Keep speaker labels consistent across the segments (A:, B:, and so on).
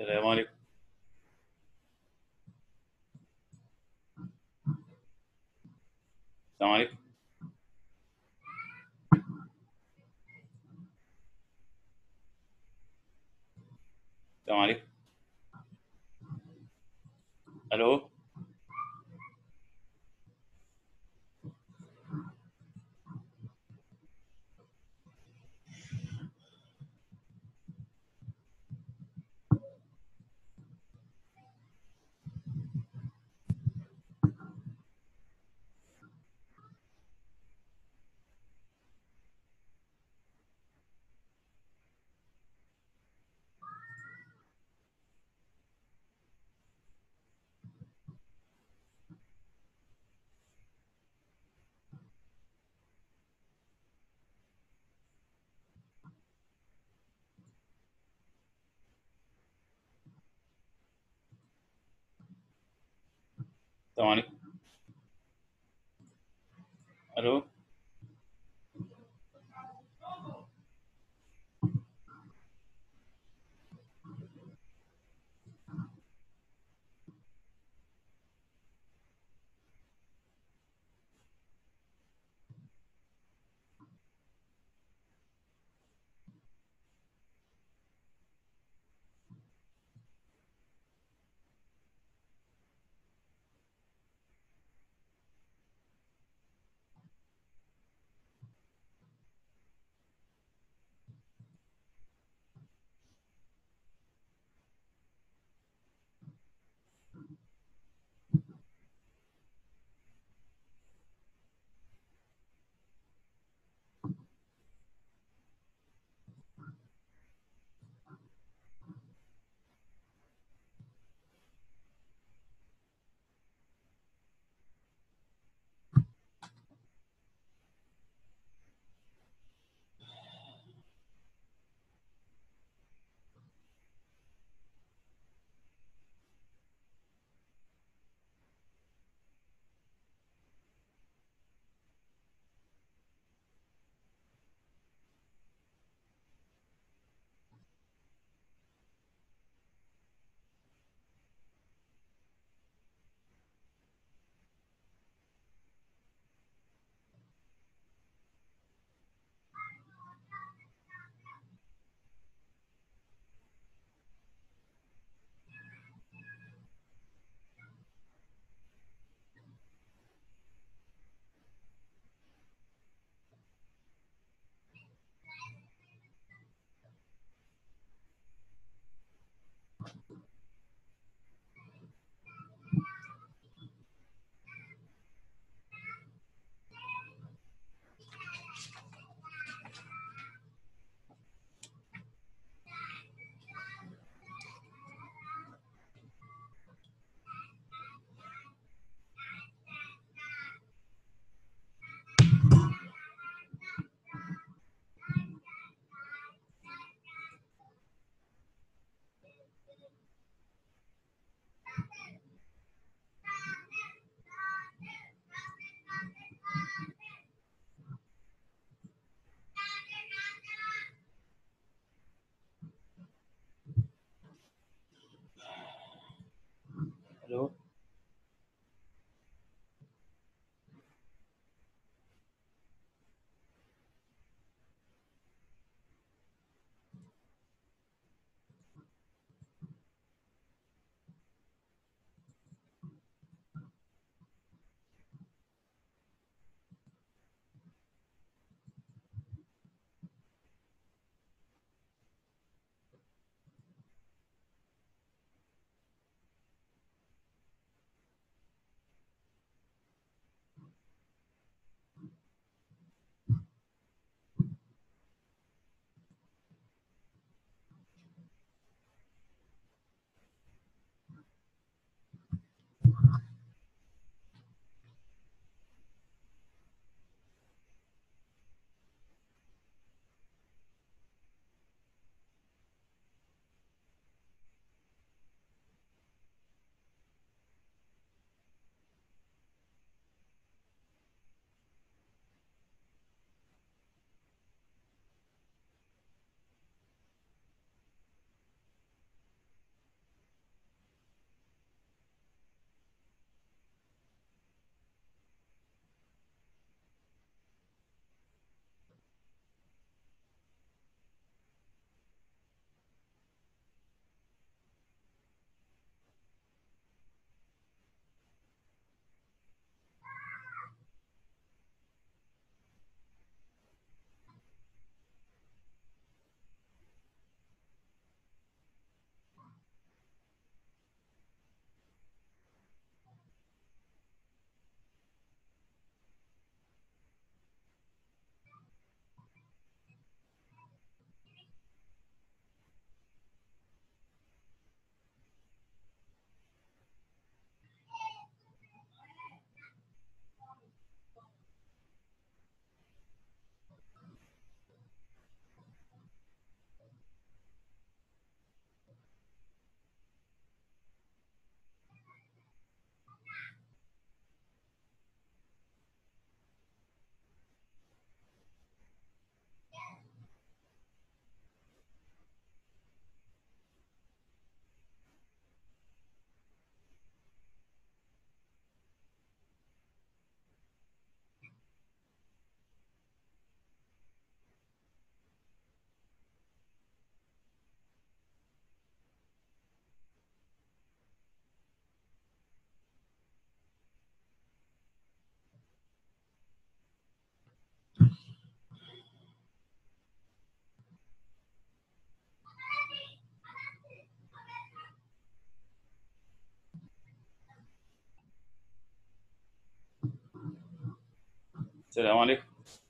A: السلام عليكم السلام عليكم السلام عليكم الو السلام عليكم الو الو السلام عليكم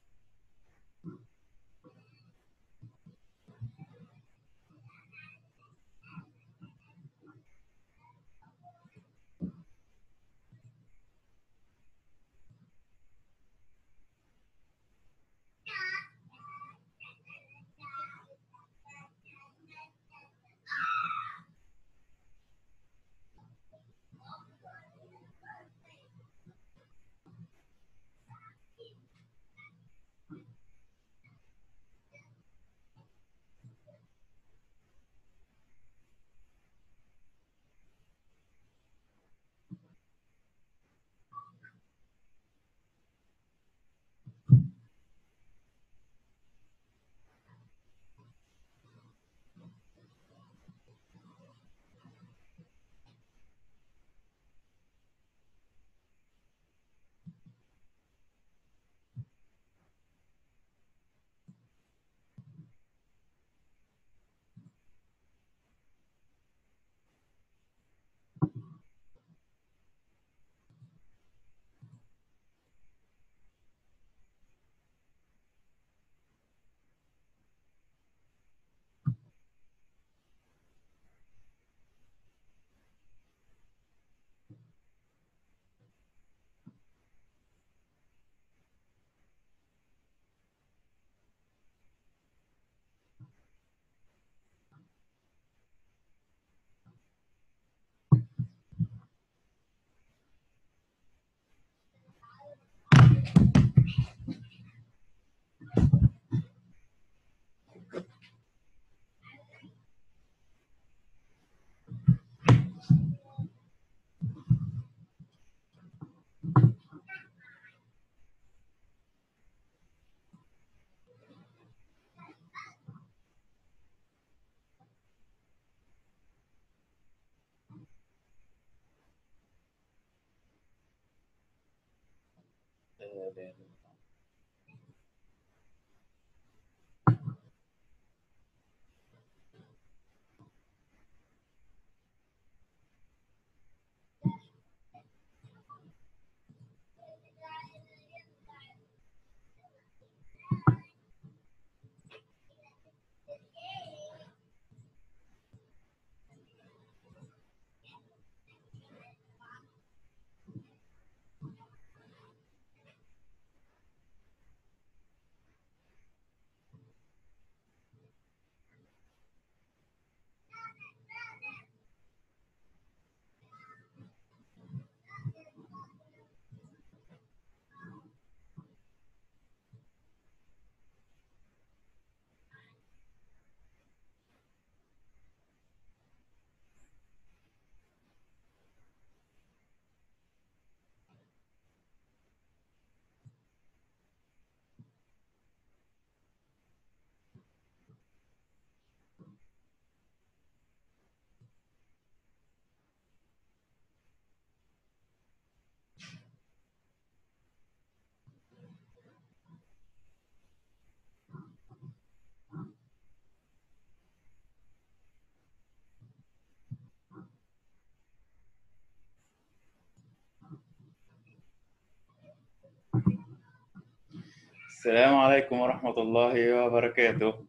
A: السلام عليكم ورحمة الله وبركاته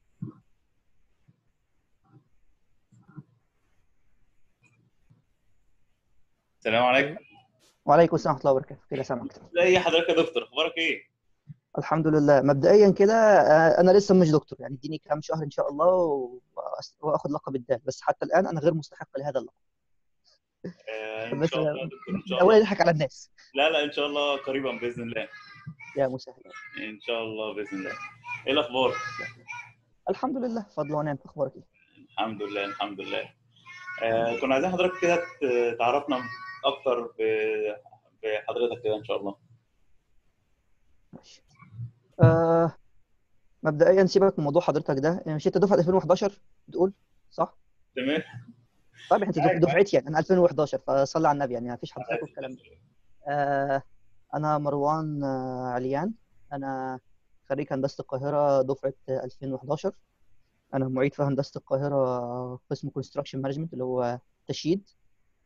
A: السلام عليكم
B: وعليكم السلام ورحمه الله وبركاته كده سامعك
A: ازي حضرتك يا دكتور اخبارك ايه
B: الحمد لله مبدئيا كده آه، انا لسه مش دكتور يعني اديني كام شهر ان شاء الله وأس- واخد لقب الدال بس حتى الان انا غير مستحق لهذا اللقب
A: آه ان
B: بس
A: شاء الله يا دكتور ان شاء
B: الاول
A: الله
B: يضحك على الناس
A: لا لا ان شاء الله قريبا باذن الله
B: يا مسهل
A: ان شاء الله باذن الله ايه الاخبار
B: الحمد لله فضل ونعم اخبارك ايه
A: الحمد لله الحمد لله آه كنا عايزين حضرتك كده ت- تعرفنا اكتر ب- بحضرتك كده ان شاء الله
B: ماشي آه مبدئيا سيبك من موضوع حضرتك ده مش انت دفعه 2011 بتقول صح
A: تمام
B: طيب انت دف-
A: أيوة.
B: دفعتي يعني انا 2011 فصلي على النبي يعني ما فيش حد فيكم الكلام ده آه انا مروان آه عليان انا خريج هندسه القاهره دفعه آه، 2011 انا معيد في هندسه القاهره قسم كونستراكشن مانجمنت اللي هو تشييد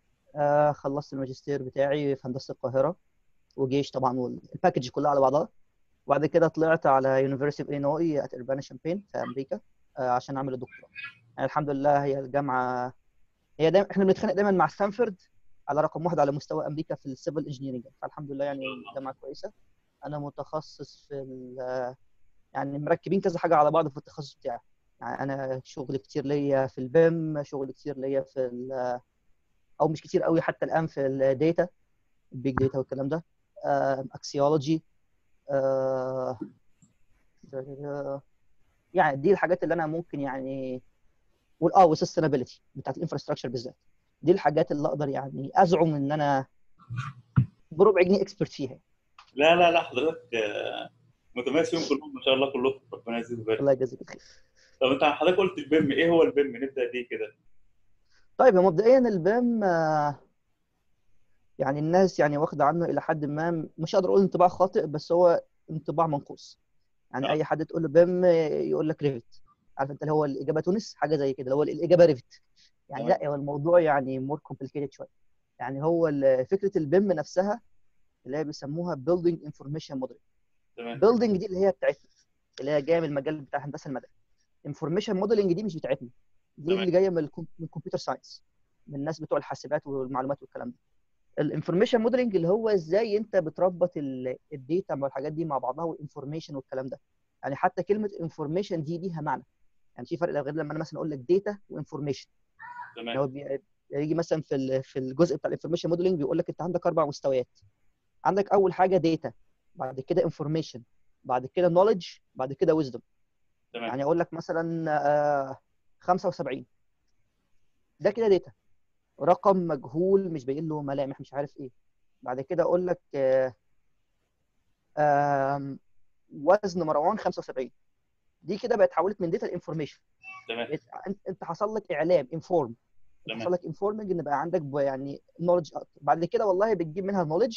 B: آه خلصت الماجستير بتاعي في هندسه القاهره وجيش طبعا والباكج كلها على بعضها وبعد كده طلعت على يونيفرسيتي اوف إلينوي ات اربانا شامبين في امريكا آه، عشان اعمل الدكتوراه يعني الحمد لله هي الجامعه هي دايما احنا بنتخانق دايما مع ستانفورد على رقم واحد على مستوى امريكا في السيفل انجينيرنج فالحمد لله يعني جامعه كويسه انا متخصص في ال- يعني مركبين كذا حاجه على بعض في التخصص بتاعي يعني انا شغل كتير ليا في البيم شغل كتير ليا في ال- او مش كتير قوي حتى الان في الداتا البيج داتا والكلام ده اكسيولوجي يعني دي الحاجات اللي انا ممكن يعني وال- اه والسستينابيلتي بتاعت الانفراستراكشر بالذات دي الحاجات اللي اقدر يعني ازعم ان انا بربع جنيه اكسبرت فيها
A: لا لا لا حضرتك آه، متميز فيهم كلهم ما شاء الله كلهم ربنا يزيد ويبارك
B: الله يجازيك الخير
A: طب انت حضرتك قلت البيم ايه هو البيم نبدا بيه كده
B: طيب هو مبدئيا البيم آه، يعني الناس يعني واخده عنه الى حد ما مش هقدر اقول انطباع خاطئ بس هو انطباع منقوص يعني
A: آه.
B: اي حد تقول له بيم يقول لك ريفت عارف انت اللي هو الاجابه تونس حاجه زي كده اللي هو الاجابه ريفت يعني
A: تمام.
B: لا هو الموضوع يعني مور كومبليكيتد شويه يعني هو ال- فكره البيم نفسها اللي هي بيسموها بيلدينج انفورميشن موديل
A: تمام
B: بيلدينج دي اللي هي بتاعتنا اللي هي جايه من المجال بتاع الهندسه المدني انفورميشن موديلنج دي مش بتاعتنا دي
A: تمام.
B: اللي جايه من الكم- من الكمبيوتر ساينس من الناس بتوع الحاسبات والمعلومات والكلام ده الانفورميشن موديلنج اللي هو ازاي انت بتربط ال- الداتا مع الحاجات دي مع بعضها والانفورميشن والكلام ده يعني حتى كلمه انفورميشن دي ليها معنى يعني في فرق غير لما انا مثلا اقول لك داتا وانفورميشن
A: تمام
B: هو بي- يجي مثلا في ال- في الجزء بتاع الانفورميشن موديلنج بيقول لك انت عندك اربع مستويات عندك اول حاجه داتا بعد كده انفورميشن بعد كده نوليدج بعد كده ويزدوم
A: تمام
B: يعني اقول لك مثلا آه، 75 ده كده داتا رقم مجهول مش باين له ملامح مش عارف ايه بعد كده اقول لك آه، آم، وزن مروان 75 دي كده بقت حولت من داتا لانفورميشن
A: تمام
B: انت انت حصل لك اعلام انفورم
A: تمام.
B: حصل لك انفورمنج ان بقى عندك ب- يعني نولج اكتر بعد كده والله بتجيب منها نولج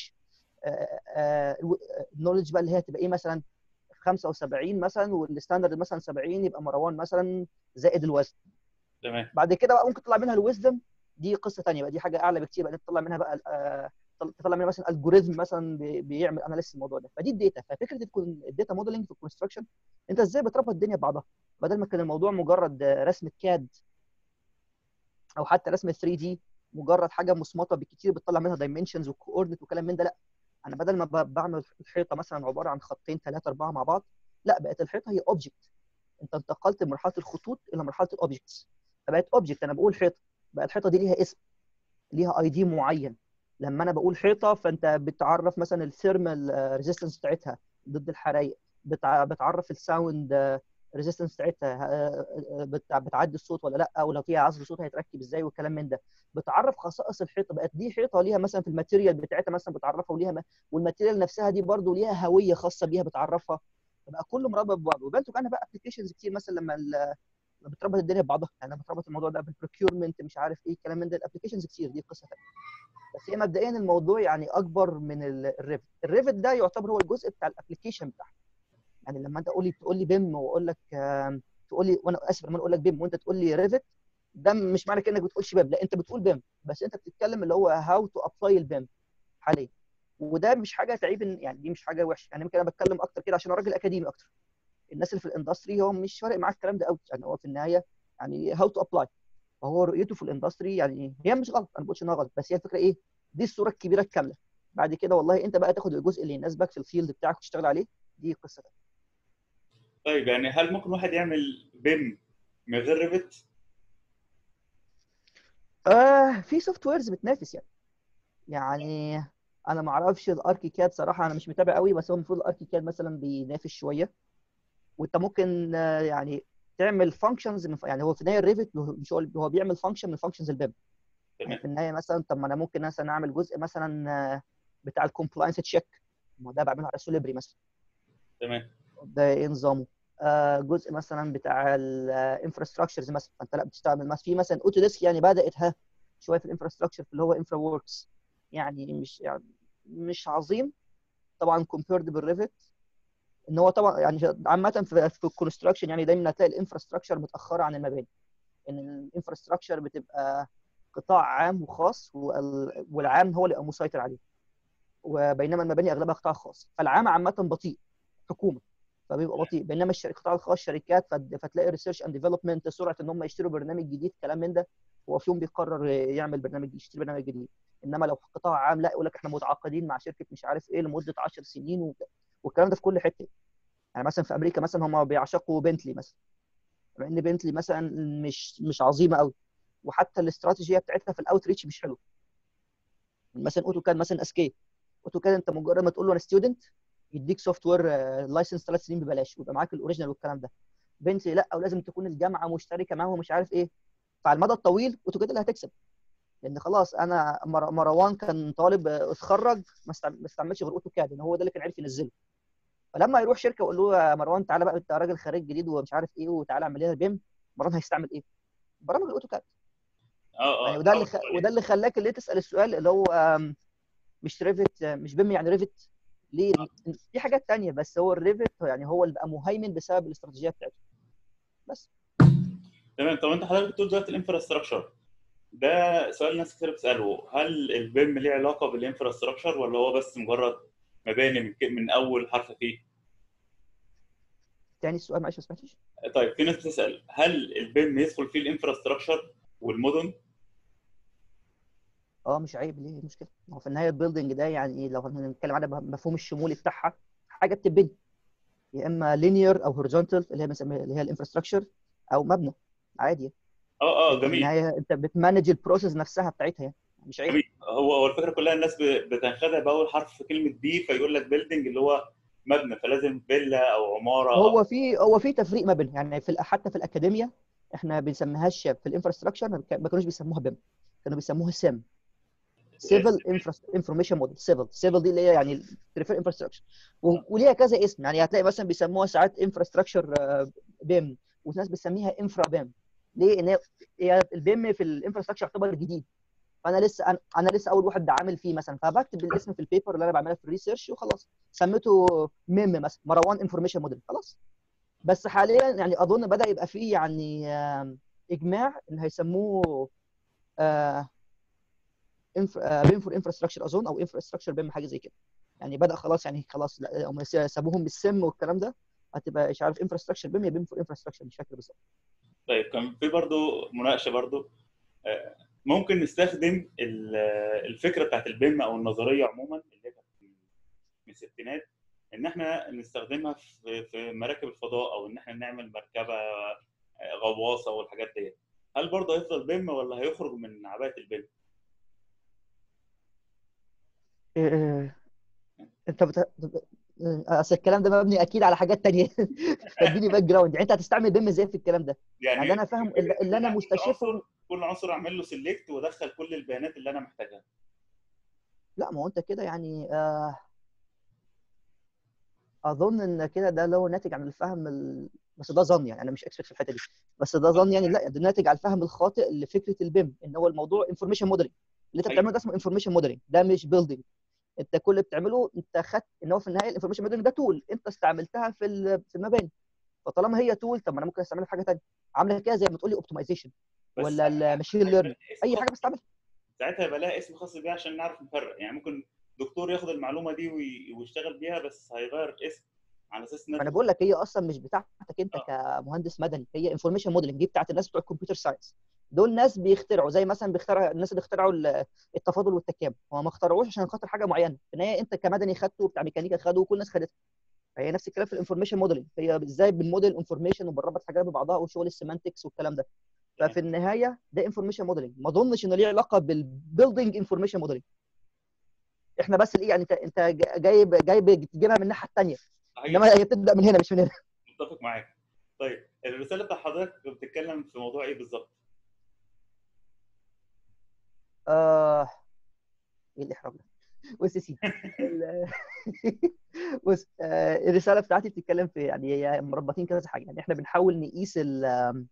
B: النولج بقى اللي هي تبقى ايه مثلا 75 مثلا والستاندرد مثلا 70 يبقى مروان مثلا زائد الوزن
A: تمام
B: بعد كده بقى ممكن تطلع منها الويزدم دي قصه ثانيه بقى دي حاجه اعلى بكتير بقى تطلع منها بقى آه، تطلع منها مثلا الجوريزم مثلا بي- بيعمل اناليسيس الموضوع ده فدي الداتا ففكره تكون الداتا موديلنج في الكونستراكشن انت ازاي بتربط الدنيا ببعضها بدل ما كان الموضوع مجرد آه، رسمه كاد او حتى رسمه 3 دي مجرد حاجه مصمطه بالكتير بتطلع منها دايمنشنز وكوردينت وكلام من ده لا انا بدل ما ب- بعمل الحيطه مثلا عباره عن خطين ثلاثه اربعه مع بعض لا بقت الحيطه هي اوبجكت انت انتقلت من مرحله الخطوط الى مرحله الاوبجكتس فبقت اوبجكت انا بقول حيطه بقى الحيطه دي ليها اسم ليها اي دي معين لما انا بقول حيطه فانت بتعرف مثلا الثيرمال ريزيستنس بتاعتها ضد الحرايق بتع- بتعرف الساوند ريزيستنس بتاعتها آه، آه، بت- بتعدي الصوت ولا لا ولو فيها عزل صوت هيتركب ازاي والكلام من ده بتعرف خصائص الحيطه بقت دي حيطه ليها مثلا في الماتيريال بتاعتها مثلا بتعرفها وليها م- والماتيريال نفسها دي برضو ليها هويه خاصه بيها بتعرفها بقى كله مربط ببعضه وبنتج عنها بقى ابلكيشنز كتير مثلا لما ال- لما بتربط الدنيا ببعضها يعني انا بتربط الموضوع ده بالبروكيورمنت مش عارف ايه الكلام من ده الابلكيشنز كتير دي قصه ثانيه بس هي مبدئيا الموضوع يعني اكبر من ال- الريفت الريفت ده يعتبر هو الجزء بتاع الابلكيشن بتاعها يعني لما انت تقول لي تقول لي بيم واقول لك آم، تقول لي وانا اسف لما اقول لك بيم وانت تقول لي ريفت ده مش معنى كده انك بتقولش بيم لا انت بتقول بيم بس انت بتتكلم اللي هو هاو تو ابلاي البيم حاليا وده مش حاجه تعيب إن- يعني دي مش حاجه وحشه يعني يمكن انا بتكلم اكتر كده عشان انا راجل اكاديمي اكتر الناس اللي في الاندستري هو مش فارق معاه الكلام ده قوي يعني هو في النهايه يعني هاو تو ابلاي فهو رؤيته في الاندستري يعني هي مش غلط انا ما بقولش انها غلط بس هي الفكره ايه دي الصوره الكبيره الكامله بعد كده والله انت بقى تاخد الجزء اللي يناسبك في الفيلد بتاعك وتشتغل عليه دي قصه تانية.
A: طيب يعني هل ممكن واحد يعمل بيم من غير ريفت؟
B: آه في سوفت ويرز بتنافس يعني يعني انا ما اعرفش الاركيكاد صراحه انا مش متابع قوي بس هو المفروض الاركيكاد مثلا بينافس شويه وانت ممكن آه، يعني تعمل فانكشنز يعني هو في النهايه الريفت مش هو هو بيعمل فانكشن من فانكشنز البيم يعني
A: تمام
B: في النهايه مثلا طب ما انا ممكن مثلا اعمل جزء مثلا آه، بتاع الكومبلاينس تشيك ما ده بعمله على سوليبري مثلا
A: تمام
B: ده ايه نظامه آه جزء مثلا بتاع الانفراستراكشرز مثلا فانت لا بتستعمل مثلا في مثلا اوتوديسك يعني بدات ها شويه في الانفراستراكشر في اللي هو انفرا ووركس يعني مش يعني مش عظيم طبعا كومبيرد بالريفت ان هو طبعا يعني عامه في, في الكونستراكشن يعني دايما هتلاقي الانفراستراكشر متاخره عن المباني ان الانفراستراكشر بتبقى قطاع عام وخاص وال- والعام هو اللي مسيطر عليه وبينما المباني اغلبها قطاع خاص فالعام عامه بطيء حكومه فبيبقى بطيء بينما القطاع الخاص شركات فتلاقي ريسيرش اند ديفلوبمنت سرعه ان هم يشتروا برنامج جديد كلام من ده هو في يوم بيقرر يعمل برنامج يشتري برنامج جديد انما لو قطاع عام لا يقول لك احنا متعاقدين مع شركه مش عارف ايه لمده 10 سنين والكلام ده في كل حته يعني مثلا في امريكا مثلا هم بيعشقوا بنتلي مثلا مع ان بنتلي مثلا مش مش عظيمه قوي وحتى الاستراتيجيه بتاعتها في الاوت ريتش مش حلوه مثلا اوتو كاد مثلا اسكي اوتو كاد انت مجرد ما تقول له انا ستودنت يديك سوفت وير لايسنس ثلاث سنين ببلاش ويبقى معاك الاوريجينال والكلام ده بنتلي لا ولازم تكون الجامعه مشتركه معاهم ومش عارف ايه فعلى المدى الطويل اوتو كاد اللي هتكسب لان خلاص انا مروان كان طالب اتخرج ما استعملش غير اوتو كاد ان هو ده اللي كان عارف ينزله فلما يروح شركه يقول له يا مروان تعالى بقى انت راجل خريج جديد ومش عارف ايه وتعالى اعمل لنا بيم مروان هيستعمل ايه؟ برامج الاوتوكاد
A: اه اه
B: يعني وده اللي خ... وده اللي خلاك اللي تسال السؤال اللي هو مش ريفت مش بيم يعني ريفت ليه؟ في حاجات تانية بس هو الريفت يعني هو اللي بقى مهيمن بسبب الاستراتيجيه بتاعته بس
A: تمام طب انت حضرتك بتقول دلوقتي الانفراستراكشر ده سؤال ناس كتير بتساله هل البيم ليه علاقه بالانفراستراكشر ولا هو بس مجرد مباني من, من اول حرف فيه؟
B: تاني السؤال معلش ما سمعتش
A: طيب في ناس بتسال هل البيم يدخل فيه الانفراستراكشر والمدن؟
B: اه مش عيب ليه المشكله؟ ما هو في النهايه البيلدنج ده يعني لو هنتكلم عنها بمفهوم الشمولي بتاعها حاجه بتتبني يا اما لينير او هوريزونتال اللي هي بنسميها اللي هي الانفراستراكشر او مبنى عادي
A: اه اه جميل
B: في النهايه انت بتمانج البروسيس نفسها بتاعتها يعني مش عيب
A: جميل هو هو الفكره كلها الناس بتنخدع باول حرف في كلمه بي فيقول لك بيلدنج اللي هو مبنى فلازم فيلا او عماره
B: هو في هو في تفريق ما بين يعني في حتى في الاكاديميا احنا بنسميهاش في الانفراستراكشر ما كانوش بيسموها بيم كانوا بيسموها سيم سيفل انفورميشن موديل سيفل سيفل دي اللي هي يعني تريفير انفراستراكشر وليها كذا اسم يعني هتلاقي مثلا بيسموها ساعات انفراستراكشر بيم وناس بتسميها انفرا بيم ليه؟ ان هي البيم في الانفراستراكشر يعتبر جديد فانا لسه أنا, انا لسه اول واحد عامل فيه مثلا فبكتب الاسم في البيبر اللي انا بعملها في الريسيرش وخلاص سميته ميم مثلا مروان انفورميشن موديل خلاص بس حاليا يعني اظن بدا يبقى فيه يعني اجماع ان هيسموه بيم فور انفراستراكشر اظن او انفراستراكشر بيم حاجه زي كده يعني بدا خلاص يعني خلاص هم سابوهم بالسم والكلام ده هتبقى مش عارف انفراستراكشر بيم يا بيم فور انفراستراكشر مش فاكر بالظبط
A: طيب كان في برضه مناقشه برضه ممكن نستخدم الفكره بتاعت البيم او النظريه عموما اللي هي من الستينات ان احنا نستخدمها في في مراكب الفضاء او ان احنا نعمل مركبه غواصه والحاجات ديت هل برضه هيفضل بيم ولا هيخرج من عباءه البيم؟
B: انت بت... اصل الكلام ده مبني اكيد على حاجات تانية تديني باك جراوند يعني انت هتستعمل بيم ازاي في الكلام ده؟ يعني, يعني انا فاهم اللي انا مستشفه
A: كل عنصر اعمل له سيلكت وادخل كل البيانات اللي انا محتاجها
B: لا ما هو انت كده يعني آه اظن ان كده ده لو ناتج عن الفهم ال... بس ده ظن يعني انا مش اكسبرت في الحته دي بس ده ظن يعني لا ده ناتج على الفهم الخاطئ لفكره البيم ان هو الموضوع انفورميشن موديلنج اللي انت بتعمله ده اسمه انفورميشن موديلنج ده مش بيلدينج انت كل اللي بتعمله انت خدت ان هو في النهايه الانفورميشن موديلنج ده تول انت استعملتها في في المباني فطالما هي تول طب ما انا ممكن استعملها في حاجه ثانيه عامله كده زي ما تقول لي اوبتمايزيشن ولا الماشين ليرنينج اي حاجه بستعملها
A: ساعتها يبقى لها اسم خاص بيها عشان نعرف نفرق يعني ممكن دكتور ياخد المعلومه دي ويشتغل بيها بس هيغير الاسم على اساس
B: انا بقول لك هي اصلا مش بتاعتك انت آه. كمهندس مدني هي انفورميشن موديلنج دي بتاعت الناس بتوع الكمبيوتر ساينس دول ناس بيخترعوا زي مثلا بيخترع الناس اللي اخترعوا التفاضل والتكامل هم ما اخترعوش عشان خاطر حاجه معينه في النهايه انت كمدني خدته بتاع ميكانيكا خده وكل الناس خدتها فهي نفس الكلام في الانفورميشن موديلنج هي ازاي بنموديل انفورميشن وبنربط حاجات ببعضها وشغل السيمانتكس والكلام ده ففي النهايه ده انفورميشن موديلنج ما اظنش انه ليه علاقه بالبيلدينج انفورميشن موديلنج احنا بس ايه يعني انت انت جايب جايب تجيبها من الناحيه الثانيه انما هي بتبدا من هنا مش من هنا
A: متفق معاك طيب الرساله بتاع حضرتك بتتكلم في موضوع ايه بالظبط؟
B: آه... ايه الاحراج ده؟ بص يا سيدي بص آه الرساله بتاعتي بتتكلم في يعني هي مربطين كذا حاجه يعني احنا بنحاول نقيس ال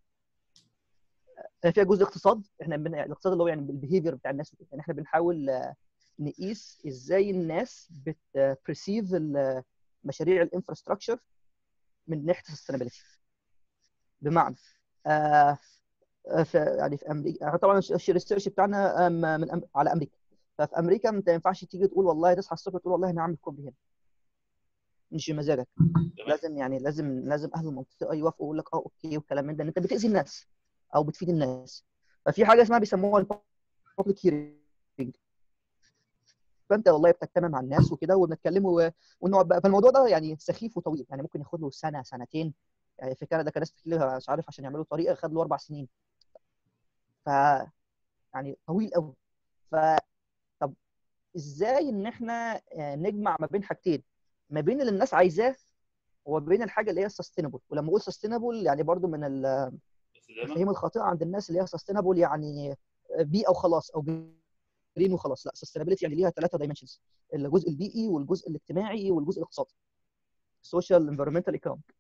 B: فيها جزء اقتصاد احنا بن... الاقتصاد اللي هو يعني البيهيفير بتاع الناس يعني احنا بنحاول نقيس ازاي الناس بتبرسيف مشاريع الانفراستراكشر من ناحيه السستينابيلتي بمعنى آه في يعني في امريكا طبعا الريسيرش بتاعنا من أم... على امريكا ففي امريكا انت ما ينفعش تيجي تقول والله تصحى الصبح تقول والله انا هعمل كوبري هنا مش بمزاجك
A: تمام
B: لازم يعني لازم لازم اهل المنطقه يوافقوا يقول لك اه اوكي والكلام من ده ان انت بتاذي الناس او بتفيد الناس ففي حاجه اسمها بيسموها البابليك هيرنج فانت والله بتجتمع مع الناس وكده وبنتكلم ونقعد بقى فالموضوع ده يعني سخيف وطويل يعني ممكن ياخد له سنه سنتين يعني في كندا كان ناس كتير مش عارف عشان يعملوا طريقه خد له اربع سنين ف يعني طويل قوي ف طب ازاي ان احنا آه، نجمع ما بين حاجتين ما بين اللي الناس عايزاه وما بين الحاجه اللي هي سستينبل ولما اقول سستينبل يعني برضو من ال-
A: استدامه
B: المفاهيم الخاطئه عند الناس اللي هي سستينبل يعني بيئه وخلاص او جرين وخلاص لا سستينابيلتي يعني ليها ثلاثه دايمنشنز الجزء البيئي والجزء الاجتماعي والجزء الاقتصادي سوشيال انفيرمنتال ايكونوميك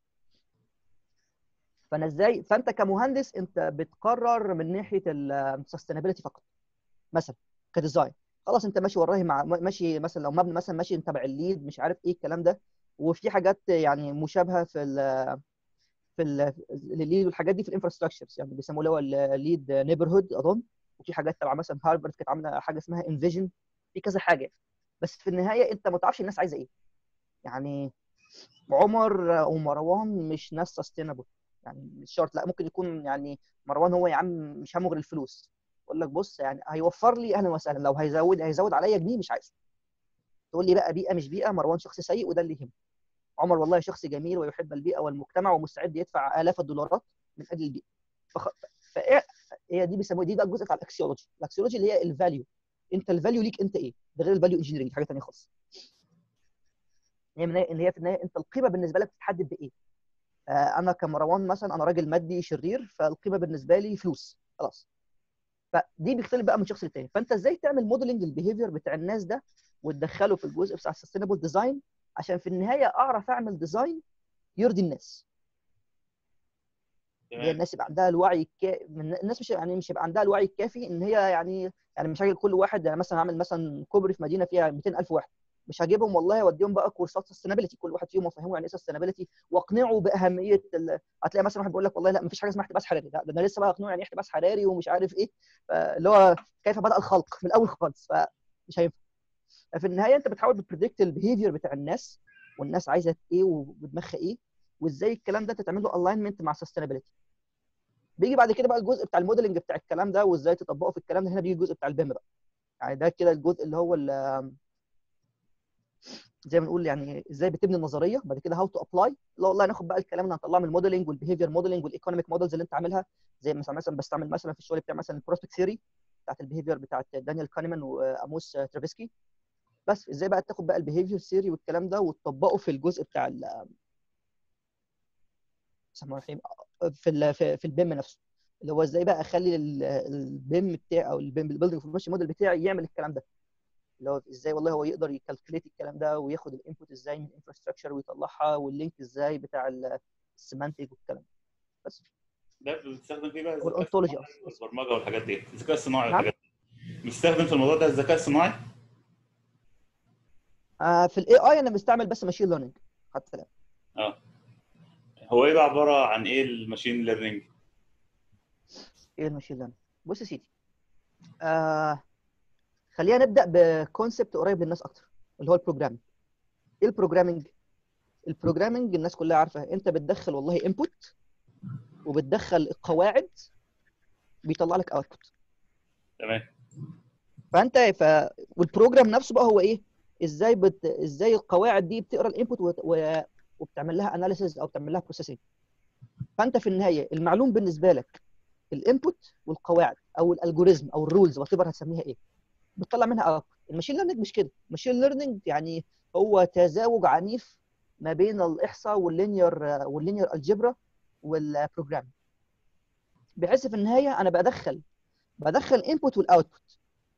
B: فانا ازاي فانت كمهندس انت بتقرر من ناحيه السستينابيلتي فقط مثلا كديزاين خلاص انت ماشي وراي مع ماشي مثلا لو مبنى مثلا ماشي تبع الليد مش عارف ايه الكلام ده وفي حاجات يعني مشابهه في ال في ال- الليد والحاجات دي في الانفراستراكشرز يعني بيسموه اللي هو الليد نيبرهود اظن وفي حاجات تبع مثلا هارفارد كانت عامله حاجه اسمها انفيجن في كذا حاجه بس في النهايه انت ما تعرفش الناس عايزه ايه يعني عمر ومروان مش ناس سستينبل يعني مش شرط لا ممكن يكون يعني مروان هو يا عم مش همه غير الفلوس يقول لك بص يعني هيوفر لي اهلا وسهلا لو هيزود هيزود عليا جنيه مش عايزه تقول لي بقى بيئه مش بيئه مروان شخص سيء وده اللي يهمه عمر والله شخص جميل ويحب البيئه والمجتمع ومستعد يدفع الاف الدولارات من اجل البيئه فخ... فإيه هي دي بيسموها دي ده الجزء بتاع الاكسيولوجي الاكسيولوجي اللي هي الفاليو انت الفاليو ليك انت ايه ده غير الفاليو انجينيرنج حاجه ثانيه خالص هي من ان هي في النهايه انت القيمه بالنسبه لك بتتحدد بايه آه انا كمروان مثلا انا راجل مادي شرير فالقيمه بالنسبه لي فلوس خلاص فدي بيختلف بقى من شخص للتاني فانت ازاي تعمل موديلنج البيهيفير بتاع الناس ده وتدخله في الجزء بتاع السستينبل ديزاين عشان في النهايه اعرف اعمل ديزاين يرضي الناس هي
A: تمام
B: الناس يبقى عندها الوعي الكا... من الناس مش يعني مش يبقى عندها الوعي الكافي ان هي يعني يعني مش هاجي كل واحد يعني مثلا هعمل مثلا كوبري في مدينه فيها 200000 واحد مش هجيبهم والله اوديهم بقى كورسات سستينابيلتي كل واحد فيهم افهمه يعني ايه سستينابيلتي واقنعه باهميه ال... هتلاقي مثلا واحد بيقول لك والله لا مفيش حاجه اسمها احتباس حراري لا ده انا لسه بقى اقنعه يعني ايه احتباس حراري ومش عارف ايه اللي هو كيف بدا الخلق من الاول خالص فمش هينفع ففي النهايه انت بتحاول تبريدكت البيهيفير بتاع الناس والناس عايزه ايه ودماغها ايه وازاي الكلام ده تتعمل له الاينمنت مع سستينابيلتي بيجي بعد كده بقى الجزء بتاع الموديلنج بتاع الكلام ده وازاي تطبقه في الكلام ده هنا بيجي الجزء بتاع البيم بقى يعني ده كده الجزء اللي هو ال- زي ما نقول يعني ازاي بتبني النظريه بعد كده هاو تو ابلاي لا والله ناخد بقى الكلام اللي هنطلعه من الموديلنج والبيهيفير موديلنج والايكونوميك مودلز اللي انت عاملها زي مثلا مثلا بستعمل مثلا في الشغل بتاع مثلا البروسبكت ثيوري بتاعت البيهيفير بتاعت دانيال كانيمان واموس ترافيسكي بس ازاي بقى تاخد بقى البيهيفير ثيوري والكلام ده وتطبقه في الجزء بتاع ال بسم الله الرحمن الرحيم في ال في, في البيم نفسه اللي هو ازاي بقى اخلي ال- البيم بتاعي او البيم البيلدنج انفورميشن موديل بتاعي يعمل الكلام ده اللي هو ازاي والله هو يقدر يكالكوليت الكلام ده وياخد الانبوت ازاي من الانفراستراكشر ويطلعها واللينك ازاي بتاع السيمانتيك والكلام ده بس
A: ده بتستخدم فيه بقى الذكاء
B: والأونتولوجي
A: الصناعي والبرمجه والحاجات دي الذكاء الصناعي
B: نعم.
A: والحاجات دي بتستخدم في الموضوع ده الذكاء الصناعي
B: آه في الاي اي انا بستعمل بس ماشين ليرنينج حتى الان
A: اه هو ايه بقى عباره عن ايه الماشين ليرنينج
B: ايه الماشين ليرنينج بص يا سيدي آه خلينا نبدا بكونسبت قريب للناس اكتر اللي هو البروجرامينج ايه البروجرامينج البروجرامينج الناس كلها عارفه انت بتدخل والله انبوت وبتدخل القواعد بيطلع لك اوتبوت
A: تمام
B: فانت ف... والبروجرام نفسه بقى هو ايه ازاي بت... ازاي القواعد دي بتقرا الانبوت و... و... وبتعمل لها اناليسيز او بتعمل لها بروسيسنج فانت في النهايه المعلوم بالنسبه لك الانبوت والقواعد او الالجوريزم او الرولز وات هتسميها ايه بتطلع منها اوتبوت الماشين ليرنينج مش كده الماشين ليرنينج يعني هو تزاوج عنيف ما بين الاحصاء واللينير واللينير الجبرا والبروجرام بحيث في النهايه انا بدخل بدخل الانبوت والاوتبوت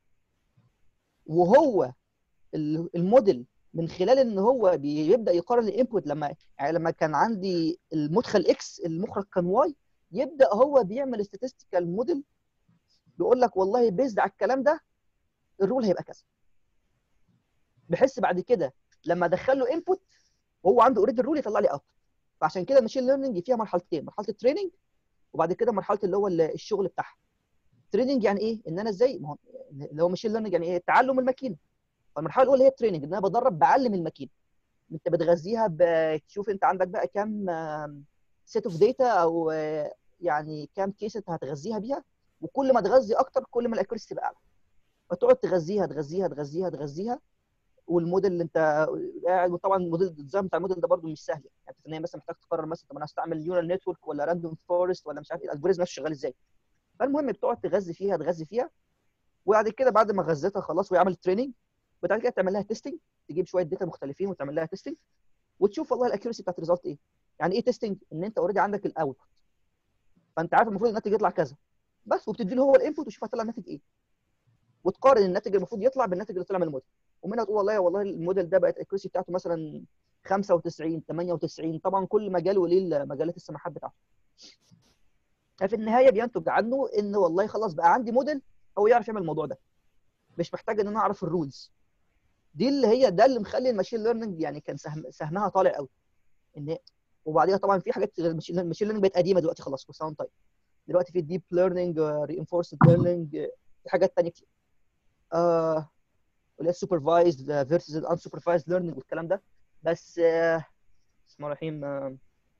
B: وهو ال- الموديل من خلال ان هو بيبدا يقارن الانبوت لما يعني لما كان عندي المدخل اكس المخرج كان واي يبدا هو بيعمل statistical موديل بيقول لك والله بيزد على الكلام ده الرول هيبقى كذا بحس بعد كده لما ادخل له انبوت وهو عنده اوريدي الرول يطلع لي اوتبوت فعشان كده الماشين ليرنينج فيها مرحلتين مرحله التريننج وبعد كده مرحله اللي هو ال- الشغل بتاعها تريننج يعني ايه ان انا ازاي ما هو اللي هو ماشين ليرنينج يعني ايه تعلم الماكينه فالمرحله الاولى هي التريننج ان انا بدرب بعلم الماكينه انت بتغذيها بتشوف انت عندك بقى كام سيت اوف داتا او آه، يعني كام كيس انت هتغذيها بيها وكل ما تغذي اكتر كل ما الاكيورسي تبقى اعلى فتقعد تغذيها تغذيها تغذيها تغذيها والموديل اللي انت قاعد وطبعا الموديل الديزاين بتاع الموديل ده برضه مش سهل يعني في النهايه مثلا محتاج تقرر مثلا طب انا هستعمل نيورال نتورك ولا راندوم فورست ولا مش عارف ايه الالجوريزم نفسه شغال ازاي فالمهم بتقعد تغذي فيها تغذي فيها وبعد كده بعد ما غذيتها خلاص وهي عملت تريننج وبعد كده تعمل لها تيستنج تجيب شويه داتا مختلفين وتعمل لها تيستنج وتشوف والله الاكيورسي بتاعت الريزلت ايه يعني ايه تيستنج ان انت اوريدي عندك الاوتبوت فانت عارف المفروض الناتج يطلع كذا بس وبتدي له هو الانبوت وتشوف هيطلع الناتج ايه وتقارن الناتج المفروض يطلع بالناتج اللي طلع من الموديل ومنها تقول والله والله الموديل ده بقت الاكيورسي بتاعته مثلا 95 98 طبعا كل مجال وليه مجالات السماحات بتاعته ففي النهايه بينتج عنه ان والله خلاص بقى عندي موديل هو يعرف يعمل الموضوع ده مش محتاج ان انا اعرف الرولز دي اللي هي ده اللي مخلي الماشين ليرنينج يعني كان سهم سهمها طالع قوي ان وبعديها طبعا في حاجات غير الماشين الماشين ليرنينج بقت قديمه دلوقتي خلاص وساوند تايب دلوقتي في ديب ليرنينج رينفورسد ليرنينج في حاجات ثانيه كتير آه اللي هي السوبرفايزد فيرسز الان سوبرفايزد ليرنينج والكلام ده بس آه بسم الله الرحمن الرحيم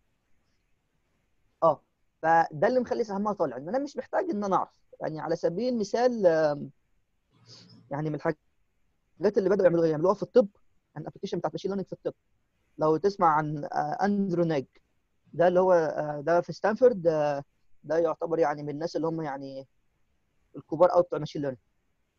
B: اه فده اللي مخلي سهمها طالع ان انا مش محتاج ان انا اعرف يعني على سبيل المثال آم، يعني من الحاجات اللي بداوا يعملوها يعملوها في الطب الابلكيشن بتاعت ماشين ليرنينج في الطب لو تسمع عن آه، اندرو ناج ده اللي هو آه، ده في ستانفورد آه، ده يعتبر يعني من الناس اللي هم يعني الكبار قوي بتوع الماشين ليرنينج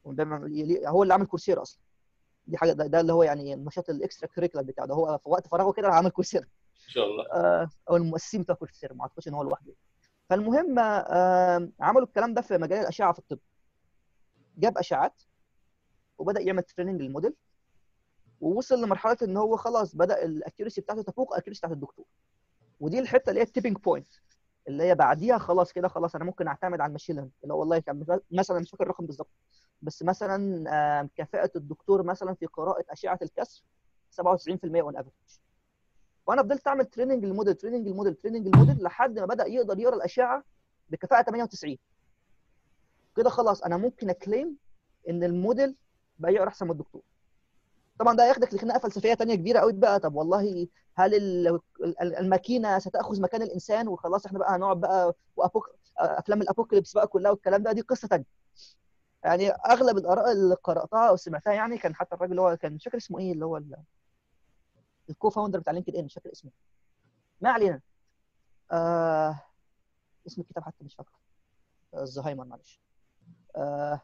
B: هو اللي عامل كورسيرا اصلا دي حاجه ده, ده اللي هو يعني النشاط الاكسترا كريكولار بتاعه ده هو في وقت فراغه كده راح عامل كورسيرا
A: ان شاء الله
B: آه، او المؤسسين بتوع كورسيرا ما اعتقدش ان هو لوحده فالمهم آه، عملوا الكلام ده في مجال الاشعه في الطب جاب اشعات وبدا يعمل تريننج للموديل ووصل لمرحله ان هو خلاص بدا الاكيورسي بتاعته تفوق الاكيورسي بتاعت الدكتور ودي الحته اللي هي التيبنج بوينت اللي هي بعديها خلاص كده خلاص انا ممكن اعتمد على الماشين ليرنينج اللي هو والله كان مثلا مش فاكر الرقم بالظبط بس مثلا آه، كفاءه الدكتور مثلا في قراءه اشعه الكسر 97% اون افريج وانا فضلت اعمل تريننج للموديل تريننج للموديل تريننج للموديل لحد ما بدا يقدر يقرا الاشعه بكفاءه 98 كده خلاص انا ممكن اكليم ان الموديل بقى يقرا احسن من الدكتور طبعا ده هياخدك لخناقه فلسفيه تانية كبيره قوي بقى طب والله هل ال- ال- الماكينه ستاخذ مكان الانسان وخلاص احنا بقى هنقعد بقى وأبوك... افلام الابوكاليبس بقى كلها والكلام ده دي قصه تانية يعني اغلب الاراء اللي قراتها او سمعتها يعني كان حتى الراجل اللي هو كان مش فاكر اسمه ايه اللي هو ال- الكو فاوندر بتاع لينكد ان مش فاكر اسمه ما علينا آه اسم الكتاب حتى مش فاكره آه، الزهايمر معلش آه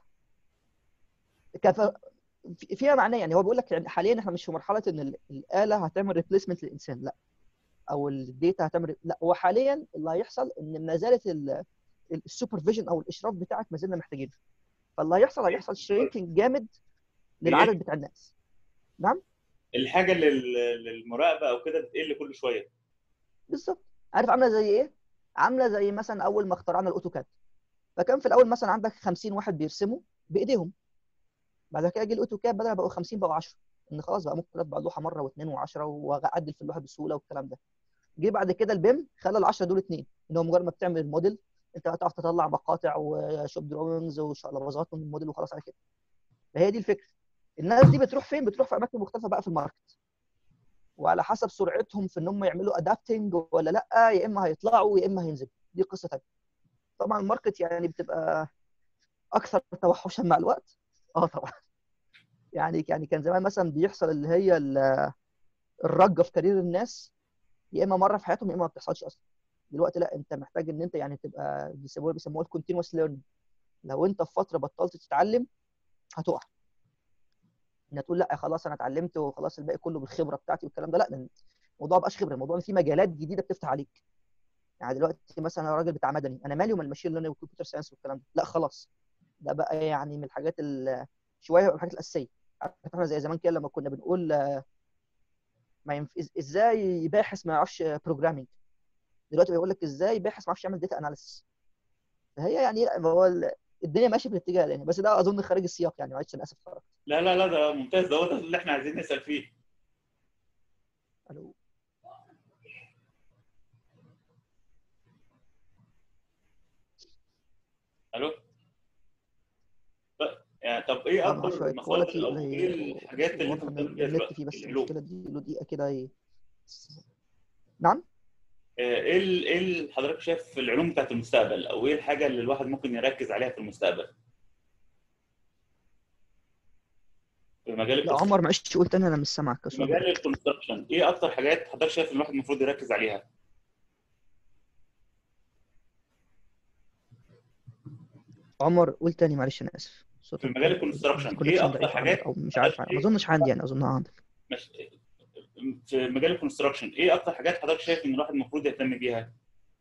B: كان ف- في- فيها معناه يعني هو بيقول لك يعني حاليا احنا مش في مرحله ان ال- الاله هتعمل ريبليسمنت للانسان لا او الداتا هتعمل لا هو حاليا اللي هيحصل ان ما زالت السوبرفيجن او الاشراف بتاعك ما زلنا محتاجينه فاللي هيحصل هيحصل شرينكينج جامد للعدد بتاع الناس نعم
A: الحاجه لل- للمراقبه او كده بتقل كل شويه
B: بالظبط عارف عامله زي ايه عامله زي مثلا اول ما اخترعنا الاوتوكاد فكان في الاول مثلا عندك 50 واحد بيرسموا بايديهم بعد كده جه الاوتوكاد بدل ما بقوا 50 بقوا 10 ان خلاص بقى ممكن اطبع اللوحه مره واثنين و10 واعدل في اللوحه بسهوله والكلام ده جه بعد كده البيم خلى ال 10 دول اثنين ان هو مجرد ما بتعمل الموديل انت هتعرف تطلع مقاطع وشوب دروينجز وشقلباظات من الموديل وخلاص على كده فهي دي الفكره الناس دي بتروح فين بتروح في اماكن مختلفه بقى في الماركت وعلى حسب سرعتهم في ان هم يعملوا ادابتنج ولا لا يا اما هيطلعوا يا اما هينزلوا دي قصه ثانيه طبعا الماركت يعني بتبقى اكثر توحشا مع الوقت اه طبعا يعني يعني كان زمان مثلا بيحصل اللي هي ال- الرجه في كارير الناس يا اما مره في حياتهم يا اما ما بتحصلش اصلا دلوقتي لا انت محتاج ان انت يعني تبقى بيسموها بيسموها الكونتينوس ليرنينج لو انت في فتره بطلت تتعلم هتقع ان تقول لا خلاص انا اتعلمت وخلاص الباقي كله بالخبره بتاعتي والكلام ده لا ده الموضوع ما بقاش خبره الموضوع ان في مجالات جديده بتفتح عليك يعني دلوقتي مثلا انا راجل بتاع مدني انا مالي ومال الماشين ليرنينج والكمبيوتر ساينس والكلام ده لا خلاص ده بقى يعني من الحاجات ال- شويه من الحاجات الاساسيه عارف احنا زي زمان كده لما كنا بنقول آه، ما ينف... إز- ازاي باحث ما يعرفش بروجرامينج دلوقتي بيقول لك ازاي باحث ما يعرفش يعمل داتا اناليسيس فهي يعني لا هو ال- الدنيا ماشيه في الاتجاه ده يعني بس ده اظن خارج السياق يعني معلش انا اسف خرجت
A: لا لا لا ده ممتاز ده هو ده اللي احنا عايزين نسال فيه
B: الو
A: الو ف- يعني طب ايه
B: اه مع
A: اكبر
B: شويه
A: المصادر
B: كواليتي
A: او ايه الحاجات اللي انت
B: واضحه ان
A: مهتم بيها
B: النت
A: دلوقتي
B: فيه بس
A: العلوم
B: مشكله دي له دقيقه كده ي... نعم
A: آه، ايه ال- ايه اللي حضرتك شايف في العلوم بتاعت المستقبل او ايه الحاجه اللي الواحد ممكن يركز عليها في المستقبل في مجال
B: لا
A: التص-
B: عمر معلش قول تاني انا مش سامعك
A: في
B: الصوت
A: مجال
B: بقى
A: الكونستراكشن ايه اكتر حاجات حضرتك شايف ان الواحد المفروض يركز عليها
B: عمر قول تاني معلش انا اسف
A: في
B: صوتك
A: مجال الكونستراكشن ايه
B: الكونكشن
A: اكتر
B: ضعيف عندك
A: حاجات
B: او مش
A: حضرتك
B: عارف ما
A: شايف
B: اظنش عندي يعني اظنها عندك
A: مش في مجال الكونستراكشن ايه اكتر حاجات حضرتك شايف ان الواحد المفروض يهتم بيها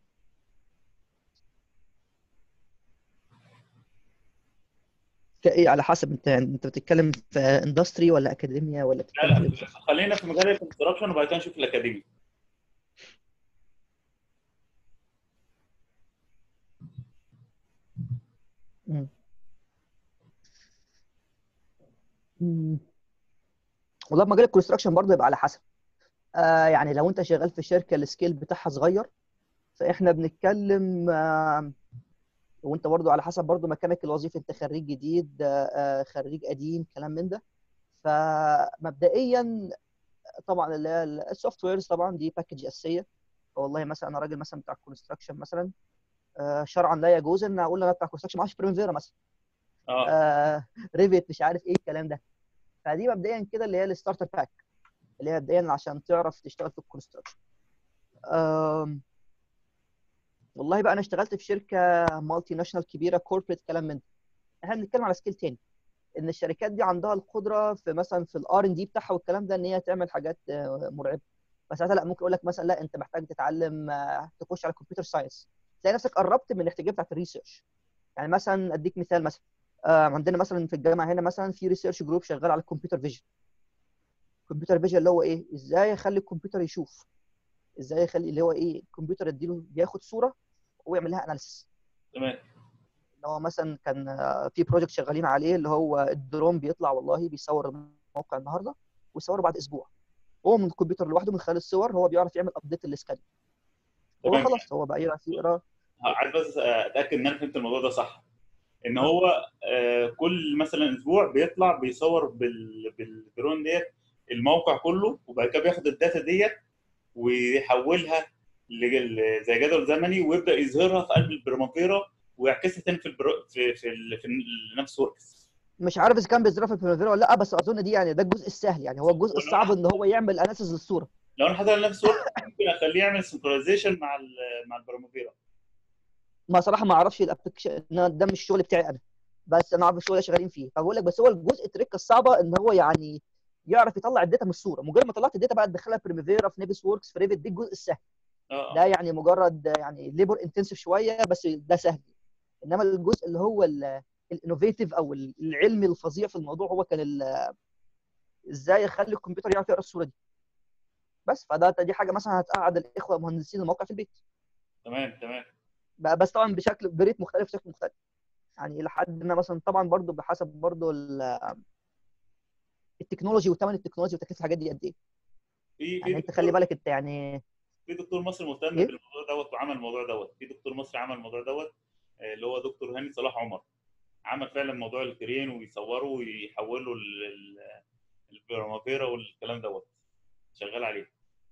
B: كايه على حسب انت انت بتتكلم في اندستري ولا اكاديميا ولا
A: لا
B: بتتكلم في ايه
A: لا
B: بالظبط
A: خلينا في مجال الكونستراكشن وبعد كده نشوف الاكاديمي
B: مم. مم. والله في مجال الكونستراكشن برضه يبقى على حسب آه يعني لو انت شغال في شركه السكيل بتاعها صغير فاحنا بنتكلم آه وانت برضه على حسب برضه مكانك الوظيفي انت خريج جديد آه آه، خريج قديم كلام من ده فمبدئيا طبعا اللي هي السوفت ويرز طبعا دي باكج اساسيه والله مثلا انا راجل مثلا بتاع كونستراكشن مثلا آه شرعا لا يجوز ان اقول انا بتاع كونستراكشن معاش بريمفيرا مثلا
A: اه
B: آه ريفيت مش عارف ايه الكلام ده فدي مبدئيا كده اللي هي الستارتر باك اللي هي مبدئيا عشان تعرف تشتغل في الكونستراكشن آم، والله بقى انا اشتغلت في شركه مالتي ناشونال كبيره كوربريت كلام من ده احنا بنتكلم على سكيل تاني ان الشركات دي عندها القدره في مثلا في الار ان دي بتاعها والكلام ده ان هي تعمل حاجات آه، مرعبه فساعتها لا ممكن اقول لك مثلا لا انت محتاج تتعلم آه، تخش على كمبيوتر ساينس تلاقي نفسك قربت من الاحتياجيه بتاعت الريسيرش يعني مثلا اديك مثال مثلا آه، عندنا مثلا في الجامعه هنا مثلا في ريسيرش جروب شغال على الكمبيوتر فيجن الكمبيوتر فيجن اللي هو ايه ازاي اخلي الكمبيوتر يشوف ازاي يخلي اللي هو ايه الكمبيوتر اديله بياخد صوره ويعمل لها اناليسيس
A: تمام
B: اللي هو مثلا كان آه، في بروجكت شغالين عليه اللي هو الدرون بيطلع والله بيصور الموقع النهارده ويصوره بعد اسبوع هو من الكمبيوتر لوحده من خلال الصور هو بيعرف يعمل ابديت للسكان هو
A: تمام
B: خلاص هو بقى يعرف يقرا
A: عايز بس اتاكد ان انا فهمت الموضوع ده صح ان هو آه، كل مثلا اسبوع بيطلع بيصور بال- بالدرون ديت الموقع كله وبعد كده بياخد الداتا ديت ويحولها لج- زي جدول زمني ويبدا يظهرها في قلب البرمافيرا ويعكسها تاني في البرو... في في, ال... في نفس وركس
B: مش عارف اذا كان بيزرع في البريميرا ولا لا بس اظن دي يعني ده الجزء السهل يعني هو الجزء
A: ولو
B: الصعب
A: انا
B: ان هو يعمل اناليسيس للصوره
A: لو انا حاطط نفس وركس ممكن اخليه يعمل سنكرونايزيشن مع ال... مع البرمافيرا
B: ما صراحه ما اعرفش الابلكيشن ده مش الشغل بتاعي انا بس انا عارف الشغل اللي شغالين فيه فبقول لك بس هو الجزء التريك الصعبه ان هو يعني يعرف يطلع الداتا من الصوره مجرد ما طلعت الداتا بقى تدخلها بريميفيرا في نيفس ووركس في ريفت دي الجزء السهل
A: اه
B: ده
A: اه
B: يعني مجرد يعني ليبر انتنسيف شويه بس ده سهل انما الجزء اللي هو الانوفيتيف او العلمي الفظيع في الموضوع هو كان ال- ازاي اخلي الكمبيوتر يعرف يقرا الصوره دي بس فده دي حاجه مثلا هتقعد الاخوه مهندسين الموقع في البيت
A: تمام تمام
B: بقى بس طبعا بشكل بريت مختلف شكل مختلف يعني الى حد ما مثلا طبعا برضو بحسب برضو ال- التكنولوجي وثمن التكنولوجيا وتكلفه الحاجات دي قد ايه
A: في
B: يعني
A: في
B: انت خلي
A: دكتور
B: بالك انت يعني
A: في دكتور مصري مهتم
B: ايه
A: بالموضوع دوت وعمل الموضوع دوت في دكتور مصري عمل الموضوع دوت آه، اللي هو دكتور هاني صلاح عمر عمل فعلا موضوع الكرين ويصوره ويحوله البرمافيرا والكلام دوت شغال عليه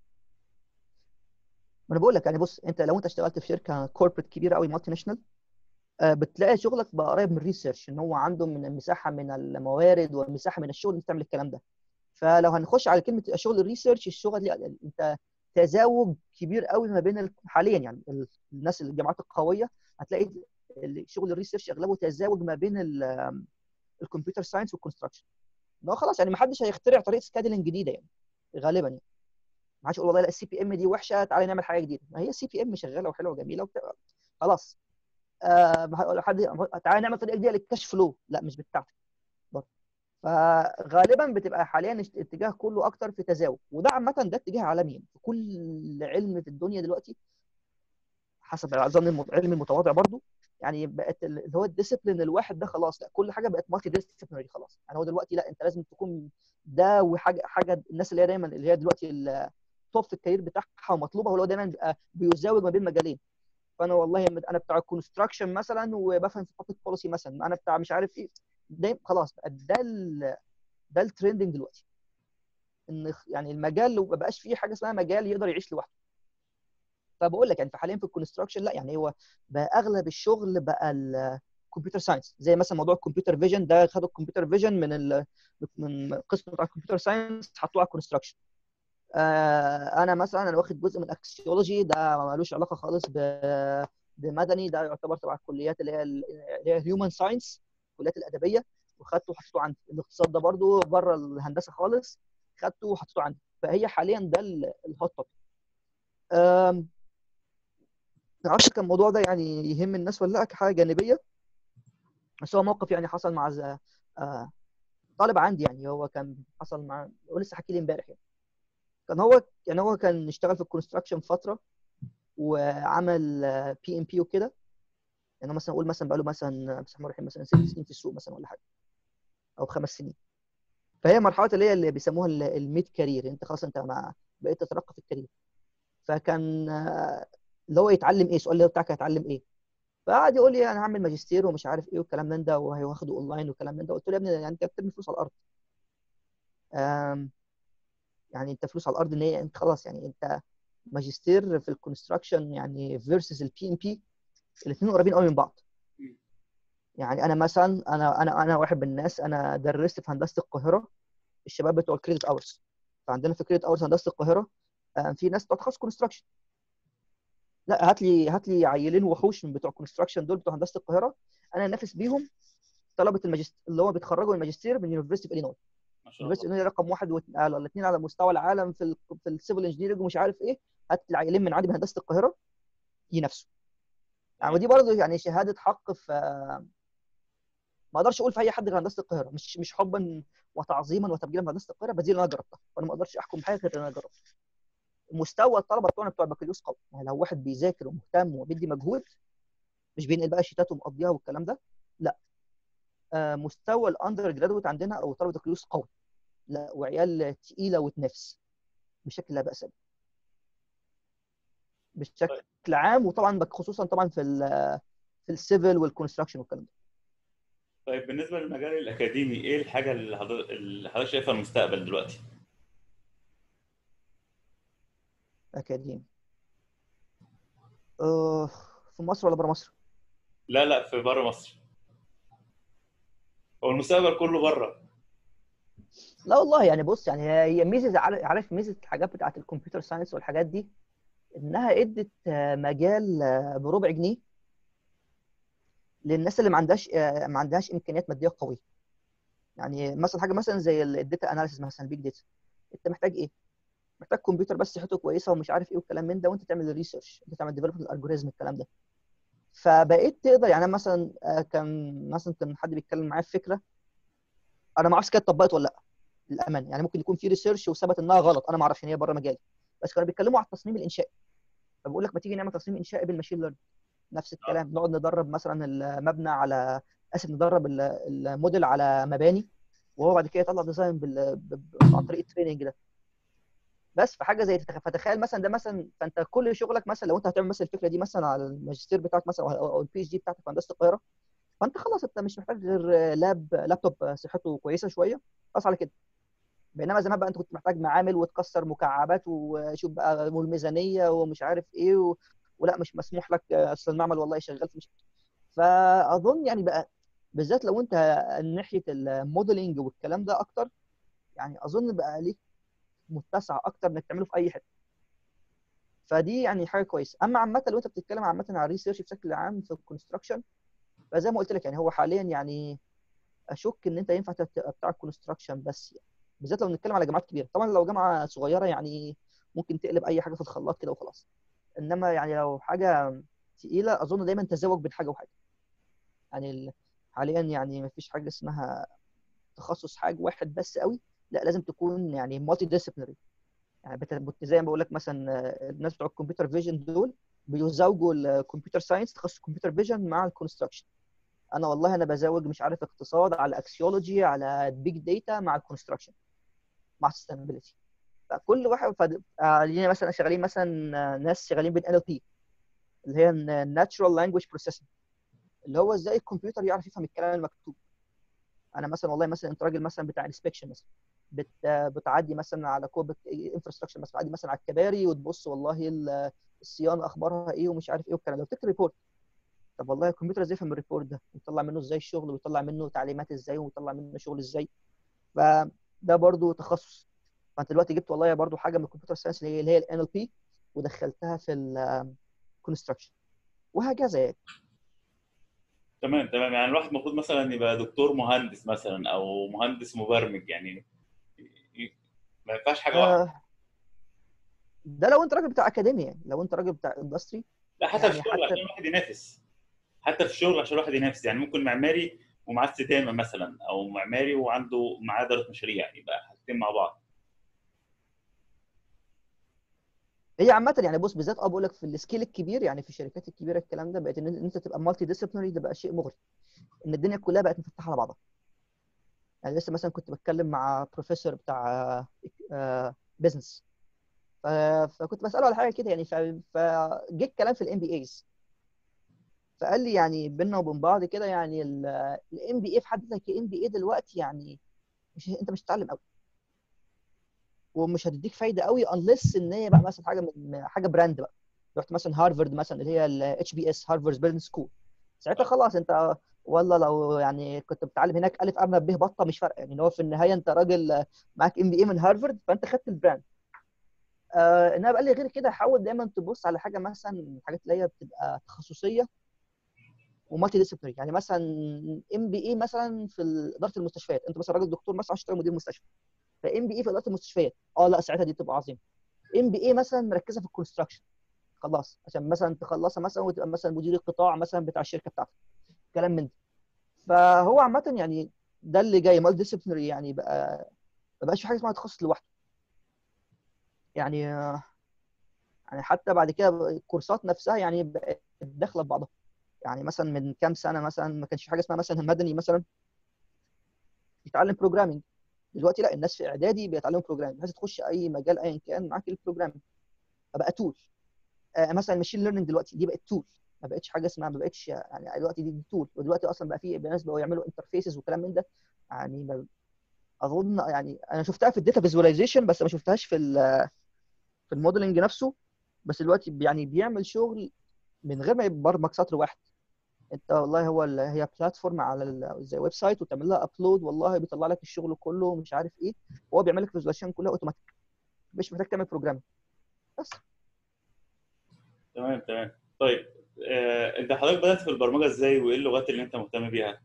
B: ما انا بقول لك يعني بص انت لو انت اشتغلت في شركه كوربريت كبيره قوي مالتي ناشونال آه، بتلاقي شغلك بقى قريب من الريسيرش ان هو عنده من المساحه من الموارد والمساحه من الشغل اللي تعمل الكلام ده فلو هنخش على كلمه شغل الريسيرش الشغل اللي انت تزاوج كبير قوي ما بين ال- حاليا يعني ال- الناس الجامعات القويه هتلاقي ال- شغل الريسيرش اغلبه تزاوج ما بين ال- الكمبيوتر ساينس والكونستراكشن ان هو خلاص يعني ما حدش هيخترع طريقه سكادلنج جديده يعني غالبا يعني ما حدش يقول والله لا السي بي ام دي وحشه تعالى نعمل حاجه جديده ما هي السي بي ام شغاله وحلوه وجميله وبت... خلاص آه ما هقول حد تعالى نعمل طريقه جديده للكاش فلو لا مش بتاعتك برضه فغالبا بتبقى حاليا الاتجاه كله اكتر في تزاوج وده عامه ده اتجاه عالمي في كل علم في الدنيا دلوقتي حسب ظن العلم المتواضع برضو يعني بقت ال- اللي هو الديسيبلين الواحد ده خلاص لا كل حاجه بقت مالتي ديسيبلينري خلاص يعني هو دلوقتي لا انت لازم تكون ده وحاجه حاجه الناس اللي هي دايما اللي هي دلوقتي التوب في الكارير بتاعها ومطلوبه هو اللي هو دايما بيبقى بيزاوج ما بين مجالين فانا والله انا بتاع الكونستراكشن مثلا وبفهم في بابليك بوليسي مثلا انا بتاع مش عارف ايه دايما خلاص بقى ده ال... ده الترندنج دلوقتي ان خ- يعني المجال لو ما بقاش فيه حاجه اسمها مجال يقدر يعيش لوحده فبقول لك يعني حاليا في الكونستراكشن لا يعني هو بقى اغلب الشغل بقى الكمبيوتر ساينس زي مثلا موضوع الكمبيوتر فيجن ده خدوا الكمبيوتر فيجن من ال... من القسم بتاع الكمبيوتر ساينس حطوه على الكونستراكشن آه انا مثلا انا واخد جزء من اكسيولوجي ده ملوش علاقه خالص ب بمدني ده يعتبر تبع الكليات اللي هي ال- اللي هي هيومن ساينس الكليات الادبيه وخدته وحطيته عندي الاقتصاد ده برضو بره الهندسه خالص خدته وحطيته عندي فهي حاليا ده ال- الهوت توبيك أم، معرفش كان الموضوع ده يعني يهم الناس ولا لا كحاجه جانبيه بس هو موقف يعني حصل مع ز- آه، طالب عندي يعني هو كان حصل مع هو لسه حكي لي امبارح يعني كان هو يعني هو كان اشتغل في الكونستراكشن فتره وعمل بي ام بي وكده يعني هو مثلا اقول مثلا بقاله مثلا بسم الله الرحمن مثلا ست سنين في السوق مثلا ولا حاجه او خمس سنين فهي مرحله اللي هي اللي بيسموها ال- الميد كارير انت خلاص انت مع بقيت تترقى في الكارير فكان آه، اللي هو يتعلم ايه السؤال اللي هو بتاعك هيتعلم ايه فقعد يقول لي انا هعمل ماجستير ومش عارف ايه والكلام من ده وهياخده اونلاين والكلام من ده قلت له يا ابني يعني انت بترمي فلوس على الارض آم، يعني انت فلوس على الارض ان هي انت خلاص يعني انت ماجستير في الكونستراكشن يعني فيرسز البي ام بي الاثنين قريبين قوي من بعض يعني انا مثلا انا انا انا واحد من الناس انا درست في هندسه القاهره الشباب بتوع الكريدت اورز فعندنا في كريدت اورز هندسه القاهره آه، في ناس بتوع تخصص كونستراكشن لا هات لي هات لي عيلين وحوش من بتوع كونستراكشن دول بتوع هندسه القاهره انا انافس بيهم طلبه الماجستير اللي هو بيتخرجوا من الماجستير من يونيفرستي في الينوي
A: ما شاء
B: يونيفرستي
A: الله
B: الينوي رقم واحد والاثنين على مستوى العالم في ال في السيفل انجينيرنج ومش عارف ايه هات لي عيلين من عندي من هندسه القاهره ينافسوا يعني ودي برضه يعني شهاده حق في ما اقدرش اقول في اي حد غير هندسه القاهره مش مش حبا وتعظيما وتبجيلا في هندسه القاهره بس دي اللي انا جربتها فانا ما اقدرش احكم بحاجه غير اللي انا جربتها مستوى الطلبه بتوعنا بتوع البكالوريوس قوي يعني لو واحد بيذاكر ومهتم وبيدي مجهود مش بينقل بقى شيتات ومقضيها والكلام ده لا آه مستوى الاندر جرادويت عندنا او طلبه البكالوريوس قوي لا وعيال تقيله وتنافس بشكل لا باس به بشكل عام وطبعا بك- خصوصا طبعا في ال في السيفل والكونستراكشن والكلام ده
A: طيب بالنسبه للمجال الاكاديمي ايه الحاجه اللي حضرتك اللي حضرتك شايفها المستقبل دلوقتي؟
B: اكاديمي آه في مصر ولا بره مصر؟
A: لا لا في بره مصر هو المستقبل كله بره
B: لا والله يعني بص يعني هي هي ميزه عارف عارف ميزه الحاجات بتاعت الكمبيوتر ساينس والحاجات دي انها ادت آه، مجال آه، بربع جنيه للناس اللي ما عندهاش آه، ما عندهاش امكانيات ماديه قويه يعني مثلا حاجه مثلا زي الداتا اناليسيس مثلا البيج داتا انت محتاج ايه محتاج كمبيوتر بس صحته كويسه ومش عارف ايه والكلام من ده وانت تعمل ريسيرش انت تعمل ديفلوبمنت الالجوريزم الكلام ده فبقيت تقدر يعني أنا مثلا آه، كان مثلا كان حد بيتكلم معايا في فكره انا ما اعرفش كانت اتطبقت ولا لا للامانه يعني ممكن يكون في ريسيرش وثبت انها غلط انا ما اعرفش ان هي بره مجالي بس كانوا بيتكلموا على التصميم الانشائي فبقول لك ما تيجي نعمل تصميم انشائي بالماشين ليرنينج نفس الكلام نقعد ندرب مثلا المبنى على اسف ندرب ال- الموديل على مباني وهو بعد كده يطلع ديزاين بال... ب- ب- عن طريق التريننج ده بس فحاجه زي تتخ- فتخيل مثلا ده مثلا فانت كل شغلك مثلا لو انت هتعمل مثلا الفكره دي مثلا على الماجستير بتاعك مثلا او أو البي اتش دي بتاعتك في هندسه القاهره فانت خلاص انت مش محتاج غير لاب لابتوب صحته كويسه شويه خلاص على كده بينما زمان بقى انت كنت محتاج معامل وتكسر مكعبات وشوف بقى والميزانيه ومش عارف ايه و... ولا مش مسموح لك اصل المعمل والله شغال في مش فاظن يعني بقى بالذات لو انت ناحيه الموديلنج والكلام ده اكتر يعني اظن بقى ليك متسع اكتر انك تعمله في اي حته فدي يعني حاجه كويسه اما عامه لو انت بتتكلم عامه على الريسيرش بشكل عام في الكونستراكشن فزي ما قلت لك يعني هو حاليا يعني اشك ان انت ينفع تبقى بتاع الكونستراكشن بس يعني بالذات لو بنتكلم على جامعات كبيره طبعا لو جامعه صغيره يعني ممكن تقلب اي حاجه في الخلاط كده وخلاص انما يعني لو حاجه تقيله اظن دايما تزوج بين حاجه وحاجه يعني ال- حاليا يعني ما فيش حاجه اسمها تخصص حاجه واحد بس قوي لا لازم تكون يعني مالتي ديسيبلينري يعني بت- بت- زي ما بقول لك مثلا آه، الناس بتوع الكمبيوتر فيجن دول بيزوجوا الكمبيوتر ساينس تخصص الكمبيوتر فيجن مع الكونستراكشن انا والله انا بزوج مش عارف اقتصاد على اكسيولوجي على بيج داتا مع الكونستراكشن مع سستينابيلتي فكل واحد فد... آه، لينا مثلا شغالين مثلا آه، ناس شغالين بال NLP اللي هي Natural Language Processing اللي هو ازاي الكمبيوتر يعرف يفهم الكلام المكتوب انا مثلا والله مثلا انت راجل مثلا بتاع انسبكشن مثلا بت بتعدي مثلا على كوب انفراستراكشر مثلا بتعدي مثلا على الكباري وتبص والله ال- الصيانه اخبارها ايه ومش عارف ايه والكلام ده وتكتب ريبورت طب والله الكمبيوتر ازاي يفهم الريبورت ده ويطلع منه ازاي الشغل ويطلع منه تعليمات ازاي ويطلع منه شغل ازاي فده برضو تخصص فانت دلوقتي جبت والله برضو حاجه من الكمبيوتر ساينس اللي هي اللي هي الان ال بي ودخلتها في الكونستراكشن وهكذا يعني
A: تمام تمام يعني الواحد المفروض مثلا يبقى دكتور مهندس مثلا او مهندس مبرمج يعني ي- ما ينفعش حاجه واحده
B: آه، ده لو انت راجل بتاع اكاديميا يعني لو انت راجل بتاع اندستري
A: لا حتى
B: يعني
A: في الشغل
B: حتى-
A: عشان الواحد ينافس حتى في الشغل عشان الواحد ينافس يعني ممكن معماري ومعاه استدامه مثلا او معماري وعنده معاه اداره مشاريع يبقى حاجتين مع بعض
B: هي عامه يعني بص بالذات اه بقول لك في السكيل الكبير يعني في الشركات الكبيره الكلام ده بقت ان انت تبقى مالتي ديسيبلينري ده بقى شيء مغري ان الدنيا كلها بقت مفتحه على بعضها يعني لسه مثلا كنت بتكلم مع بروفيسور بتاع بزنس فكنت بساله على حاجه كده يعني ف- فجه الكلام في الام بي ايز فقال لي يعني بينا وبين بعض كده يعني الام بي اي في حد ذاتها كام بي اي دلوقتي يعني مش انت مش هتتعلم قوي ومش هتديك فايده قوي unless ان هي بقى مثلا حاجه من حاجه براند بقى رحت مثلا هارفارد مثلا اللي هي الاتش بي اس هارفارد بزنس سكول ساعتها خلاص انت والله لو يعني كنت بتتعلم هناك الف ارنب ب بطه مش فارقه يعني هو في النهايه انت راجل معاك ام بي اي من هارفارد فانت خدت البراند آه انما بقى لي غير كده حاول دايما تبص على حاجه مثلا الحاجات اللي هي بتبقى تخصصيه ومالتي ديسيبلينري يعني مثلا ام بي اي مثلا في اداره المستشفيات انت مثلا راجل دكتور مثلا عشان تشتغل مدير مستشفى فام بي اي في اداره المستشفيات اه لا ساعتها دي تبقى عظيمه ام بي اي مثلا مركزه في الكونستراكشن خلاص عشان مثلا تخلصها مثلا وتبقى مثلا مدير القطاع مثلا بتاع الشركه بتاعتك كلام من ده فهو عامه يعني ده اللي جاي مالتي ديسيبلينري يعني بقى ما بقاش في حاجه اسمها تخصص لوحده يعني يعني حتى بعد كده الكورسات نفسها يعني بقت داخله في بعضها يعني مثلا من كام سنه مثلا ما كانش في حاجه اسمها مثلا مدني مثلا يتعلم بروجرامنج دلوقتي لا الناس في اعدادي بيتعلموا بروجرامنج عايز تخش اي مجال ايا كان معاك البروجرامنج فبقى تول آه مثلا الماشين ليرنينج دلوقتي دي بقت تول ما بقتش حاجه اسمها ما بقتش يعني دلوقتي دي, دي تول ودلوقتي اصلا بقى في ناس بقوا يعملوا انترفيسز وكلام من ده يعني ما اظن يعني انا شفتها في الداتا فيزواليزيشن بس ما شفتهاش في في الموديلنج نفسه بس دلوقتي يعني بيعمل شغل من غير ما يبرمج سطر واحد انت والله هو ال- هي بلاتفورم على ال- زي ويب سايت وتعمل لها ابلود والله بيطلع لك الشغل كله ومش عارف ايه وهو بيعمل لك فيزواليزيشن كلها اوتوماتيك مش محتاج تعمل بروجرام بس
A: تمام تمام طيب آه، انت حضرتك بدات في البرمجه ازاي وايه اللغات اللي انت مهتم بيها؟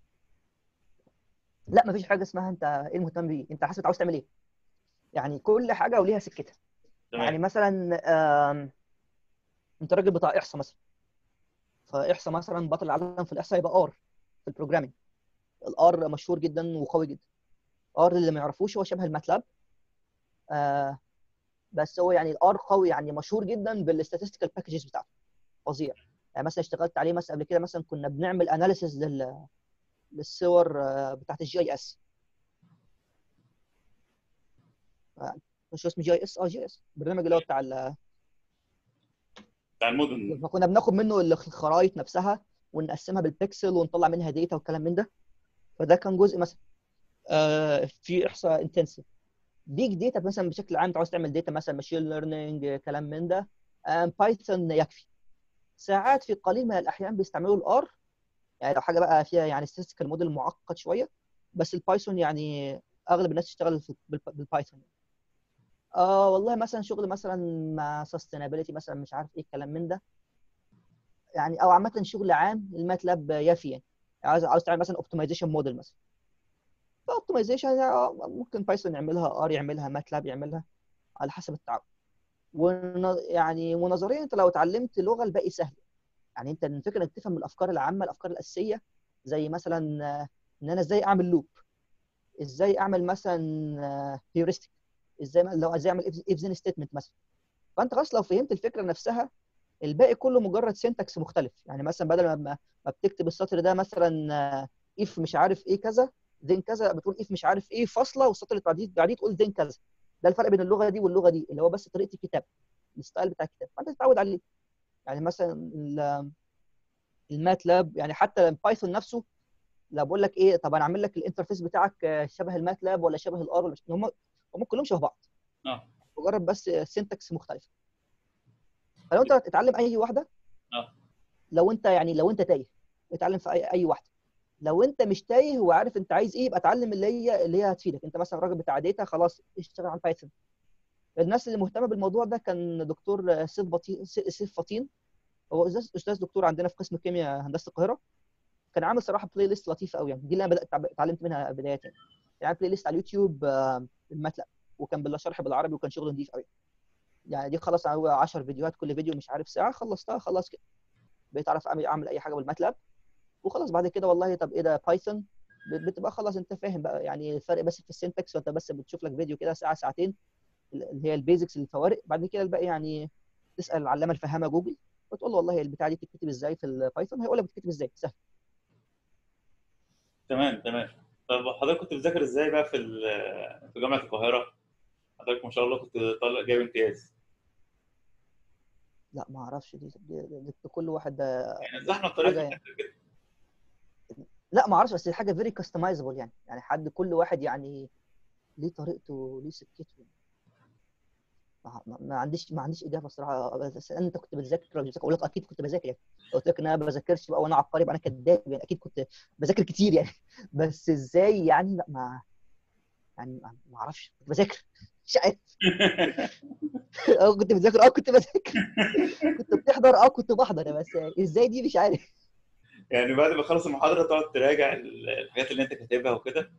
B: لا مفيش حاجه اسمها انت ايه المهتم بيه انت حاسس عاوز تعمل ايه يعني كل حاجه وليها سكتها
A: تمام
B: يعني مثلا آم، انت راجل بتاع احصاء مثلا فاحصاء مثلا بطل العالم في الاحصاء يبقى ار في البروجرامينج الار مشهور جدا وقوي جدا ار اللي ما يعرفوش هو شبه الماتلاب آه بس هو يعني الار قوي يعني مشهور جدا بالاستاتستيكال باكجز بتاعته فظيع يعني مثلا اشتغلت عليه مثلا قبل كده مثلا كنا بنعمل اناليسيز لل للصور آه، بتاعت الجي اي اس مش اسمه جي اي اس اه جي اس البرنامج اللي هو بتاع ال-
A: بتاع المدن
B: لما كنا بناخد منه الخرائط نفسها ونقسمها بالبكسل ونطلع منها داتا وكلام من ده فده كان جزء مثلا آه، في احصاء انتنسيف بيج داتا مثلا بشكل عام انت عاوز تعمل داتا مثلا ماشين ليرنينج كلام من ده بايثون يكفي ساعات في قليل من الاحيان بيستعملوا الار يعني لو حاجه بقى فيها يعني statistical موديل معقد شويه بس البايثون يعني اغلب الناس تشتغل في- بال- بالبايثون اه والله مثلا شغل مثلا مع sustainability مثلا مش عارف ايه الكلام من ده يعني او عامه شغل عام الماتلاب يافي يعني عاوز عاوز تعمل مثلا اوبتمايزيشن موديل مثلا فاوبتمايزيشن ممكن بايثون يعملها ار يعملها ماتلاب يعملها على حسب التعب ون... يعني ونظريا انت لو اتعلمت لغه الباقي سهل يعني انت الفكره انك تفهم الافكار العامه الافكار الاساسيه زي مثلا آه، ان انا ازاي اعمل لوب ازاي اعمل مثلا هيورستيك ازاي لو ازاي اعمل اف زين ستيتمنت مثلا فانت خلاص لو فهمت الفكره نفسها الباقي كله مجرد سينتاكس مختلف يعني مثلا بدل ما ما ما بتكتب السطر ده مثلا اف مش عارف ايه كذا ذين كذا بتقول اف مش عارف ايه فاصله والسطر اللي بعديه بعديه تقول ذين كذا ده الفرق بين اللغه دي واللغه دي اللي هو بس طريقه الكتاب الستايل بتاع الكتاب فانت تتعود عليه يعني مثلا ال- الماتلاب يعني حتى البايثون نفسه لا بقول لك ايه طب انا اعمل لك الانترفيس بتاعك آه، شبه الماتلاب ولا شبه الار ولا مش- هم هم كلهم شبه بعض
A: اه
B: مجرد بس سنتكس مختلفه فلو انت تتعلم اي واحده
A: اه
B: لو انت يعني لو انت تايه اتعلم في اي اي واحده لو انت مش تايه وعارف انت عايز ايه يبقى اتعلم اللي هي اللي هي هتفيدك انت مثلا راجل بتاع داتا خلاص اشتغل على بايثون الناس اللي مهتمه بالموضوع ده كان دكتور سيف بطين سيف فطين هو استاذ استاذ دكتور عندنا في قسم الكيمياء هندسه القاهره كان عامل صراحه بلاي ليست لطيفه قوي يعني دي اللي انا بدات اتعلمت منها بدايه يعني كان عامل بلاي ليست على اليوتيوب آه، بالماتلاب وكان بالشرح بالعربي وكان شغل نضيف قوي يعني دي خلاص هو 10 فيديوهات كل فيديو مش عارف ساعه خلصتها خلاص كده بقيت اعرف اعمل اعمل اي حاجه بالماتلاب وخلاص بعد كده والله طب ايه ده بايثون بتبقى خلاص انت فاهم بقى يعني الفرق بس في السنتكس وانت بس بتشوف لك فيديو كده ساعه ساعتين اللي هي البيزكس الفوارق بعد كده الباقي يعني تسال العلامه الفهامه جوجل وتقول له والله البتاعه دي بتتكتب ازاي في البايثون هيقول لك بتتكتب ازاي سهل
A: تمام تمام طب حضرتك كنت بتذاكر ازاي بقى في ال- في جامعه القاهره حضرتك ما شاء الله كنت طالع جايب امتياز
B: لا ما اعرفش دي, دي, دي, دي كل واحد ده
A: يعني الزحمه الطريق
B: حاجة يعني. لا ما اعرفش بس دي حاجه فيري كاستمايزبل يعني يعني حد كل واحد يعني ليه طريقته ليه سكته ما, ما, ما عنديش ما عنديش اجابه الصراحه بس انت كنت بتذاكر ولا بتذاكر اقول لك اكيد كنت بذاكر يعني لو قلت لك ان انا ما بذاكرش بقى وانا عبقري يبقى انا كداب يعني اكيد كنت بذاكر كتير يعني بس ازاي يعني لا ما يعني ما ما اعرفش كنت بذاكر مش عارف اه كنت بتذاكر اه كنت بذاكر كنت بتحضر اه كنت بحضر بس ازاي دي مش عارف
A: يعني بعد ما تخلص المحاضره تقعد تراجع الحاجات اللي انت كاتبها وكده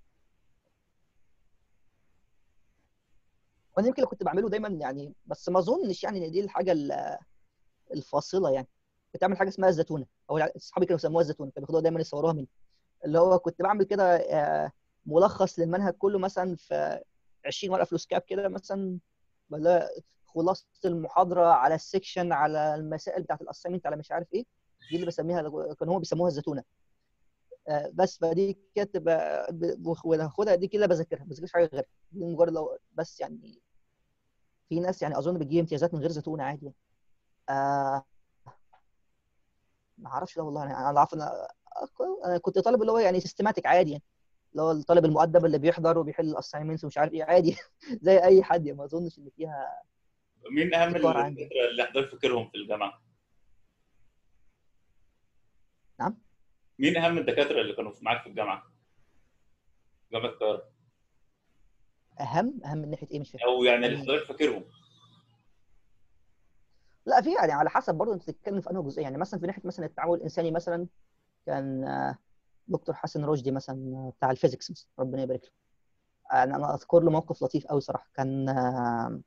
B: وانا يمكن اللي كنت بعمله دايما يعني بس ما اظنش يعني ان دي الحاجه ال- الفاصله يعني كنت بعمل حاجه اسمها الزتونه او اصحابي كانوا يسموها الزتونه كانوا بياخدوها دايما يصوروها مني اللي هو كنت بعمل كده آه، ملخص للمنهج كله مثلا في 20 ورقه فلوس كاب كده مثلا ولا خلاصه المحاضره على السكشن على المسائل بتاعت الاساينمنت على مش عارف ايه دي اللي بسميها كانوا هم بيسموها الزتونه آه، بس فدي كانت ب- ب- باخدها دي كده بذاكرها ما بذاكرش حاجه غيرها دي مجرد لو بس يعني في ناس يعني اظن بتجيب امتيازات من غير زيتونه عادي يعني. آه ما اعرفش ده والله يعني انا عارف ان انا كنت طالب اللي هو يعني سيستماتيك عادي يعني اللي هو الطالب المؤدب اللي بيحضر وبيحل الاساينمنتس ومش عارف ايه عادي زي اي حد يعني ما اظنش ان فيها
A: مين اهم
B: ابتكار عندي.
A: الدكاتره اللي حضرتك فاكرهم في الجامعه؟
B: نعم
A: مين اهم الدكاتره اللي كانوا معاك في الجامعه؟ جامعه القاهره
B: اهم اهم من ناحيه ايه مش فاهم
A: او يعني اللي حضرتك فاكرهم
B: لا في يعني على حسب برضه انت بتتكلم في انهي جزئيه يعني مثلا في ناحيه مثلا التعامل الانساني مثلا كان آه، دكتور حسن رشدي مثلا آه، بتاع الفيزيكس مثلا ربنا يبارك له يعني انا اذكر له موقف لطيف قوي صراحه كان آه،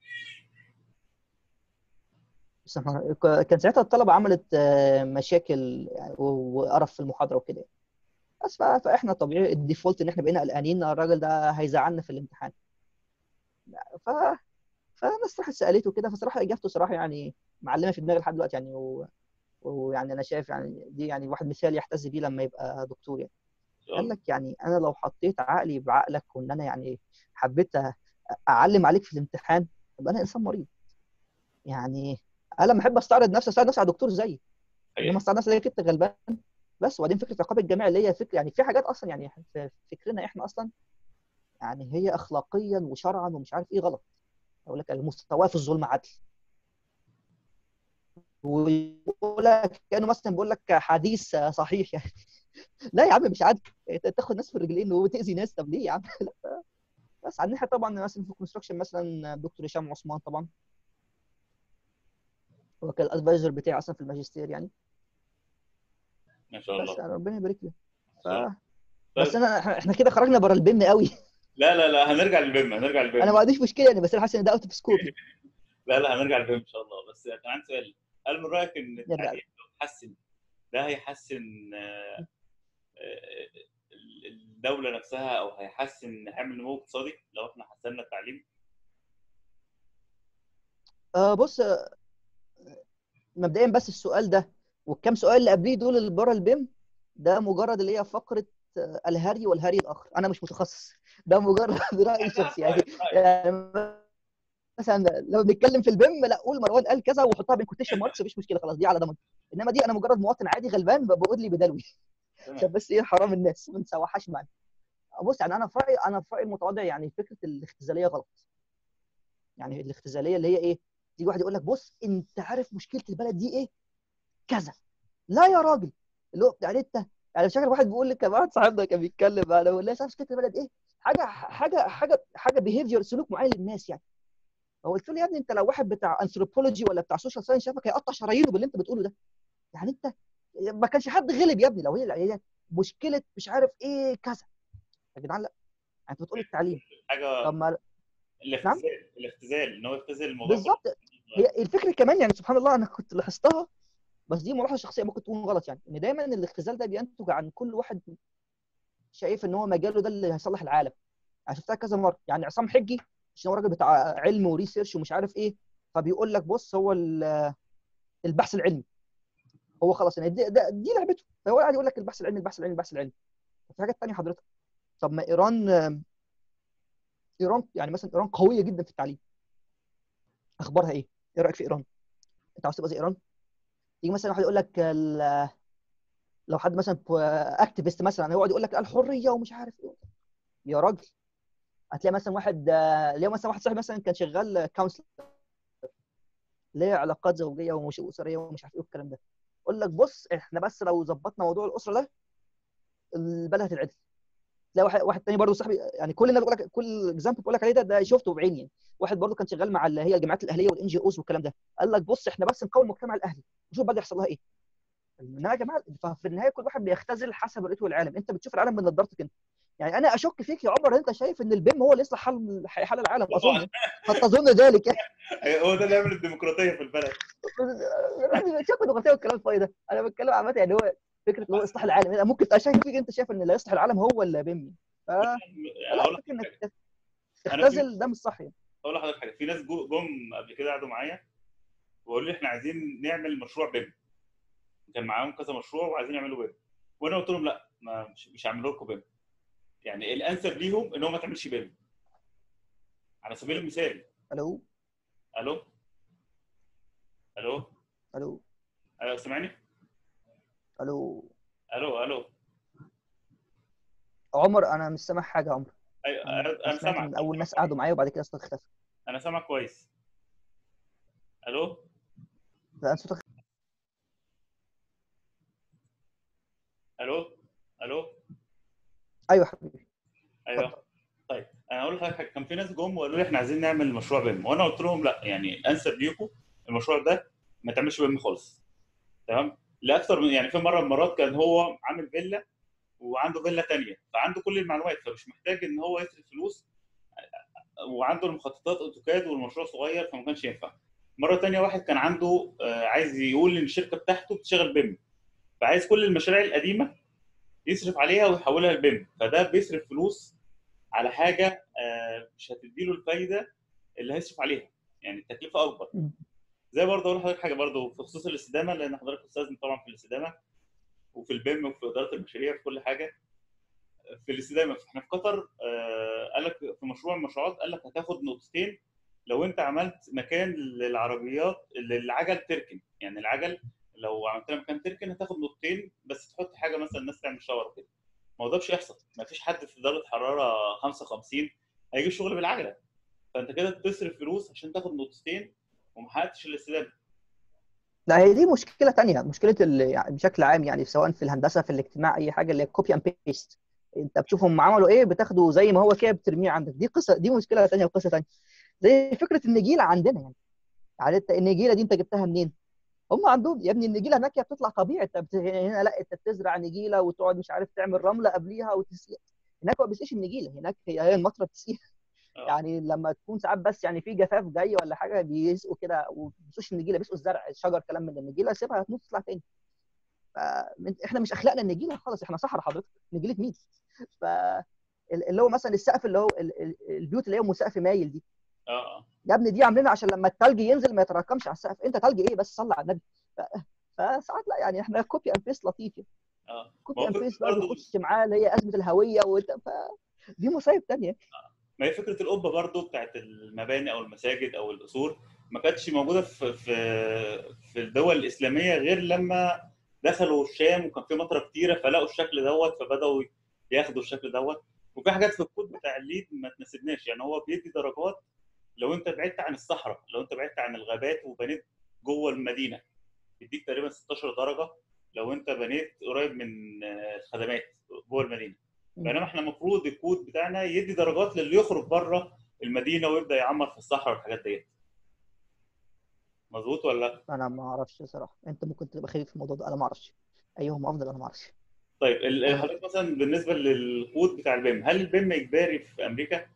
B: بسم الله الرحمن الرحيم. كان ساعتها الطلبه عملت آه، مشاكل يعني و- وقرف في المحاضره وكده بس ف- فاحنا طبيعي الديفولت ان احنا بقينا قلقانين الراجل ده هيزعلنا في الامتحان ف فانا الصراحه سالته كده فصراحه اجابته صراحه يعني معلمه في دماغي لحد دلوقتي يعني و... ويعني انا شايف يعني دي يعني واحد مثال يحتذي بيه لما يبقى دكتور يعني قال لك يعني انا لو حطيت عقلي بعقلك وان انا يعني حبيت أ- اعلم عليك في الامتحان يبقى انا انسان مريض يعني انا لما احب استعرض نفسي استعرض نفسي على دكتور زيي انما استعرض نفسي عليك انت غلبان بس وبعدين فكره عقاب الجميع اللي هي فكره يعني في حاجات اصلا يعني في فكرنا احنا اصلا يعني هي اخلاقيا وشرعا ومش عارف ايه غلط اقول لك المستوى في الظلم عدل ويقول لك كانه مثلا بيقول لك حديث صحيح يعني لا يا عم مش عدل انت تاخد ناس في الرجلين وتاذي ناس طب ليه يا عم لا بس على الناحيه طبعا مثلا في الكونستراكشن مثلا دكتور هشام عثمان طبعا هو كان الادفايزر بتاعي اصلا في الماجستير يعني
A: ما شاء
B: بس
A: الله
B: يعني ربنا يبارك له ف...
A: طيب.
B: بس انا احنا كده خرجنا بره البن قوي
A: لا لا لا هنرجع للبيم هنرجع للبيم
B: انا ما عنديش مشكله يعني بس انا حاسس ان ده اوت اوف سكوب
A: لا لا هنرجع للبيم ان شاء الله بس كان عندي سؤال هل من رايك ان
B: نرجع.
A: التعليم لو اتحسن ده هيحسن آه، آه، الدوله نفسها او هيحسن هيعمل نمو اقتصادي لو احنا حسنا التعليم
B: آه بص آه، مبدئيا بس السؤال ده والكام سؤال اللي قبليه دول اللي بره البيم ده مجرد اللي هي فقره آه، الهري والهري الاخر انا مش متخصص ده مجرد راي شخصي يعني يعني مثلا لو بنتكلم في البيم لا قول مروان قال كذا وحطها بين كوتيشن ماركس مفيش مشكله خلاص دي على ضمانتي انما دي انا مجرد مواطن عادي غلبان بقول لي بدلوي
A: تمام.
B: عشان بس ايه حرام الناس ما نسوحهاش معانا بص يعني انا في رايي انا في رايي المتواضع يعني فكره الاختزاليه غلط يعني الاختزاليه اللي هي ايه تيجي واحد يقول لك بص انت عارف مشكله البلد دي ايه كذا لا يا راجل اللي هو يعني انت يعني مش فاكر واحد بيقول لي كان واحد صاحبنا كان بيتكلم انا بقول له مشكله البلد ايه حاجه حاجه حاجه حاجه بيهيفير سلوك معين للناس يعني فقلت له يا ابني انت لو واحد بتاع انثروبولوجي ولا بتاع سوشيال ساينس شافك هيقطع شرايينه باللي انت بتقوله ده يعني انت ما كانش حد غلب يا ابني لو هي هي مشكله مش عارف ايه كذا يا جدعان لا يعني انت بتقول التعليم
A: حاجه
B: طب ما
A: الاختزال الاختزال ان هو يختزل الموضوع
B: بالظبط هي الفكره كمان يعني سبحان الله انا كنت لاحظتها بس دي ملاحظه شخصيه ممكن تكون غلط يعني ان دايما الاختزال ده بينتج عن كل واحد شايف ان هو مجاله ده اللي هيصلح العالم انا شفتها كذا مره يعني عصام حجي عشان هو راجل بتاع علم وريسيرش ومش عارف ايه فبيقول لك بص هو ال- البحث العلمي هو خلاص يعني دي, ده دي لعبته فهو قاعد يقول لك البحث العلمي البحث العلمي البحث العلمي في حاجات تانية حضرتك طب ما ايران ايران يعني مثلا ايران قويه جدا في التعليم اخبارها ايه؟ ايه رايك في ايران؟ انت عاوز تبقى زي ايران؟ يجي مثلا واحد يقول لك ال- لو حد مثلا اكتيفيست مثلا يقعد يقول لك الحريه ومش عارف ايه يا راجل هتلاقي مثلا واحد ليه مثلا واحد صاحبي مثلا كان شغال كونسلر ليه علاقات زوجيه ومش اسريه ومش عارف ايه والكلام ده يقول لك بص احنا بس لو ظبطنا موضوع الاسره ده البلد هتتعدل تلاقي واحد واحد تاني برضه صاحبي يعني كل الناس بقول لك كل اكزامبل بقول لك عليه ده ده شفته بعيني يعني واحد برضه كان شغال مع اللي هي الجامعات الاهليه والان جي اوز والكلام ده قال لك بص احنا بس نقوي المجتمع الاهلي نشوف بقى يحصل لها ايه انما يا جماعه ففي النهايه كل واحد بيختزل حسب رؤيته العالم انت بتشوف العالم من نظارتك انت يعني انا اشك فيك يا عمر انت شايف ان البيم هو اللي يصلح حال حال العالم اظن قد تظن ذلك يعني
A: هو ده اللي يعمل الديمقراطيه في البلد
B: شوف الديمقراطيه والكلام الفاضي ده انا بتكلم عامه يعني هو فكره اللي هو اصلاح العالم يعني ممكن تبقى شايف فيك انت شايف ان اللي يصلح العالم هو البيم ف لا
A: هقول لك
B: فكره انك
A: أنا
B: تختزل ده مش صح يعني
A: اقول لحضرتك حاجه في ناس جو- جم قبل كده قعدوا معايا وقالوا لي احنا عايزين نعمل مشروع بيم كان معاهم كذا مشروع وعايزين يعملوا بيم وانا قلت لهم لا ما مش, مش هعمل لكم بيم يعني الانسب ليهم ان هو ما تعملش بيم على سبيل المثال
B: الو
A: الو الو
B: الو
A: الو سامعني
B: الو
A: الو الو
B: عمر انا مش سامع حاجه يا عمر
A: ايوه
B: انا
A: انا
B: سمعت
A: سامعك
B: ان اول ناس قعدوا معايا وبعد كده صوتك اختفى
A: انا سامعك كويس الو
B: لا صوتك
A: الو الو
B: ايوه حبيبي
A: ايوه طيب انا اقول لحضرتك حاجه كان في ناس جم وقالوا لي احنا عايزين نعمل مشروع بيم وانا قلت لهم لا يعني انسب ليكم المشروع ده ما تعملش بيم خالص تمام لاكثر من يعني في مره من المرات كان هو عامل فيلا وعنده فيلا تانية فعنده كل المعلومات فمش محتاج ان هو يصرف فلوس وعنده المخططات اوتوكاد والمشروع صغير فما كانش ينفع مره تانية واحد كان عنده آه، عايز يقول ان الشركه بتاعته بتشتغل بيم فعايز كل المشاريع القديمه يصرف عليها ويحولها لبيم فده بيصرف فلوس على حاجه آه، مش هتديله الفايده اللي هيصرف عليها يعني التكلفه اكبر
B: مم.
A: زي برضه اقول لحضرتك حاجه برضه في خصوص الاستدامه لان حضرتك استاذ طبعا في الاستدامه وفي البيم وفي اداره المشاريع في كل حاجه في الاستدامه احنا في قطر آه، قال لك في مشروع من المشروعات قال لك هتاخد نقطتين لو انت عملت مكان للعربيات للعجل تركن يعني العجل لو عملت لها مكان تركن هتاخد نقطتين بس تحط حاجه مثلا الناس تعمل شاور كده ما هو ده مش هيحصل ما فيش حد في درجه حراره 55 هيجي الشغل بالعجله فانت كده بتصرف فلوس عشان تاخد نقطتين وما حققتش الاستدامه
B: لا هي دي مشكله تانية مشكله ال- يعني بشكل عام يعني سواء في الهندسه في الاجتماع اي حاجه اللي هي كوبي اند بيست انت بتشوفهم عملوا ايه بتاخده زي ما هو كده بترميه عندك دي قصه دي مشكله تانية وقصه تانية زي فكره النجيله عندنا يعني يعني انت النجيله دي انت جبتها منين؟ هم عندهم يا ابني النجيله هناك هي بتطلع طبيعي انت بت... هنا لا انت بتزرع نجيله وتقعد مش عارف تعمل رمله قبليها وتسقي هناك ما بيسقيش النجيله هناك هي هي المطره بتسقيها
A: آه.
B: يعني لما تكون ساعات بس يعني في جفاف جاي ولا حاجه بيسقوا كده وما بيسقوش النجيله بيسقوا الزرع الشجر كلام من ده. النجيله سيبها هتموت تطلع تاني فمن- احنا مش اخلاقنا النجيله خالص احنا صحراء حضرتك نجيله مين ف اللي هو مثلا السقف اللي هو ال- ال- البيوت اللي هي ام سقف مايل دي
A: اه اه
B: يا ابني دي عاملينها عشان لما التلج ينزل ما يتراكمش على السقف انت تلج ايه بس صلي على النبي ف... فساعات لا يعني احنا كوبي اند بيست لطيف يعني.
A: اه
B: كوبي
A: ما هو
B: اند
A: فكرة
B: بيست بقى
A: برضه-
B: بيخش معاه اللي هي ازمه الهويه وانت ف... دي مصايب تانية
A: ما هي فكره القبه برضو بتاعت المباني او المساجد او القصور ما كانتش موجوده في في في الدول الاسلاميه غير لما دخلوا الشام وكان في مطره كتيره فلقوا الشكل دوت فبداوا ياخدوا الشكل دوت وفي حاجات في الكود بتاع الليد ما تناسبناش يعني هو بيدي درجات لو انت بعدت عن الصحراء لو انت بعدت عن الغابات وبنيت جوه المدينه يديك تقريبا 16 درجه لو انت بنيت قريب من آه، الخدمات جوه المدينه بينما احنا المفروض الكود بتاعنا يدي درجات للي يخرج بره المدينه ويبدا يعمر في الصحراء والحاجات ديت مظبوط ولا لا؟
B: انا ما اعرفش صراحه انت ممكن تبقى خبير في الموضوع ده انا ما اعرفش ايهم افضل انا ما اعرفش
A: طيب ال-
B: آه.
A: حضرتك مثلا بالنسبه للكود بتاع البيم هل البيم اجباري في امريكا؟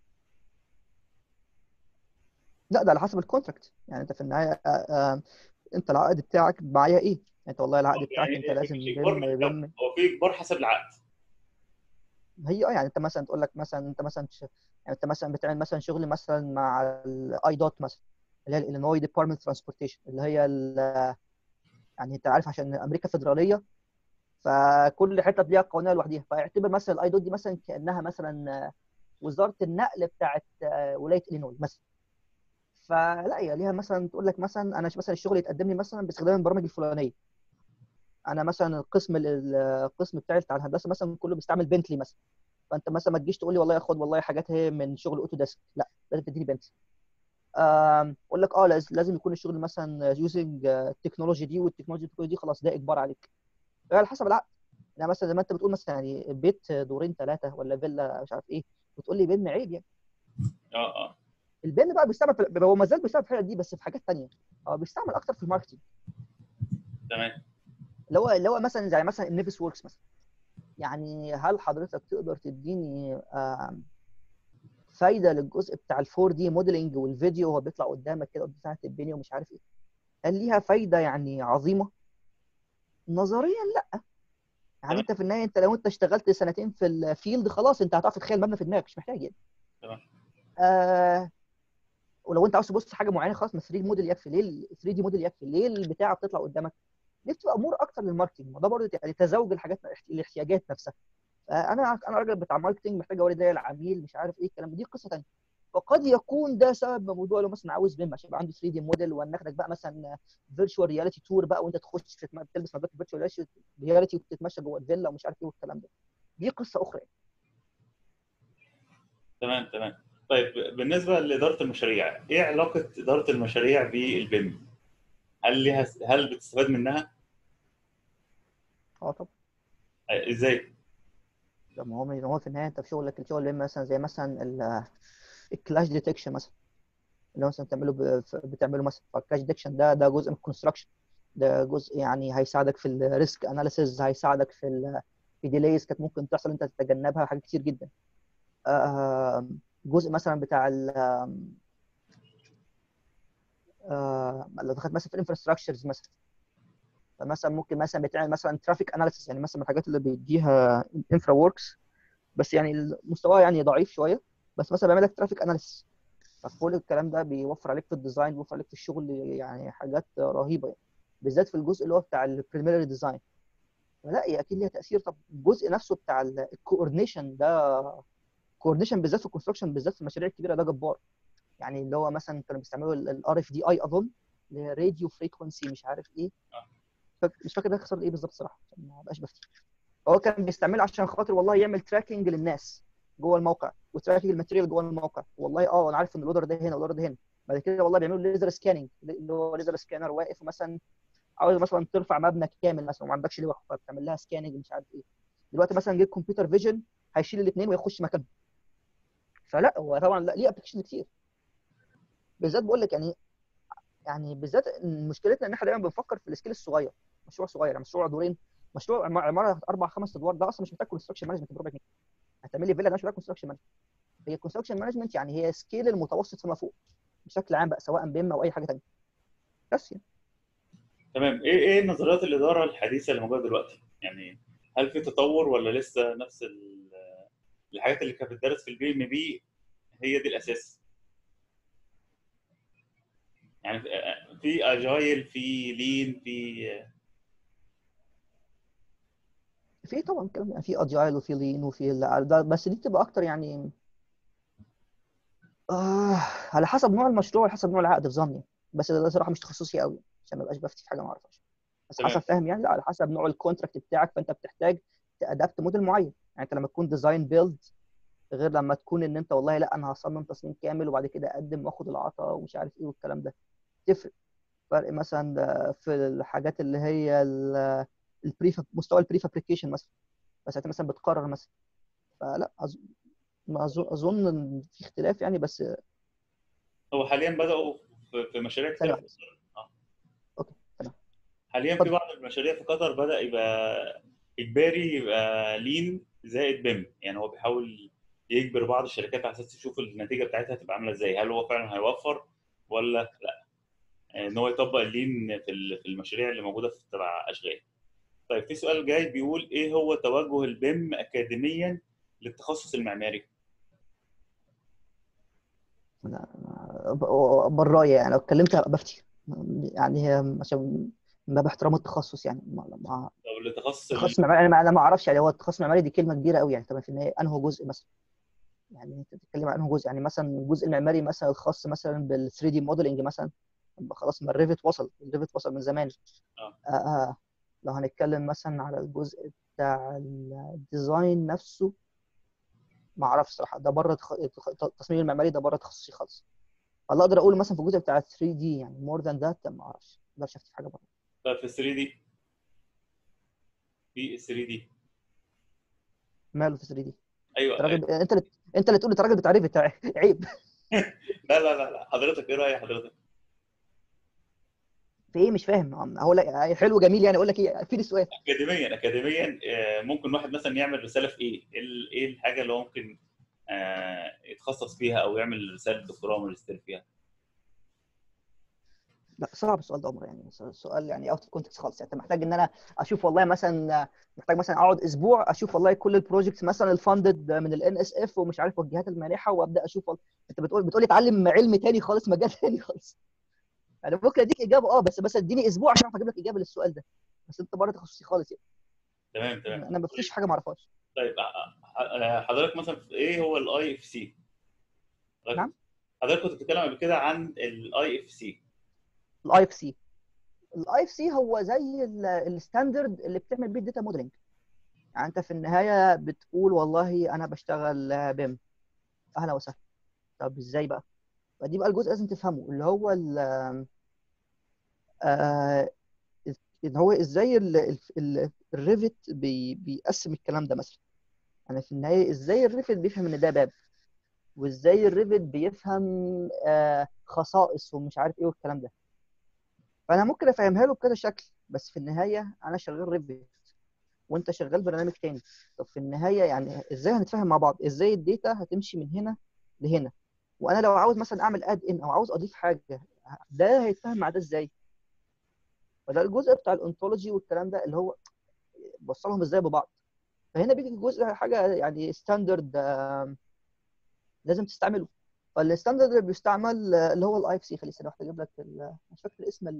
B: لا ده على حسب الكونتراكت يعني انت في النهايه آه، آه، انت العقد بتاعك معايا ايه انت والله العقد بتاعك
A: يعني
B: انت لازم
A: مش اجبار
B: بيم
A: من الدولة،
B: بيم
A: هو في اجبار حسب العقد
B: هي اه يعني انت مثلا تقول لك مثلا انت مثلا ش- يعني انت مثلا بتعمل مثلا شغل مثلا مع الاي دوت مثلا اللي هي الالينوي ديبارتمنت ترانسبورتيشن اللي هي ال- يعني انت عارف عشان امريكا فيدراليه فكل حته ليها قوانينها لوحدها فاعتبر مثلا الاي دوت دي مثلا كانها مثلا آه، وزاره النقل بتاعت آه، ولايه الينوي مثلا فلا هي ليها مثلا تقول لك مثلا انا ش- مثلا الشغل يتقدم لي مثلا باستخدام البرامج الفلانيه انا مثلا القسم ال- القسم بتاعي بتاع الهندسه مثلا كله بيستعمل بنتلي مثلا فانت مثلا ما تجيش تقول لي والله خد والله حاجات هي من شغل اوتو ديسك لا لازم تديني بنتلي آم، اقول لك اه لاز- لازم يكون الشغل مثلا يوزنج التكنولوجي دي والتكنولوجي التكنولوجي دي خلاص ده اجبار عليك على حسب العقد يعني مثلا زي ما انت بتقول مثلا يعني بيت دورين ثلاثه ولا فيلا مش عارف ايه وتقول لي بن عيب يعني
A: اه اه
B: البن بقى بيستعمل في هو ما زال بيستعمل في الحاجات دي بس في حاجات ثانيه هو بيستعمل اكتر في الماركتنج
A: تمام
B: اللي هو اللي هو مثلا زي مثلا النيفس ووركس مثلا يعني هل حضرتك تقدر تديني آم، فايده للجزء بتاع الفور دي موديلنج والفيديو وهو بيطلع قدامك كده بتاعت البنيه ومش عارف ايه هل ليها فايده يعني عظيمه نظريا لا يعني
A: تمام.
B: انت في النهايه انت لو انت اشتغلت سنتين في الفيلد خلاص انت هتعرف تتخيل مبنى في دماغك مش محتاج يعني
A: تمام.
B: آه ولو انت عاوز تبص حاجه معينه خلاص ما 3 دي موديل يكفي ليه ال 3 دي موديل يكفي ليه البتاعه بتطلع قدامك دي بتبقى امور اكتر للماركتنج ما ده برضه يعني تزاوج الحاجات الاحتياجات نفسها انا انا راجل بتاع ماركتنج محتاج اوري ده العميل مش عارف ايه الكلام ده. دي قصه ثانيه فقد يكون ده سبب موضوع لو مثلا عاوز بيم عشان يبقى عنده 3 دي موديل وناخدك بقى مثلا فيرتشوال رياليتي تور بقى وانت تخش تتم- تلبس نظاره فيرتشوال رياليتي وتتمشى جوه الفيلا ومش عارف ايه والكلام ده دي قصه اخرى
A: تمام تمام طيب بالنسبه لاداره المشاريع ايه علاقه اداره المشاريع بالبيم؟ هل ليها هل بتستفاد منها؟
B: اه طبعا
A: آه، ازاي؟
B: ده ما هو ما هو في النهايه انت في شغلك الشغل اللي مثلا زي مثلا ال- الكلاش ديتكشن مثلا اللي هو مثلا بتعمله ب- ف- بتعمله مثلا فالكلاش ديتكشن ده ده جزء من الكونستراكشن ده جزء يعني هيساعدك في الريسك اناليسيز هيساعدك في ال في ديليز كانت ممكن تحصل انت تتجنبها حاجات كتير جدا آه، جزء مثلا بتاع ال آه، لو دخلت مثلا في الانفراستراكشرز مثلا فمثلا ممكن مثلا بتعمل مثلا ترافيك اناليسيس يعني مثلا من الحاجات اللي بيديها انفرا وركس بس يعني مستواه يعني ضعيف شويه بس مثلا بيعمل لك ترافيك اناليسيس فكل الكلام ده بيوفر عليك في الديزاين بيوفر عليك في الشغل يعني حاجات رهيبه يعني بالذات في الجزء اللي هو بتاع البريميري ديزاين لا هي اكيد ليها تاثير طب الجزء نفسه بتاع الكوردينيشن ده كوردينيشن بالذات في الكونستراكشن بالذات في المشاريع الكبيره ده جبار يعني اللي هو مثلا كانوا بيستعملوا الار اف دي اي اظن اللي هي راديو فريكونسي مش عارف ايه فاك- مش فاكر ده اختصار ايه بالظبط صراحه عشان ما ابقاش بفتي هو كان بيستعمله عشان خاطر والله يعمل تراكنج للناس جوه الموقع وتراكنج الماتيريال جوه الموقع والله اه انا عارف ان الاوردر ده هنا والاوردر ده هنا بعد كده والله بيعملوا ليزر سكاننج اللي هو ليزر سكانر واقف مثلا عاوز مثلا ترفع مبنى كامل مثلا وما عندكش لوح فبتعمل لها سكاننج مش عارف ايه دلوقتي مثلا جيب كمبيوتر فيجن هيشيل الاثنين ويخش مكانهم فلا هو طبعا لا ليه ابلكيشن كتير بالذات بقول لك يعني يعني بالذات إن مشكلتنا ان احنا دايما بنفكر في السكيل الصغير مشروع صغير يعني مشروع دورين مشروع عم- عماره اربع خمس ادوار ده اصلا مش محتاج كونستراكشن مانجمنت بربع جنيه هتعمل لي فيلا ده مش محتاج كونستراكشن مانجمنت هي كونستراكشن مانجمنت يعني هي سكيل المتوسط فيما فوق بشكل عام بقى سواء بيم او اي حاجه ثانيه بس يعني
A: تمام ايه ايه نظريات الاداره الحديثه اللي موجوده دلوقتي؟ يعني هل في تطور ولا لسه نفس ال- الحاجات اللي كانت بتدرس في البي ام بي هي دي الاساس؟ يعني في- في اجايل في لين في
B: في طبعا كلام يعني في اجايل وفي لين وفي ال- ده بس دي بتبقى اكتر يعني آه على حسب نوع المشروع على حسب نوع العقد في ظني بس ده صراحه مش تخصصي قوي عشان ما ابقاش بفتي في حاجه ما اعرفهاش بس
A: تمام.
B: حسب فاهم يعني لا على حسب نوع الكونتراكت بتاعك فانت بتحتاج تادابت موديل معين يعني انت لما تكون ديزاين بيلد غير لما تكون ان انت والله لا انا هصمم تصميم كامل وبعد كده اقدم واخد العطاء ومش عارف ايه والكلام ده تفرق فرق مثلا آه، في الحاجات اللي هي البري مستوى البري فابريكيشن مثلا بس انت مثلا بتقرر مثلا فلا أظن ما اظن اظن إن في اختلاف يعني بس
A: هو حاليا بداوا في- في مشاريع
B: ثانية
A: كتير
B: واحدة.
A: آه.
B: اوكي تمام
A: حاليا في
B: اتفضل.
A: بعض المشاريع في قطر بدا يبقى اجباري يبقى لين زائد بيم يعني هو بيحاول يجبر بعض الشركات على اساس يشوف النتيجه بتاعتها هتبقى عامله ازاي هل هو فعلا هيوفر ولا لا آه، ان هو يطبق اللين في ال- في المشاريع اللي موجوده في تبع اشغال طيب في سؤال جاي بيقول ايه هو توجه البيم اكاديميا للتخصص المعماري
B: أنا- أنا- براية يعني لو اتكلمت هبقى بفتي يعني هي عشان من باب احترام التخصص يعني ما ما
A: طب لتخصص
B: التخصص المعماري انا ما انا ما اعرفش يعني هو التخصص المعماري دي كلمه كبيره قوي يعني طب في النهايه انه جزء مثلا يعني انت بتتكلم عن انه جزء يعني مثلا الجزء المعماري مثلا الخاص مثلا بال 3 دي موديلنج مثلا يبقى خلاص ما الريفت وصل الريفت وصل من زمان
A: آه.
B: آه آه. لو هنتكلم مثلا على الجزء بتاع الديزاين نفسه ما اعرفش صراحه ده بره تخ... التصميم المعماري ده بره تخصصي خالص فالله اقدر اقول مثلا في الجزء بتاع 3 دي يعني مور ذان ذات ما اعرفش ما اقدرش افتي حاجه بره
A: طيب في 3 دي في 3 دي
B: ماله في 3 دي
A: ايوه
B: انت راجل انت اللي انت اللي تقول انت راجل بتاع ريفت عيب
A: لا لا لا لا حضرتك ايه راي حضرتك
B: في ايه مش فاهم هقول لك حلو جميل يعني اقول لك ايه في السؤال
A: اكاديميا اكاديميا آه، ممكن واحد مثلا يعمل رساله في ايه؟ إيه ال- ايه الحاجه اللي هو ممكن آه، يتخصص فيها او يعمل رساله دكتوراه وماجستير فيها؟
B: لا صعب السؤال ده عمر يعني سؤال يعني اوت اوف كونتكست خالص يعني انت محتاج ان انا اشوف والله مثلا محتاج مثلا اقعد اسبوع اشوف والله كل البروجكتس مثلا الفاندد من الان اس اف ومش عارف والجهات المانحه وابدا اشوف والله. انت بتقول بتقول لي اتعلم علم تاني خالص مجال تاني خالص يعني ممكن اديك اجابه اه بس بس اديني اسبوع عشان اعرف اجيب لك اجابه للسؤال ده بس انت بره تخصصي خالص يعني
A: تمام تمام
B: انا ما فيش حاجه ما اعرفهاش
A: طيب آه، آه، حضرتك مثلا في- ايه هو الاي اف سي؟
B: نعم.
A: حضرتك كنت بتتكلم قبل كده عن الاي اف سي
B: الاي اف سي الاي اف سي هو زي الستاندرد اللي بتعمل بيه الداتا موديلنج يعني انت في النهايه بتقول والله انا بشتغل بيم اهلا وسهلا طب ازاي بقى فدي بقى الجزء لازم تفهمه اللي هو ال آه ان هو ازاي الريفت بي بيقسم الكلام ده مثلا يعني في النهايه ازاي الريفت بيفهم ان ده باب وازاي الريفت بيفهم آه خصائص ومش عارف ايه والكلام ده فانا ممكن افهمها له بكذا شكل بس في النهايه انا شغال ريفت وانت شغال برنامج تاني طب في النهايه يعني ازاي هنتفاهم مع بعض ازاي الداتا هتمشي من هنا لهنا وانا لو عاوز مثلا اعمل اد ان او عاوز اضيف حاجه ده هيتفاهم مع ده ازاي فده الجزء بتاع الانتولوجي والكلام ده اللي هو بوصلهم ازاي ببعض فهنا بيجي جزء حاجه يعني ستاندرد لازم تستعمله فالستاندرد اللي بيستعمل اللي هو الاي اف سي خليني ثانيه واحده اجيب لك مش فاكر اسم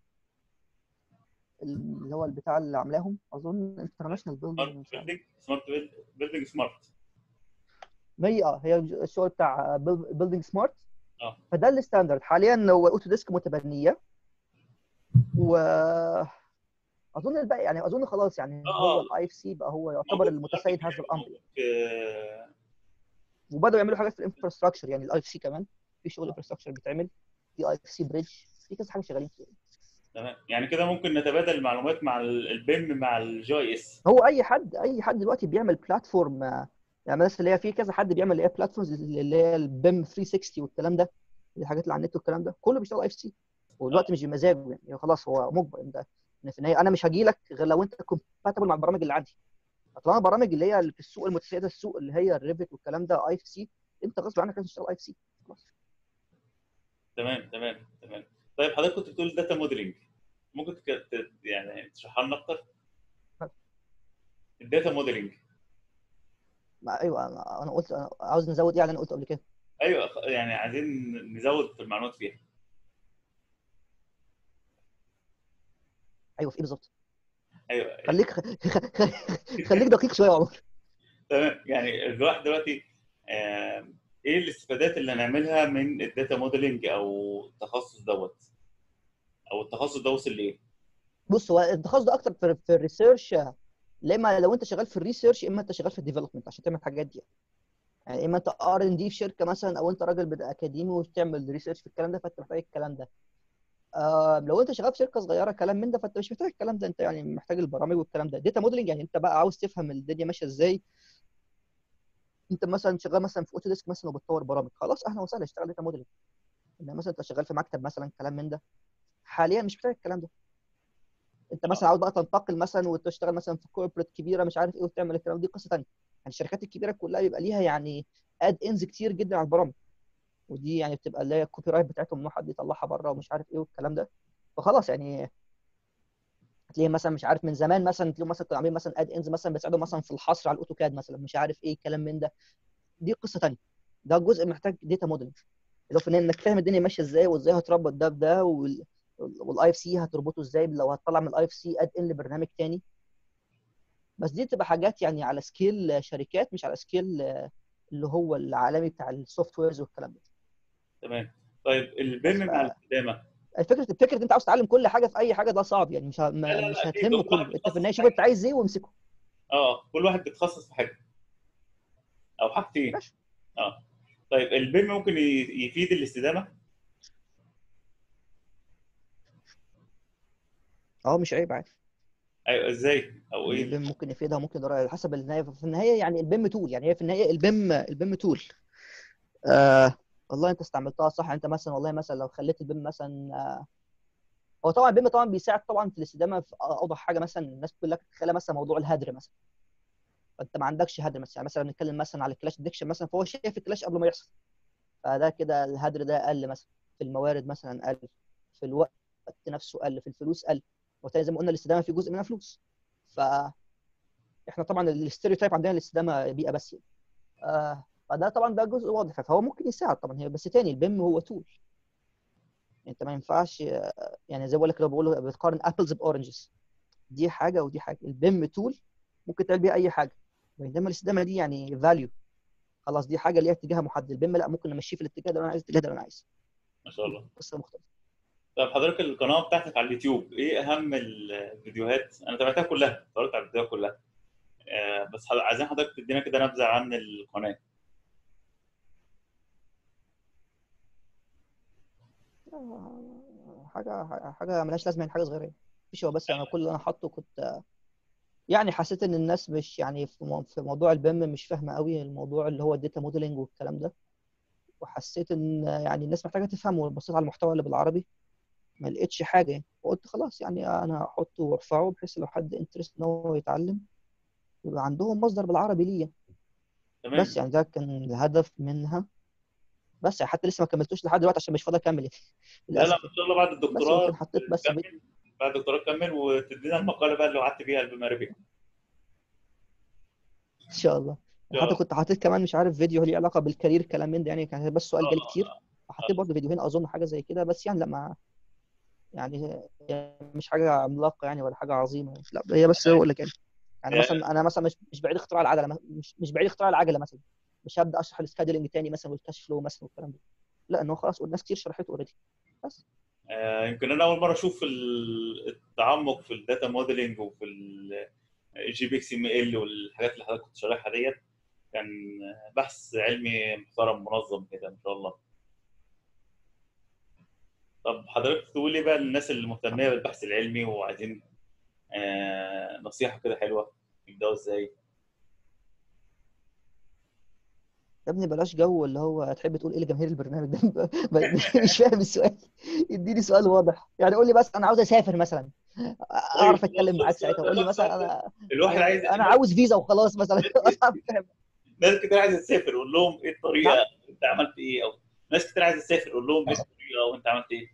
B: اللي هو البتاع اللي عاملاهم اظن انترناشونال بيلدينج
A: بيلدينج سمارت بيلدينج سمارت
B: هي اه هي الشغل بتاع بيلدينج سمارت
A: اه
B: فده الستاندرد حاليا هو اوتوديسك متبنيه و اظن الباقي يعني اظن خلاص يعني
A: آه.
B: هو الاي اف سي بقى هو يعتبر المتسيد هذا الامر يعني.
A: في-
B: وبداوا يعملوا حاجات في الانفراستراكشر يعني الاي اف سي كمان في شغل انفراستراكشر بيتعمل في اي اف سي بريدج في كذا حاجه شغالين فيها
A: تمام يعني كده ممكن نتبادل المعلومات مع البيم مع الجي اس
B: هو اي حد اي حد دلوقتي بيعمل بلاتفورم يعني مثلا اللي هي في كذا حد بيعمل اللي هي بلاتفورمز اللي هي البيم 360 والكلام ده الحاجات اللي على النت والكلام ده كله بيشتغل اي اف سي ودلوقتي مش بمزاجه يعني خلاص هو مجبر انت ان في النهايه انا مش هجي لك غير لو انت كومباتبل مع البرامج اللي عندي طالما البرامج اللي هي اللي في السوق المتسيده السوق اللي هي الريفت والكلام ده اي اف سي انت غصب عنك لازم تشتغل اي اف سي خلاص
A: تمام تمام تمام طيب حضرتك كنت بتقول داتا موديلنج ممكن تك... ت- يعني تشرحها لنا اكتر الداتا موديلنج
B: ما ايوه انا أنا قلت أنا عاوز نزود ايه على اللي انا قلته قبل كده
A: ايوه يعني عايزين نزود في المعلومات فيها
B: ايوه في ايه بالظبط
A: ايوه
B: خليك خليك دقيق شويه يا عمر
A: تمام يعني الواحد دلوقتي آه، ايه الاستفادات اللي هنعملها من الداتا موديلنج او التخصص دوت او التخصص ده وصل لايه؟
B: بص هو التخصص ده اكتر في, في الريسيرش لما لو انت شغال في الريسيرش اما انت شغال في الديفلوبمنت عشان تعمل الحاجات دي يعني اما انت ار ان دي في شركه مثلا او انت راجل بدا اكاديمي وبتعمل ريسيرش في الكلام ده فانت محتاج الكلام ده آه لو انت شغال في شركه صغيره كلام من ده فانت مش محتاج الكلام ده انت يعني محتاج البرامج والكلام ده داتا موديلنج يعني انت بقى عاوز تفهم الدنيا ماشيه ازاي انت مثلا شغال مثلا في اوتو ديسك مثلا وبتطور برامج خلاص اهلا وسهلا اشتغل داتا موديلنج انما مثلا انت شغال في مكتب مثلا كلام من ده حاليا مش محتاج الكلام ده انت مثلا عاوز بقى تنتقل مثلا وتشتغل مثلا في كوربريت كبيره مش عارف ايه وتعمل الكلام دي قصه ثانيه يعني الشركات الكبيره كلها بيبقى ليها يعني اد انز كتير جدا على البرامج ودي يعني بتبقى اللي هي الكوبي رايت بتاعتهم انه حد يطلعها بره ومش عارف ايه والكلام ده فخلاص يعني هتلاقيه مثلا مش عارف من زمان مثلا تلاقيهم مثلا كانوا عاملين مثلا اد انز مثلا بيساعدوا مثلا في الحصر على الاوتوكاد مثلا مش عارف ايه الكلام من ده دي قصه ثانيه ده جزء محتاج داتا موديلنج اللي هو انك فاهم الدنيا ماشيه ازاي وازاي هتربط ده بده وال... والاي اف سي هتربطه ازاي لو هتطلع من الاي اف سي اد ان لبرنامج تاني بس دي تبقى حاجات يعني على سكيل شركات مش على سكيل اللي هو العالمي بتاع السوفت ويرز والكلام ده
A: تمام طيب البيم مع الاستدامه
B: الفكره الفكره انت عاوز تتعلم كل حاجه في اي حاجه ده صعب يعني مش ه...
A: لا، لا،
B: مش
A: أكيد
B: هتهم
A: كل واحد
B: كله انت في النهايه
A: بيتخصص
B: شوف انت عايز ايه وامسكه
A: اه كل واحد بيتخصص في حاجه او حاجتين
B: ماشي
A: اه طيب البيم ممكن ي- يفيد الاستدامه
B: اه مش عيب عادي
A: ايوه ازاي او ايه
B: البيم ممكن يفيدها ممكن يضرها على حسب النهايه في النهايه يعني البيم تول يعني هي في النهايه البيم البيم تول آه والله انت استعملتها صح انت مثلا والله مثلا لو خليت البيم مثلا آه هو طبعا البيم طبعا بيساعد طبعا في الاستدامه في اوضح حاجه مثلا الناس بتقول لك تخيل مثلا موضوع الهدر مثلا فانت ما عندكش هدر مثلا يعني مثلا بنتكلم مثلا على الكلاش ديكشن مثلا فهو شايف الكلاش قبل ما يحصل فده كده الهدر ده قل مثلا في الموارد مثلا قل في الوقت نفسه قل في الفلوس قل وتاني زي ما قلنا الاستدامه في جزء منها فلوس ف احنا طبعا الاستيريوتايب عندنا الاستدامه بيئه بس يعني. آه فده طبعا ده جزء واضح فهو ممكن يساعد طبعا هي بس تاني البيم هو تول انت ما ينفعش آه، يعني زي ما بقول لك كده بقول بتقارن ابلز باورنجز دي حاجه ودي حاجه البيم تول ممكن تعمل بيها اي حاجه بينما الاستدامه دي يعني فاليو خلاص دي حاجه ليها اتجاه محدد البيم لا ممكن امشيه في الاتجاه ده انا عايز الاتجاه ده انا عايز
A: ما شاء الله
B: قصه مختلفه
A: طب حضرتك القناه بتاعتك على اليوتيوب ايه اهم الفيديوهات انا تابعتها كلها اتفرجت على الفيديوهات كلها آه بس حض- عايزين حضرتك تدينا كده نبذه عن القناه
B: آه، حاجه حاجه ملهاش لازمه يعني حاجه صغيره يعني مفيش هو بس انا كل اللي انا حاطه كنت يعني حسيت ان الناس مش يعني في مو- في موضوع البيم مش فاهمه قوي الموضوع اللي هو الداتا موديلنج والكلام ده وحسيت ان يعني الناس محتاجه تفهمه بصيت على المحتوى اللي بالعربي ما لقيتش حاجه يعني وقلت خلاص يعني انا هحطه وارفعه بحيث لو حد انترست ان هو يتعلم يبقى عندهم مصدر بالعربي ليه
A: تمام
B: بس يعني ده كان الهدف منها بس يعني حتى لسه ما كملتوش لحد دلوقتي عشان مش فاضي اكمل يعني
A: لا لا
B: للاسف
A: ان شاء الله بعد
B: بس
A: الدكتوراه
B: يمكن حطيت بس فيديو
A: تكمل بعد الدكتوراه تكمل وتدينا المقاله بقى اللي وعدت بيها بما ربح
B: ان شاء الله
A: شاء
B: حتى
A: الله.
B: كنت حاطط كمان مش عارف فيديو ليه علاقه بالكارير كلام من ده يعني كان بس سؤال جالي
A: آه،
B: كتير فحطيت برضه فيديوهين اظن حاجه زي كده بس يعني لما يعني مش حاجه عملاقه يعني ولا حاجه عظيمه يعني. لا هي بس بقول لك يعني يعني
A: آه.
B: مثلا انا مثلا مش مش بعيد اختراع العجله مث- مش مش بعيد اختراع العجله مثلا مش هبدا اشرح السكادولينج تاني مثلا والكاش فلو مثلا والكلام ده لا ان هو خلاص ناس كتير شرحته اوريدي بس
A: آه، يمكن انا اول مره اشوف ال- التعمق في الداتا موديلنج وفي الجي بي اكس ام ال والحاجات اللي حضرتك كنت شارحها ديت كان بحث علمي محترم منظم كده ما شاء الله طب حضرتك تقول لي بقى للناس اللي مهتميه بالبحث العلمي وعايزين آه، نصيحه كده حلوه يبداوا ازاي
B: يا ابني بلاش جو اللي هو تحب تقول ايه لجماهير البرنامج ده ب- ب- مش فاهم السؤال اديني سؤال واضح يعني قول لي بس انا عاوز اسافر مثلا اعرف اتكلم معاك ساعتها قول لي مثلا انا
A: الواحد عايز
B: انا عاوز فيزا وخلاص مثلا أعرف فاهم.
A: ناس كتير عايزه تسافر قول لهم ايه الطريقه
B: نعم.
A: انت عملت ايه او ناس كتير عايزه تسافر قول لهم ايه الطريقه وانت عملت ايه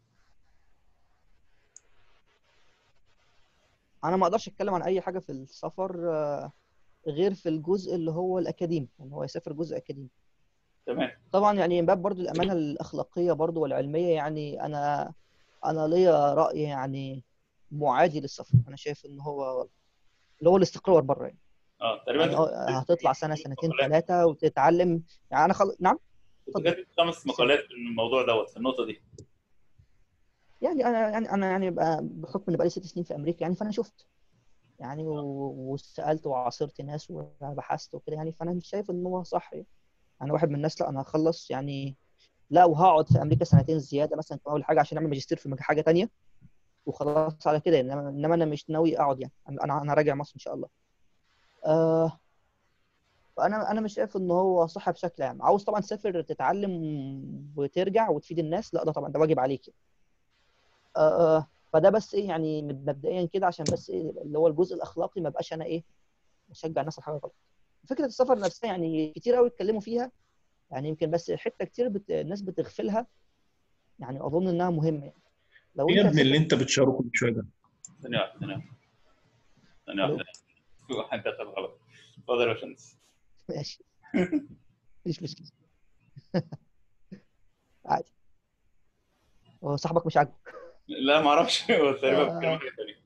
B: انا ما اقدرش اتكلم عن اي حاجه في السفر آه، غير في الجزء اللي هو الاكاديمي يعني هو يسافر جزء اكاديمي
A: تمام
B: طبعا يعني من باب برضو الامانه الاخلاقيه برضو والعلميه يعني انا انا ليا راي يعني معادي للسفر انا شايف ان هو اللي هو الاستقرار بره يعني
A: اه تقريبا
B: يعني
A: انت
B: اه هتطلع سنه سنتين
A: مقالات.
B: ثلاثه وتتعلم يعني انا خل... نعم
A: كنت
B: اتفضل.
A: كاتب خمس مقالات في الموضوع دوت في النقطه دي
B: يعني انا يعني انا يعني بقى بحكم ان بقالي ست سنين في امريكا يعني فانا شفت يعني و- وسالت وعاصرت ناس وبحثت وكده يعني فانا مش شايف ان هو صح يعني. انا واحد من الناس لا انا هخلص يعني لا وهقعد في امريكا سنتين زياده مثلا كمان ولا حاجه عشان اعمل ماجستير في مج- حاجه تانية وخلاص على كده انما انما انا مش ناوي اقعد يعني انا انا أنا راجع مصر ان شاء الله آه فانا انا مش شايف ان هو صح بشكل عام عاوز طبعا تسافر تتعلم وترجع وتفيد الناس لا ده طبعا ده واجب عليك يعني. آه آه، فده بس ايه يعني مبدئيا كده عشان بس ايه اللي هو الجزء الاخلاقي ما بقاش انا ايه بشجع الناس على حاجه غلط فكره السفر نفسها يعني كتير قوي اتكلموا فيها يعني يمكن بس حته كتير بت... الناس بتغفلها يعني اظن انها مهمه يعني لو
C: ايه يا
B: انت
C: ابني اللي
B: سافرت
C: انت بتشاره كل شويه ده؟
A: ثانيه واحده ثانيه واحده ثانيه
B: ألو؟
A: واحده في واحد دخل غلط اتفضل يا باشمهندس
B: ماشي مفيش مشكله عادي هو صاحبك مش عاجبه
A: لا ما اعرفش هو تقريبا
B: آه.
A: بيتكلم حاجه ثانيه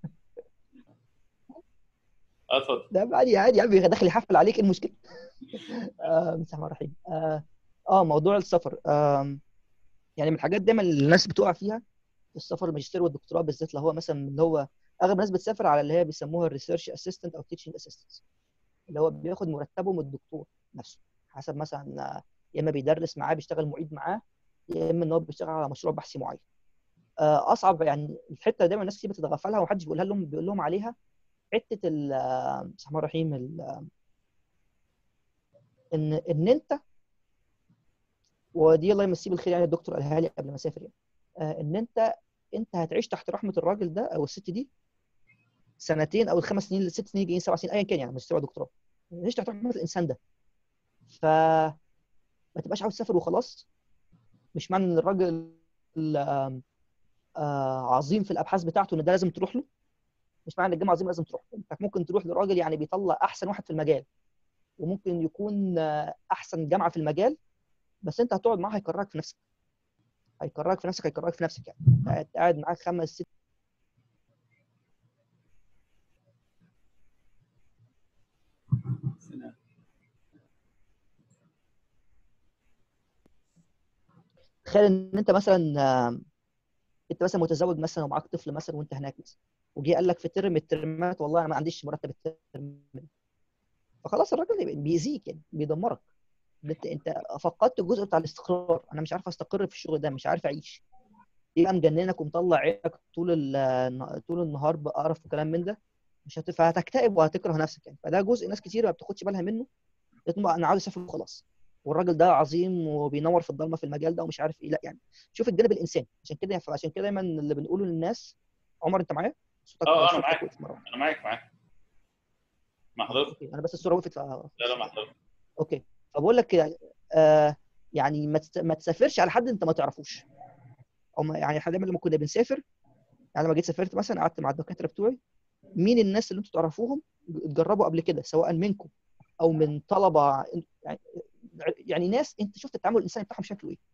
A: اه اتفضل
B: ده عادي عادي يا عم داخل يحفل عليك ايه المشكله آه بسم الله الرحمن الرحيم آه, اه موضوع السفر آه يعني من الحاجات دايما اللي الناس بتقع فيها السفر الماجستير والدكتوراه بالذات اللي هو مثلا اللي هو اغلب الناس بتسافر على اللي هي بيسموها الريسيرش اسيستنت او تيتشنج اسيستنت اللي هو بياخد مرتبه من الدكتور نفسه حسب مثلا آه، يا اما بيدرس معاه بيشتغل معيد معاه يا اما ان هو بيشتغل على مشروع بحثي معين آه، اصعب يعني الحته اللي دايما الناس كتير بتتغفلها ومحدش بيقولها لهم بيقول لهم عليها حته ال آه، بسم الله الرحمن الرحيم ال- آه، ان ان انت ودي الله يمسيه بالخير يعني الدكتور قالها لي قبل ما اسافر يعني آه، ان انت انت هتعيش تحت رحمه الراجل ده او الست دي سنتين او الخمس سنين الست سنين جايين سبع سنين ايا كان يعني ماجستير ودكتوراه تعيش تحت رحمه الانسان ده ف ما تبقاش عاوز تسافر وخلاص مش معنى ان الراجل آم، آه، عظيم في الابحاث بتاعته ان ده لازم تروح له مش معنى ان الجامعه عظيم لازم تروح له انت ممكن تروح لراجل يعني بيطلع احسن واحد في المجال وممكن يكون آه، احسن جامعه في المجال بس انت هتقعد معاه هيكرهك في نفسك هيكرهك في نفسك هيكرهك في نفسك يعني قاعد- قاعد معاك خمس ست تخيل ان انت مثلا آم، انت مثلا متزوج مثلا ومعاك طفل مثلا وانت هناك مثلا وجي قال لك في ترم من الترمات والله انا ما عنديش مرتب الترم ده فخلاص الراجل بيأذيك يعني بيدمرك انت انت فقدت الجزء بتاع الاستقرار انا مش عارف استقر في الشغل ده مش عارف اعيش يبقى مجننك ومطلع عينك طول ال- طول النهار بقرف وكلام من ده مش هت... فهتكتئب وهتكره نفسك يعني فده جزء ناس كتير ما بتاخدش بالها منه يطلب انا عاوز اسافر وخلاص والراجل ده عظيم وبينور في الضلمه في المجال ده ومش عارف ايه لا يعني شوف الجانب الانساني عشان كده عشان كده دايما اللي بنقوله للناس عمر انت معايا؟ صوتك
A: اه انا
B: صوتك
A: معاك
B: وقف مرة واحدة.
A: انا معاك معاك مع حضرتك
B: اوكي انا بس الصوره وقفت ف...
A: لا لا مع حضرتك
B: اوكي فبقول لك يعني آه يعني ما تست- ما تسافرش على حد انت ما تعرفوش او ما يعني احنا دايما لما كنا بنسافر يعني لما جيت سافرت مثلا قعدت مع الدكاتره بتوعي مين الناس اللي انتوا تعرفوهم اتجربوا قبل كده سواء منكم او من طلبه يعني يعني ناس انت شفت التعامل الانساني بتاعهم شكله ايه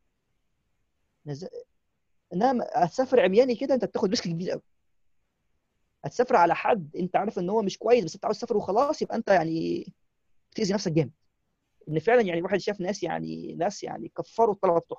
B: نز- انما هتسافر عمياني كده انت بتاخد ريسك كبير قوي هتسافر على حد انت عارف ان هو مش كويس بس انت عاوز تسافر وخلاص يبقى انت يعني بتاذي نفسك جامد ان فعلا يعني الواحد شاف ناس يعني ناس يعني كفروا الطلبه بتوعهم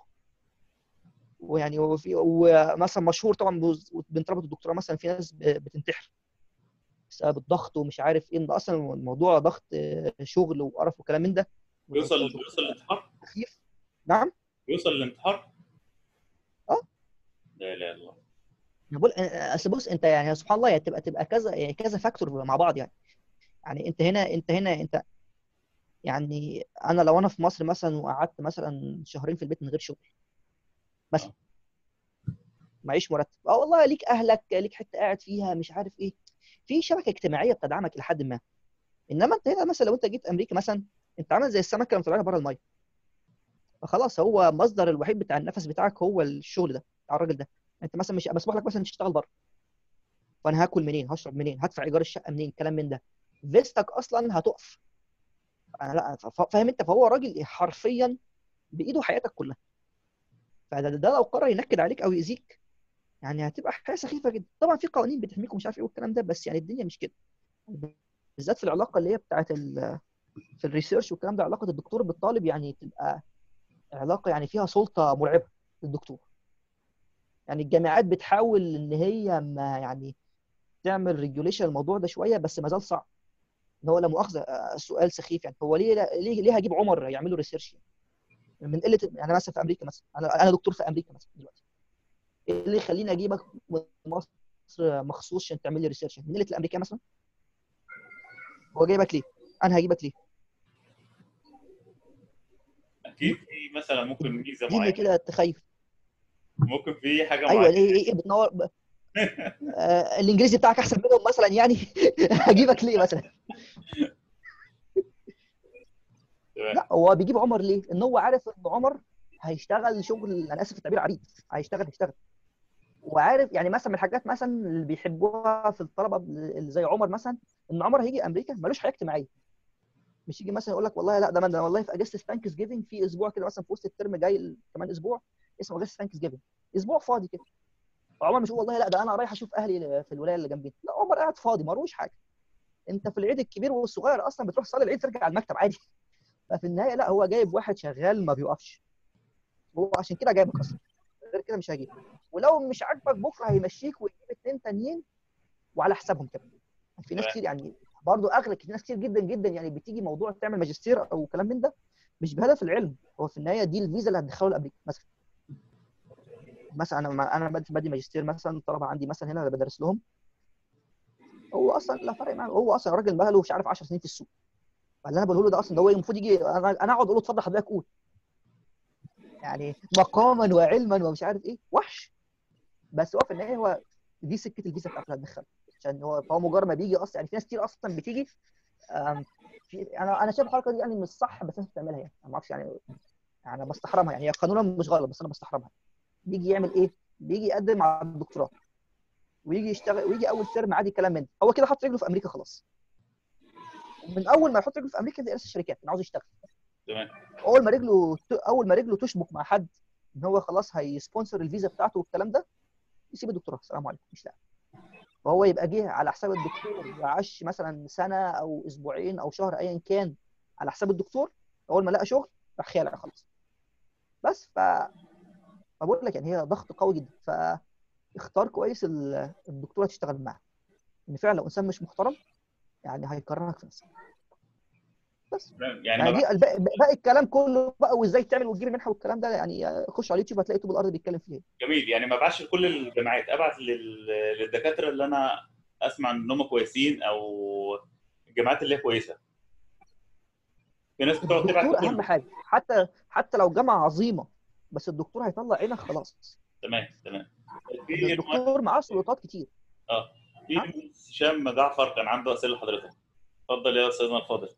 B: ويعني وفي ومثلا مشهور طبعا بوز- بين طلبه الدكتوراه مثلا في ناس ب- بتنتحر بسبب الضغط ومش عارف ايه ده اصلا الموضوع ضغط آه، شغل وقرف وكلام من ده
A: بيوصل بيوصل للانتحار
B: خفيف نعم
A: بيوصل للانتحار
B: اه.
A: لا اله الا الله
B: انا بقول آه، اصل بص انت يعني سبحان الله يعني تبقى تبقى كذا يعني كذا فاكتور مع بعض يعني يعني انت هنا انت هنا انت يعني انا لو انا في مصر مثلا وقعدت مثلا شهرين في البيت من غير شغل مثلا معيش مرتب اه والله ليك اهلك ليك حته قاعد فيها مش عارف ايه في شبكه اجتماعيه بتدعمك الى حد ما انما انت هنا مثلا لو انت جيت امريكا مثلا انت عامل زي السمكه لما طلعنا بره الميه فخلاص هو مصدر الوحيد بتاع النفس بتاعك هو الشغل ده بتاع الراجل ده انت مثلا مش مسموح لك مثلا تشتغل بره فانا هاكل منين هشرب منين هدفع ايجار الشقه منين كلام من ده فيستك اصلا هتقف انا لا ف- فاهم انت فهو راجل حرفيا بايده حياتك كلها فده ده لو قرر ينكد عليك او يأذيك يعني هتبقى حياه سخيفه جدا طبعا في قوانين بتحميك ومش عارف ايه والكلام ده بس يعني الدنيا مش كده بالذات في العلاقه اللي هي بتاعت ال- في الريسيرش والكلام ده علاقه الدكتور بالطالب يعني تبقى علاقه يعني فيها سلطه مرعبه للدكتور يعني الجامعات بتحاول ان هي ما يعني تعمل ريجوليشن الموضوع ده شويه بس ما زال صعب ان هو لا مؤاخذه آه، سؤال سخيف يعني هو ليه ليه ليه هجيب عمر يعملوا ريسيرش يعني من قله يعني مثلا في امريكا مثلا انا انا دكتور في امريكا مثلا دلوقتي ايه اللي يخليني اجيبك من مصر مخصوص عشان تعمل لي ريسيرش من قله الامريكان مثلا هو جايبك ليه انا هجيبك ليه
A: اكيد في مثلا ممكن ميزه
B: اديني
A: معينه
B: كده تخيف
A: ممكن في حاجه
B: ايوه
A: معينه
B: ايه ايه إيه بتنور ب- آه الانجليزي بتاعك احسن منهم مثلا يعني هجيبك ليه مثلا
A: تمام.
B: لا هو بيجيب عمر ليه؟ ان هو عارف ان عمر هيشتغل شغل انا اسف في التعبير عبيد هيشتغل هيشتغل وعارف يعني مثلا من الحاجات مثلا اللي بيحبوها في الطلبه اللي زي عمر مثلا ان عمر هيجي امريكا ملوش حياه اجتماعيه مش يجي مثلا يقول لك والله لا ده انا والله في اجازه ثانكس جيفنج في اسبوع كده مثلا في وسط الترم جاي كمان اسبوع اسمه اجازه ثانكس جيفنج اسبوع فاضي كده عمر مش يقول والله لا ده انا رايح اشوف اهلي في الولايه اللي جنبي لا عمر قاعد فاضي ملوش حاجه انت في العيد الكبير والصغير اصلا بتروح تصلي العيد ترجع على المكتب عادي ففي النهايه لا هو جايب واحد شغال ما بيوقفش هو عشان كده جايبك اصلا غير كده مش هيجيب ولو مش عاجبك بكره هيمشيك ويجيب اتنين تانيين وعلى حسابهم كمان في ناس كتير يعني برضه اغلب ناس كتير جدا جدا يعني بتيجي موضوع تعمل ماجستير او كلام من ده مش بهدف العلم هو في النهايه دي الفيزا اللي هتدخله لامريكا مثلا مثلا انا انا بدي بدي ماجستير مثلا الطلبه عندي مثلا هنا اللي بدرس لهم هو اصلا لا فرق معاه هو اصلا راجل بقى له مش عارف 10 سنين في السوق فاللي انا بقوله له ده اصلا ده هو المفروض يجي انا انا اقعد اقول له اتفضل حضرتك قول يعني مقاما وعلما ومش عارف ايه وحش بس هو في النهايه هو دي سكه الفيزا بتاعته اللي هتدخله عشان هو فهو مجرد ما بيجي اصلا يعني في ناس كتير اصلا بتيجي آم، في انا انا شايف الحركه دي يعني مش صح بس الناس بتعملها يعني انا ما اعرفش يعني يعني انا بستحرمها يعني هي قانونا مش غلط بس انا بستحرمها بيجي يعمل ايه؟ بيجي يقدم على الدكتوراه ويجي يشتغل ويجي اول ترم عادي كلام من ده هو كده حط رجله في امريكا خلاص ومن اول ما يحط رجله في امريكا يبدا يرسل الشركات انا عاوز يشتغل
A: تمام
B: اول ما رجله اول ما رجله تشبك مع حد ان هو خلاص هيسبونسر الفيزا بتاعته والكلام ده يسيب الدكتوراه السلام عليكم مش لا فهو يبقى جه على حساب الدكتور وعاش مثلا سنه او اسبوعين او شهر ايا كان على حساب الدكتور اول ما لقى شغل راح خالع خلاص بس ف فبقول لك يعني هي ضغط قوي جدا فاختار كويس ال- الدكتوره تشتغل معاه ان فعلا لو انسان مش محترم يعني هيكرهك في نفسك بس
A: تمام. يعني
B: يعني
A: ما
B: دي الباقي باقي الكلام كله بقى وازاي تعمل وتجيب منحه والكلام ده يعني خش على اليوتيوب هتلاقي طوب الارض بيتكلم فيه
A: جميل يعني ما ابعتش لكل الجامعات ابعت لل- للدكاتره اللي انا اسمع ان هم كويسين او الجامعات اللي هي كويسه في ناس بتقعد تبعت
B: الدكتور اهم
A: لكله
B: حاجه حتى حتى لو جامعه عظيمه بس الدكتور هيطلع عينك خلاص
A: تمام تمام في
B: الدكتور معاه سلطات كتير
A: في المهندس هشام جعفر كان عنده اسئله لحضرتك اتفضل يا استاذنا الفاضل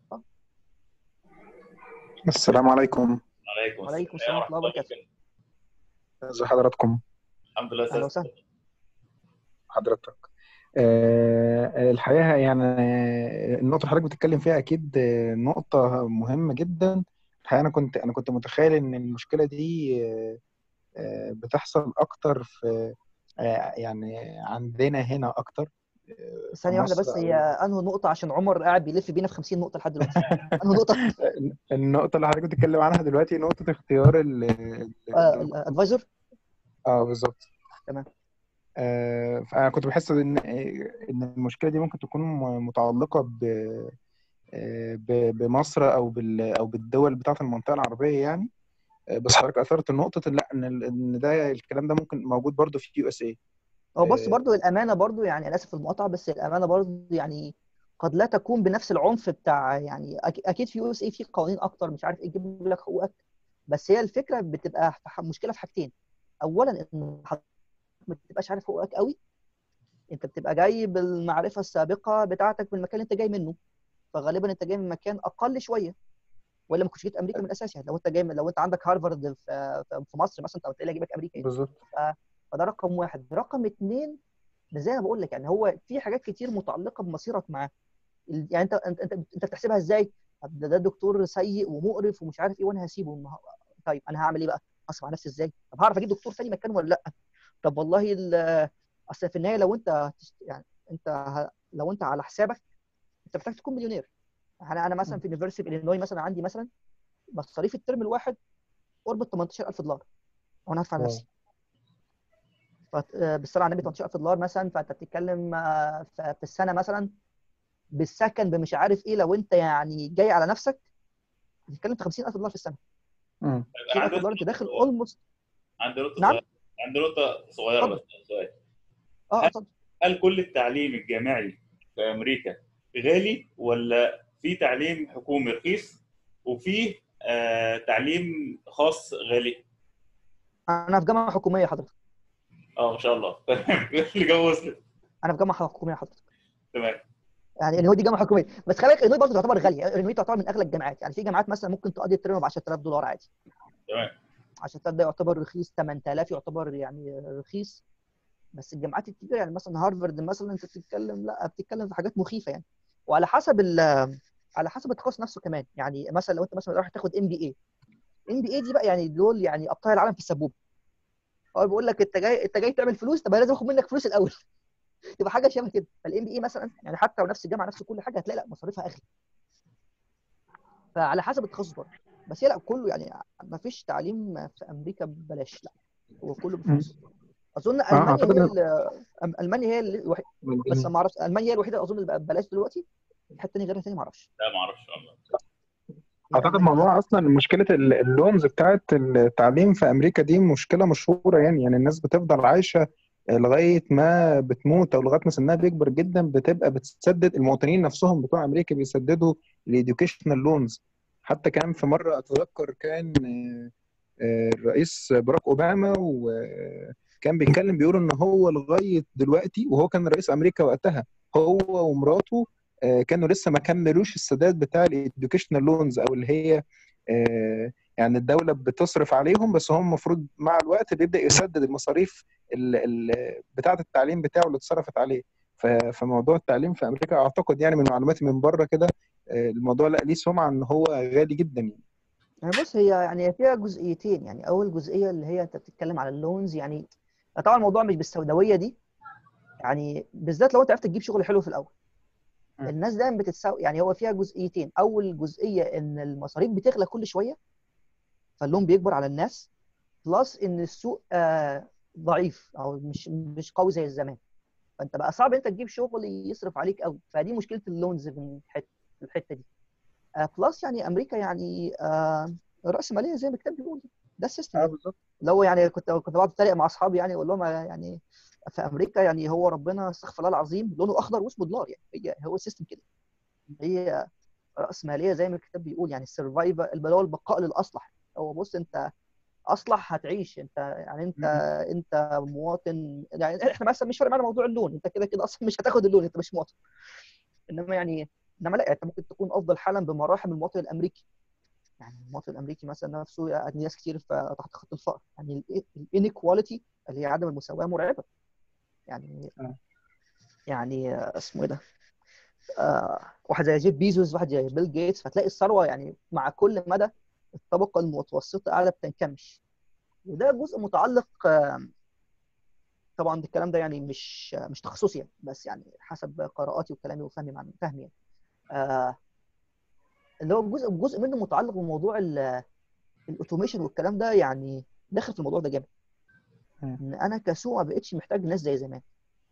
C: السلام عليكم
A: عليكم
B: وعليكم السلام ورحمه الله وبركاته
C: ازي حضراتكم
A: الحمد لله
B: اهلا
A: استاذ
B: وسهلا
C: حضرتك آه، الحقيقة يعني آه، النقطة اللي حضرتك بتتكلم فيها أكيد آه، نقطة مهمة جدا الحقيقة أنا كنت أنا كنت متخيل إن المشكلة دي آه، آه، بتحصل أكتر في آه، يعني عندنا هنا أكتر آه، في
B: ثانيه واحده
C: مصر
B: بس
C: أو-
B: هي انه نقطه عشان عمر قاعد بيلف بينا في 50 نقطه لحد دلوقتي انه نقطه
C: النقطة اللي حضرتك بتتكلم عنها دلوقتي نقطة اختيار ال ال-
B: الادفايزر
C: اه بالظبط
B: تمام.
C: آه فانا كنت بحس ان ان المشكله دي ممكن تكون م- متعلقه ب آه، ب- بمصر او بال او بالدول بتاعه المنطقه العربيه يعني آه، بس حضرتك اثرت نقطه إن لا ان ال- ان ده الكلام ده ممكن موجود برضو في يو اس اي
B: هو بص
C: آه.
B: برضو الامانه برضو يعني انا اسف في المقاطعه بس الامانه برضو يعني قد لا تكون بنفس العنف بتاع يعني أك- اكيد في يو اس اي في قوانين اكتر مش عارف ايه تجيب لك حقوقك بس هي الفكره بتبقى في ح- مشكله في حاجتين اولا ان حضرتك ما بتبقاش عارف حقوقك قوي انت بتبقى جاي بالمعرفه السابقه بتاعتك من المكان اللي انت جاي منه فغالبا انت جاي من مكان اقل شويه ولا ما كنتش جيت امريكا من الاساس يعني لو انت جاي من لو انت عندك هارفارد في في مصر مثلا انت هتلاقي جايبك امريكا يعني.
C: بالظبط
B: فده رقم واحد رقم اثنين زي ما بقول لك يعني هو في حاجات كتير متعلقه بمصيرك معاه ال- يعني انت انت انت, انت بتحسبها ازاي؟ طب ده, ده دكتور سيء ومقرف ومش عارف ايه وانا هسيبه ما هو- طيب انا هعمل ايه بقى؟ اصرف على نفسي ازاي؟ طب هعرف اجيب دكتور ثاني مكانه ولا لا؟ طب والله ال- اصل في النهايه لو انت هتشت- يعني انت ه- لو انت على حسابك انت محتاج تكون مليونير انا انا مثلا في يونيفرسيتي الينوي مثلا عندي مثلا مصاريف الترم الواحد قرب ال 18000 دولار وانا هدفع
C: واو.
B: نفسي فت- آه، بالصلاه على النبي 18000 دولار مثلا فانت بتتكلم آه، ف- في السنه مثلا بالسكن بمش عارف ايه لو انت يعني جاي على نفسك بتتكلم في 50000 دولار في السنه
C: مم.
B: 50000 دولار انت داخل اولموست
A: عندي نقطه
B: نعم.
A: صغيره عندي نقطه صغيره
B: اتفضل.
A: بس سؤال
B: اه اتفضل
A: هل كل التعليم الجامعي في امريكا غالي ولا في تعليم حكومي رخيص وفي آه تعليم خاص غالي؟
B: انا في جامعه حكوميه حضرتك
A: اه ما شاء الله تمام الجو وصلت
B: انا في جامعه حكوميه حضرتك
A: تمام
B: يعني الهوي دي جامعه حكوميه بس خلي بالك الهوي برضه تعتبر غاليه الهوي تعتبر من اغلى الجامعات يعني في جامعات مثلا ممكن تقضي الترم ب 10000 دولار عادي
A: تمام
B: 10000 ده يعتبر رخيص 8000 يعتبر يعني رخيص بس الجامعات الكبيره يعني مثلا هارفارد مثلا انت بتتكلم لا بتتكلم في حاجات مخيفه يعني وعلى حسب ال على حسب التخصص نفسه كمان يعني مثلا لو انت مثلا رايح تاخد ام بي اي ام بي اي دي بقى يعني دول يعني ابطال العالم في السبوبه هو بيقول لك انت جاي انت جاي تعمل فلوس طب أنا لازم اخد منك فلوس الاول تبقى حاجه شبه كده فالام بي اي مثلا يعني حتى لو نفس الجامعه نفس كل حاجه هتلاقي لا مصاريفها اغلى فعلى حسب التخصص برضه بس هي لا كله يعني ما فيش تعليم في امريكا ببلاش لا هو كله بفلوس اظن المانيا
C: أعتقد
B: هي
C: إن-
B: ال- أم- المانيا هي اللي الوحيده بس ما اعرفش المانيا هي الوحيده اظن اللي بقى ببلاش دلوقتي الحته الثانيه غيرها ثاني ما اعرفش
A: لا ما اعرفش والله
C: اعتقد موضوع اصلا مشكله ال- اللونز بتاعت التعليم في امريكا دي مشكله مشهوره يعني يعني الناس بتفضل عايشه لغايه ما بتموت او لغايه ما سنها بيكبر جدا بتبقى بتسدد المواطنين نفسهم بتوع امريكا بيسددوا الاديوكيشنال لونز حتى كان في مره اتذكر كان آه، آه، الرئيس باراك اوباما وكان بيتكلم بيقول ان هو لغايه دلوقتي وهو كان رئيس امريكا وقتها هو ومراته آه، كانوا لسه ما كملوش السداد بتاع الاديوكيشنال لونز او اللي هي آه، يعني الدوله بتصرف عليهم بس هم المفروض مع الوقت بيبدا يسدد المصاريف ال- ال- بتاعه التعليم بتاعه اللي اتصرفت عليه ف- فموضوع التعليم في امريكا اعتقد يعني من معلوماتي من بره كده آه، الموضوع لا ليه سمعه ان هو غالي جدا يعني
B: يعني بص هي يعني فيها جزئيتين يعني اول جزئيه اللي هي انت بتتكلم على اللونز يعني طبعا الموضوع مش بالسوداويه دي يعني بالذات لو انت عرفت تجيب شغل حلو في الاول
C: م.
B: الناس دايما بتتساوي يعني هو فيها جزئيتين اول جزئيه ان المصاريف بتغلى كل شويه فاللون بيكبر على الناس بلس ان السوق آه ضعيف او مش مش قوي زي زمان فانت بقى صعب انت تجيب شغل يصرف عليك قوي فدي مشكله اللونز في الحته في الحته دي آه بلس يعني امريكا يعني آه راسماليه زي ما الكتاب بيقول ده السيستم يعني.
C: بالظبط
B: اللي هو يعني كنت كنت بقعد اتريق مع اصحابي يعني اقول لهم يعني في امريكا يعني هو ربنا استغفر الله العظيم لونه اخضر واسمه دولار يعني هي هو السيستم كده هي راسماليه زي ما الكتاب بيقول يعني السرفايفل اللي هو البقاء للاصلح هو بص انت اصلح هتعيش انت يعني انت انت مواطن يعني احنا مثلا مش فارق معانا موضوع اللون انت كده كده اصلا مش هتاخد اللون انت مش مواطن انما يعني انما لا انت ممكن تكون افضل حالا بمراحل من المواطن الامريكي يعني المواطن الامريكي مثلا نفسه يعني ناس كتير ف- تحت خط الفقر يعني الانيكواليتي اللي هي عدم المساواه مرعبه يعني
C: آه.
B: يعني آه، اسمه ايه ده؟ آه واحد زي جيف بيزوس واحد زي بيل جيتس فتلاقي الثروه يعني مع كل مدى الطبقه المتوسطه قاعده بتنكمش وده جزء متعلق آه، طبعا الكلام ده يعني مش مش تخصصي يعني بس يعني حسب قراءاتي وكلامي وفهمي مع فهمي يعني آه اللي هو جزء جزء منه متعلق بموضوع ال- الاوتوميشن والكلام ده يعني داخل في الموضوع ده جامد
C: مم.
B: ان انا كسوق ما بقتش محتاج ناس زي زمان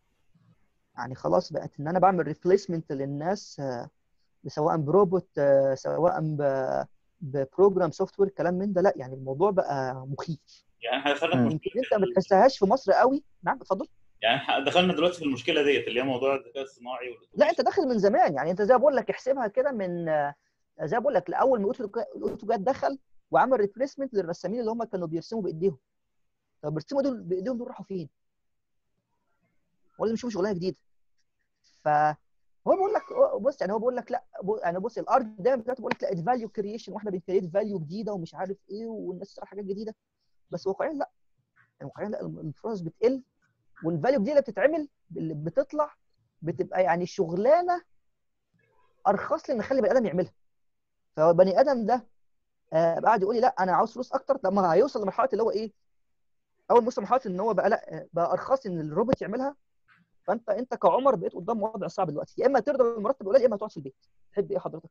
B: يعني خلاص بقت ان انا بعمل ريبليسمنت للناس آه، سواء بروبوت آه، سواء ب- ببروجرام سوفت وير كلام من ده لا يعني الموضوع بقى مخيف
A: يعني احنا دخلنا في
C: مم.
B: يمكن
A: مشكله
B: انت ما بتحسهاش في مصر قوي نعم اتفضل
A: يعني إحنا دخلنا دلوقتي في المشكله ديت اللي هي موضوع الذكاء الصناعي
B: لا انت داخل من زمان يعني انت زي ما بقول لك احسبها كده من آه، زي ما بقول لك لاول ما الأوتو- الاوتوكاد دخل وعمل ريبليسمنت للرسامين اللي هم كانوا بيرسموا بايديهم طب بيرسموا دول بايديهم دول راحوا فين؟ ولا بيشوفوا شغلانه جديده فهو بيقول لك بص يعني هو بيقول لك لا بص- يعني بص الارت دايما بتاعته بيقول لك لا فاليو كريشن واحنا بنكريت فاليو جديده ومش عارف ايه والناس تشتغل حاجات جديده بس واقعيا لا يعني واقعيا لا الفرص بتقل والفاليو الجديده اللي بتتعمل اللي بتطلع بتبقى يعني شغلانه ارخص لي ان اخلي بني ادم يعملها فهو البني ادم ده آه قاعد يقول لي لا انا عاوز فلوس اكتر طب ما هيوصل لمرحله اللي هو ايه اول ما يوصل لمرحله ان هو بقى لا آه، بقى ارخص ان الروبوت يعملها فانت انت كعمر بقيت قدام وضع صعب دلوقتي يا اما ترضى بالمرتب القليل يا اما تقعد في البيت تحب ايه حضرتك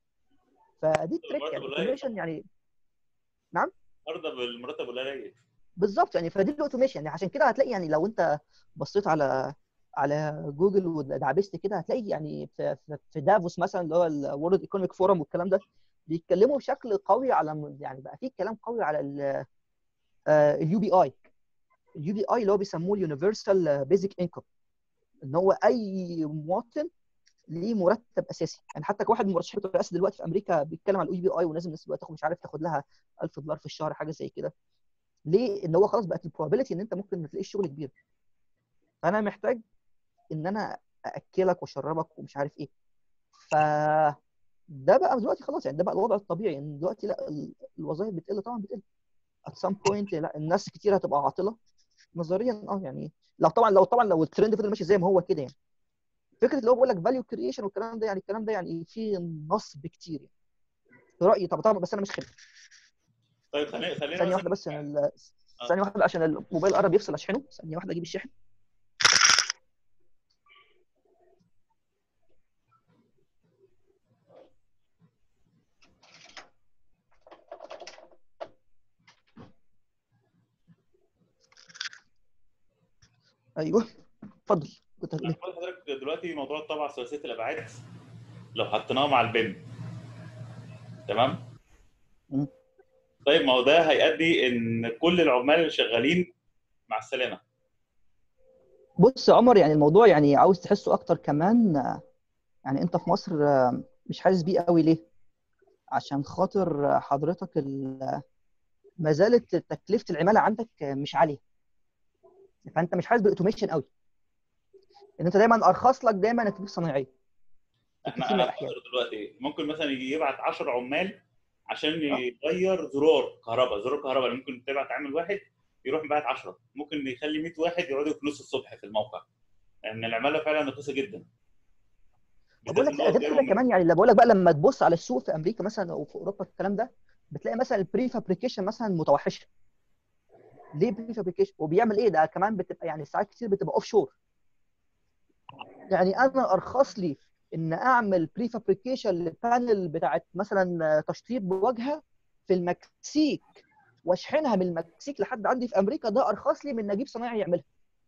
B: فدي التريك يعني
A: المرتب قليل.
B: الأوتوميشن يعني
A: ارضى بالمرتب القليل
B: بالظبط يعني فدي الاوتوميشن يعني عشان كده هتلاقي يعني لو انت بصيت على على جوجل ودعبست كده هتلاقي يعني في في- في دافوس مثلا اللي هو الورلد ايكونوميك فورم والكلام ده بيتكلموا بشكل قوي على يعني بقى في كلام قوي على اليو بي اي اليو بي اي اللي هو بيسموه اليونيفرسال بيزك انكم ان هو اي مواطن ليه مرتب اساسي يعني حتى كواحد من مرشحين الرئاسه دلوقتي في امريكا بيتكلم على اليو بي اي ولازم الناس دلوقتي تاخد مش عارف تاخد لها 1000 دولار في الشهر حاجه زي كده ليه؟ ان هو خلاص بقت البروبابيلتي ان انت ممكن ما تلاقيش شغل كبير فانا محتاج ان انا ااكلك واشربك ومش عارف ايه ف ده بقى دلوقتي خلاص يعني ده بقى الوضع الطبيعي ان دلوقتي لا ال- الوظائف بتقل طبعا بتقل at some point لا الناس كتير هتبقى عاطله نظريا اه يعني لو طبعا لو طبعا لو الترند فضل ماشي زي ما هو كده يعني فكره اللي هو بيقول لك فاليو كريشن والكلام ده يعني الكلام ده يعني فيه نصب كتير يعني في رايي طبعا طبعا بس انا مش خبير
A: طيب خلينا خلينا
B: ثانيه
A: مثلا
B: واحده بس عشان ال- ثانيه واحده عشان الموبايل قرب يفصل اشحنه ثانيه واحده اجيب الشاحن ايوه اتفضل كنت هتقول
A: انا
B: ايه
A: بقول لحضرتك دلوقتي موضوع الطبعه ثلاثيه الابعاد لو حطيناه مع البيم تمام
B: مم.
A: طيب ما هو ده هيؤدي ان كل العمال اللي شغالين مع السلامه
B: بص يا عمر يعني الموضوع يعني عاوز تحسه اكتر كمان آه، يعني انت في مصر آه، مش حاسس بيه قوي ليه عشان خاطر آه، حضرتك ال- ما زالت تكلفه العماله عندك آه، مش عاليه فانت مش حاسس بالاوتوميشن قوي ان انت دايما ارخص لك دايما التكلفه الصناعيه في
A: احنا
B: كتير من
A: انا
B: الاحيان
A: بفكر دلوقتي ممكن مثلا يجي يبعت 10 عمال عشان يغير زرار كهرباء زرار كهرباء اللي ممكن تبعت عامل واحد يروح مبعت 10 ممكن يخلي 100 واحد يقعدوا يكنسوا الصبح في الموقع لان العماله فعلا رخيصه جدا
B: بقول لك
A: بالذات
B: لا غير كده كمان يعني اللي بقول لك بقى لما تبص على السوق في امريكا مثلا او في اوروبا الكلام ده بتلاقي مثلا البري فابريكيشن مثلا متوحشه ليه بري فابريكيشن وبيعمل ايه ده كمان بتبقى يعني ساعات كتير بتبقى اوف شور يعني انا ارخص لي ان اعمل بري فابريكيشن للبانل بتاعت مثلا تشطيب بواجهه في المكسيك واشحنها من المكسيك لحد عندي في امريكا ده ارخص لي من ان اجيب صنايعي يعملها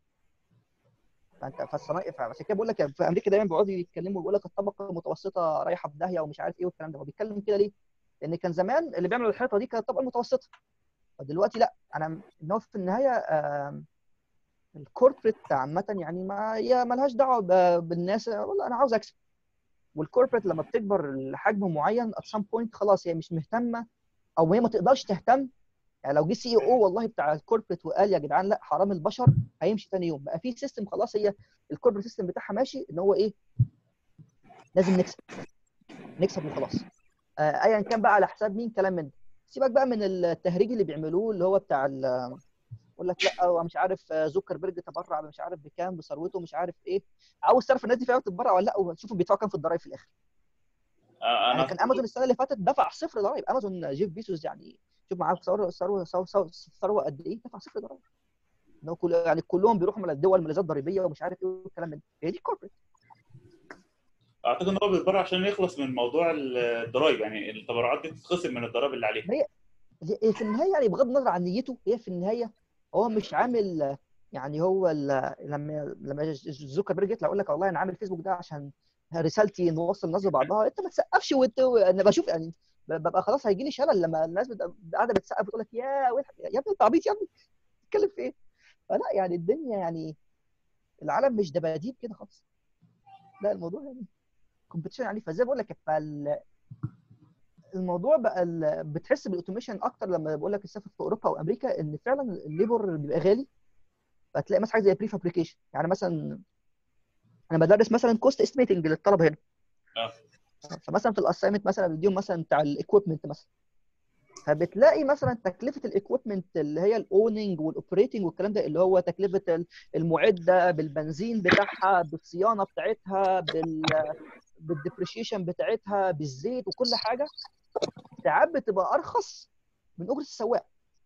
B: فانت فالصنايعي فعشان كده بقول لك في امريكا دايما بيقعدوا يتكلموا بيقول لك الطبقه المتوسطه رايحه في داهيه ومش عارف ايه والكلام ده هو بيتكلم كده ليه؟ لان كان زمان اللي بيعمل الحيطه دي كانت الطبقه المتوسطه فدلوقتي لا انا ان هو في النهايه آم، الكوربريت عامه يعني ما هي ملهاش دعوه ب- بالناس والله انا عاوز اكسب والكوربريت لما بتكبر لحجم معين at some point خلاص هي مش مهتمه او هي ما تقدرش تهتم يعني لو جه سي او والله بتاع الكوربريت وقال يا جدعان لا حرام البشر هيمشي ثاني يوم بقى في سيستم خلاص هي الكوربريت سيستم بتاعها ماشي ان هو ايه لازم نكسب نكسب وخلاص آه، ايا كان بقى على حساب مين كلام من ده سيبك بقى من التهريج اللي بيعملوه اللي هو بتاع ال- يقول لك لا هو مش عارف آه، زوكربيرج تبرع مش عارف بكام بثروته مش عارف ايه عاوز تعرف الناس دي فعلا تتبرع ولا لا وشوفوا بيدفعوا كام في الضرايب في الاخر
A: آه،
B: يعني
A: انا
B: كان امازون السنه اللي فاتت دفع صفر ضرايب امازون جيف بيسوس يعني شوف معاه ثروه ثروه ثروه ثروه قد ايه دفع صفر ضرايب إن هو كل يعني كلهم بيروحوا من الدول ملاذات ضريبيه ومش عارف ايه والكلام من ده هي دي كوربريت
A: اعتقد ان هو بيتبرع عشان يخلص من موضوع الضرايب يعني التبرعات دي تتخصم من الضرائب اللي عليها
B: هي في النهايه يعني بغض النظر عن نيته هي في النهايه هو مش عامل يعني هو ال- لما لما زوكربيرج يطلع يقول لك والله انا عامل فيسبوك ده عشان رسالتي نوصل الناس ببعضها انت ما تسقفش وانت انا بشوف يعني ببقى خلاص هيجي لي شلل لما الناس بتبقى قاعده بتسقف وتقول لك يا ويل- يا ابني انت عبيط يا ابني بتتكلم في ايه؟ فلا يعني الدنيا يعني العالم مش دباديب كده خالص لا الموضوع يعني كومبيتيشن يعني فزي ما بقول لك فال الموضوع بقى ال- بتحس بالاوتوميشن اكتر لما بقول لك تسافر في اوروبا او امريكا ان فعلا الليبر بيبقى غالي فتلاقي مثلا حاجه زي بري فابريكيشن يعني مثلا انا بدرس مثلا كوست استيميتنج للطلبه هنا
A: اه
B: فمثلا في الاسايمنت مثلا بديهم مثلا بتاع الايكويبمنت مثلا فبتلاقي مثلا تكلفه الايكويبمنت اللي هي الاوننج والاوبريتنج والكلام ده اللي هو تكلفه ال- المعده بالبنزين بتاعها بالصيانه بتاعتها بال بالديبريشيشن بتاعتها بالزيت وكل حاجه ساعات بتبقى ارخص من اجره السواق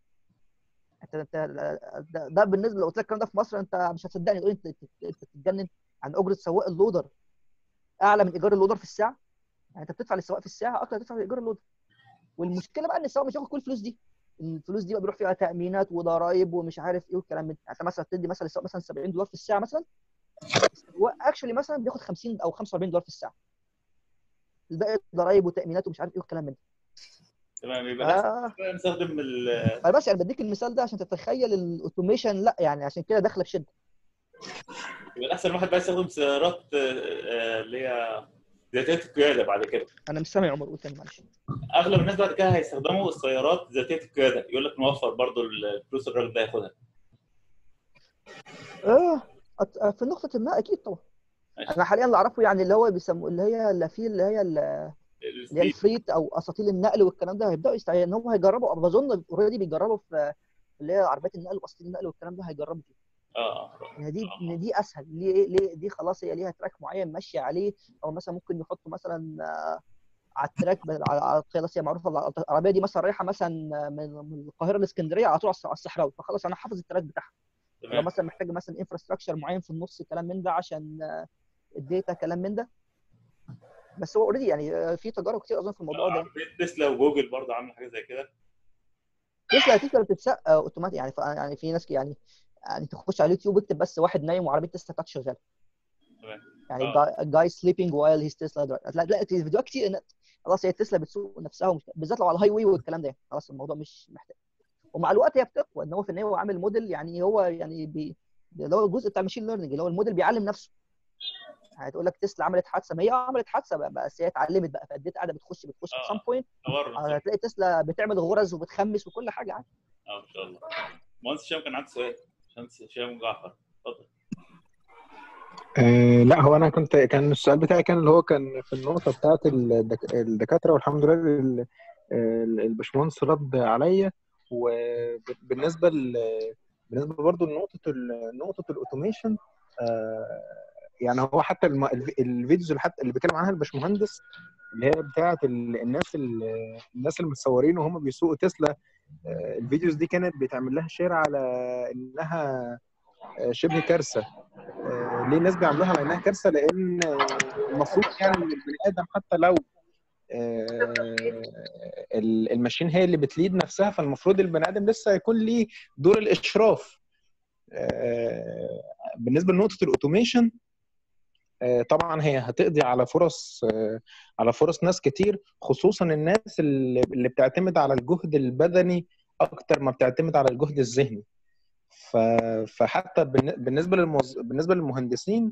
B: انت انت ده, ده بالنسبه لو قلت لك الكلام ده في مصر انت مش هتصدقني تقول انت انت أنت بتتجنن عن اجره سواق اللودر اعلى من ايجار اللودر في الساعه يعني انت بتدفع للسواق في الساعه اكتر تدفع لايجار اللودر والمشكله بقى ان السواق مش هياخد كل الفلوس دي الفلوس دي بقى بيروح فيها تامينات وضرائب ومش عارف ايه والكلام من ده يعني انت مثلا تدي مثلا للسواق مثلا 70 دولار في الساعه مثلا هو اكشولي مثلا بياخد 50 او 45 دولار في الساعه الباقي ضرائب وتامينات ومش عارف ايه والكلام من ده
A: تمام يبقى الأحسن
B: آه.
A: بقى نستخدم ال
B: انا بس يعني بديك المثال ده عشان تتخيل الاوتوميشن لا يعني عشان كده داخله بشده
A: يبقى الاحسن الواحد بقى يستخدم سيارات آه، آه، اللي هي ذاتيه القياده بعد كده
B: انا مش سامع يا عمر قول تاني معلش
A: اغلب الناس بعد كده هيستخدموا السيارات ذاتيه القياده يقول لك نوفر برضو الفلوس الراجل ده ياخدها
B: اه أت- في نقطه ما اكيد طبعا
A: ماشي.
B: انا حاليا اللي اعرفه يعني اللي هو بيسموه اللي هي اللي في اللي هي اللي هي
A: الستيل.
B: الفريت او اساطيل النقل والكلام ده هيبداوا يستع... ان هم هيجربوا بظن اوريدي بيجربوا في اللي هي عربيات النقل واساطيل النقل والكلام ده هيجربوا فيه
A: اه
B: ان دي ان دي اسهل ليه ليه دي خلاص هي ليها تراك معين ماشيه عليه او مثلا ممكن يحطوا مثلا آه، على التراك ب- على على- خلاص هي معروفه العربيه دي مثلا رايحه مثلا من من القاهره لاسكندريه على طول على الص- على الصحراوي فخلاص انا حافظ التراك بتاعها لو
A: تمام
B: مثلا محتاج مثلا انفراستراكشر معين في النص كلام من ده عشان آه، الداتا كلام من ده بس هو اوريدي يعني آه، في تجارب كتير اظن في الموضوع ده
A: عربية تسلا وجوجل برضه عامله حاجه زي كده
B: تسلا تسلا بتتسق آه، اوتوماتيك يعني ف- يعني في ناس يعني يعني تخش على اليوتيوب اكتب بس واحد نايم وعربيه تسلا بتاعته شغاله
A: تمام.
B: يعني
A: آه.
B: جاي سليبنج وايل هيز تسلا درايف هتلاقي تلاقي فيديوهات كتير إن خلاص هي تسلا بتسوق نفسها ومش بالذات لو على الهاي واي والكلام ده خلاص الموضوع مش محتاج ومع الوقت هي بتقوى ان هو في النهايه هو عامل موديل يعني هو يعني بي اللي هو الجزء بتاع الماشين ليرنينج اللي هو الموديل بيعلم نفسه هتقول لك تسلا عملت حادثه ما هي آه عملت حادثه بقى بس هي اتعلمت بقى فاديت قاعده بتخش بتخش
A: آه.
B: في سام بوينت
A: تورط
B: هتلاقي تسلا بتعمل غرز وبتخمس وكل حاجه عادي
A: اه ان شاء الله مهندس هشام كان عنده سؤال مهندس هشام جعفر اتفضل
C: آه لا هو انا كنت كان السؤال بتاعي كان اللي هو كان في النقطه بتاعت الدك... الدكاتره والحمد لله ال- ال- الباشمهندس رد عليا وبالنسبه ل... بالنسبه برضو لنقطه ال... نقطه الاوتوميشن آه يعني هو حتى الم... الف- الفيديوز اللي حتى اللي بيتكلم عنها الباشمهندس اللي هي بتاعت ال... الناس ال... الناس المتصورين وهم بيسوقوا تسلا آه الفيديوز دي كانت بيتعمل لها شير على انها آه، شبه كارثه آه، ليه الناس بيعملوها على انها كارثه لان آه، المفروض يعني ان البني ادم حتى لو آه، ال- الماشين هي اللي بتليد نفسها فالمفروض البني ادم لسه هيكون ليه دور الاشراف آه، بالنسبه لنقطه الاوتوميشن آه، طبعا هي هتقضي على فرص آه، على فرص ناس كتير خصوصا الناس اللي اللي بتعتمد على الجهد البدني اكتر ما بتعتمد على الجهد الذهني ف- فحتى بالن- بالنسبه للموز... بالنسبه للمهندسين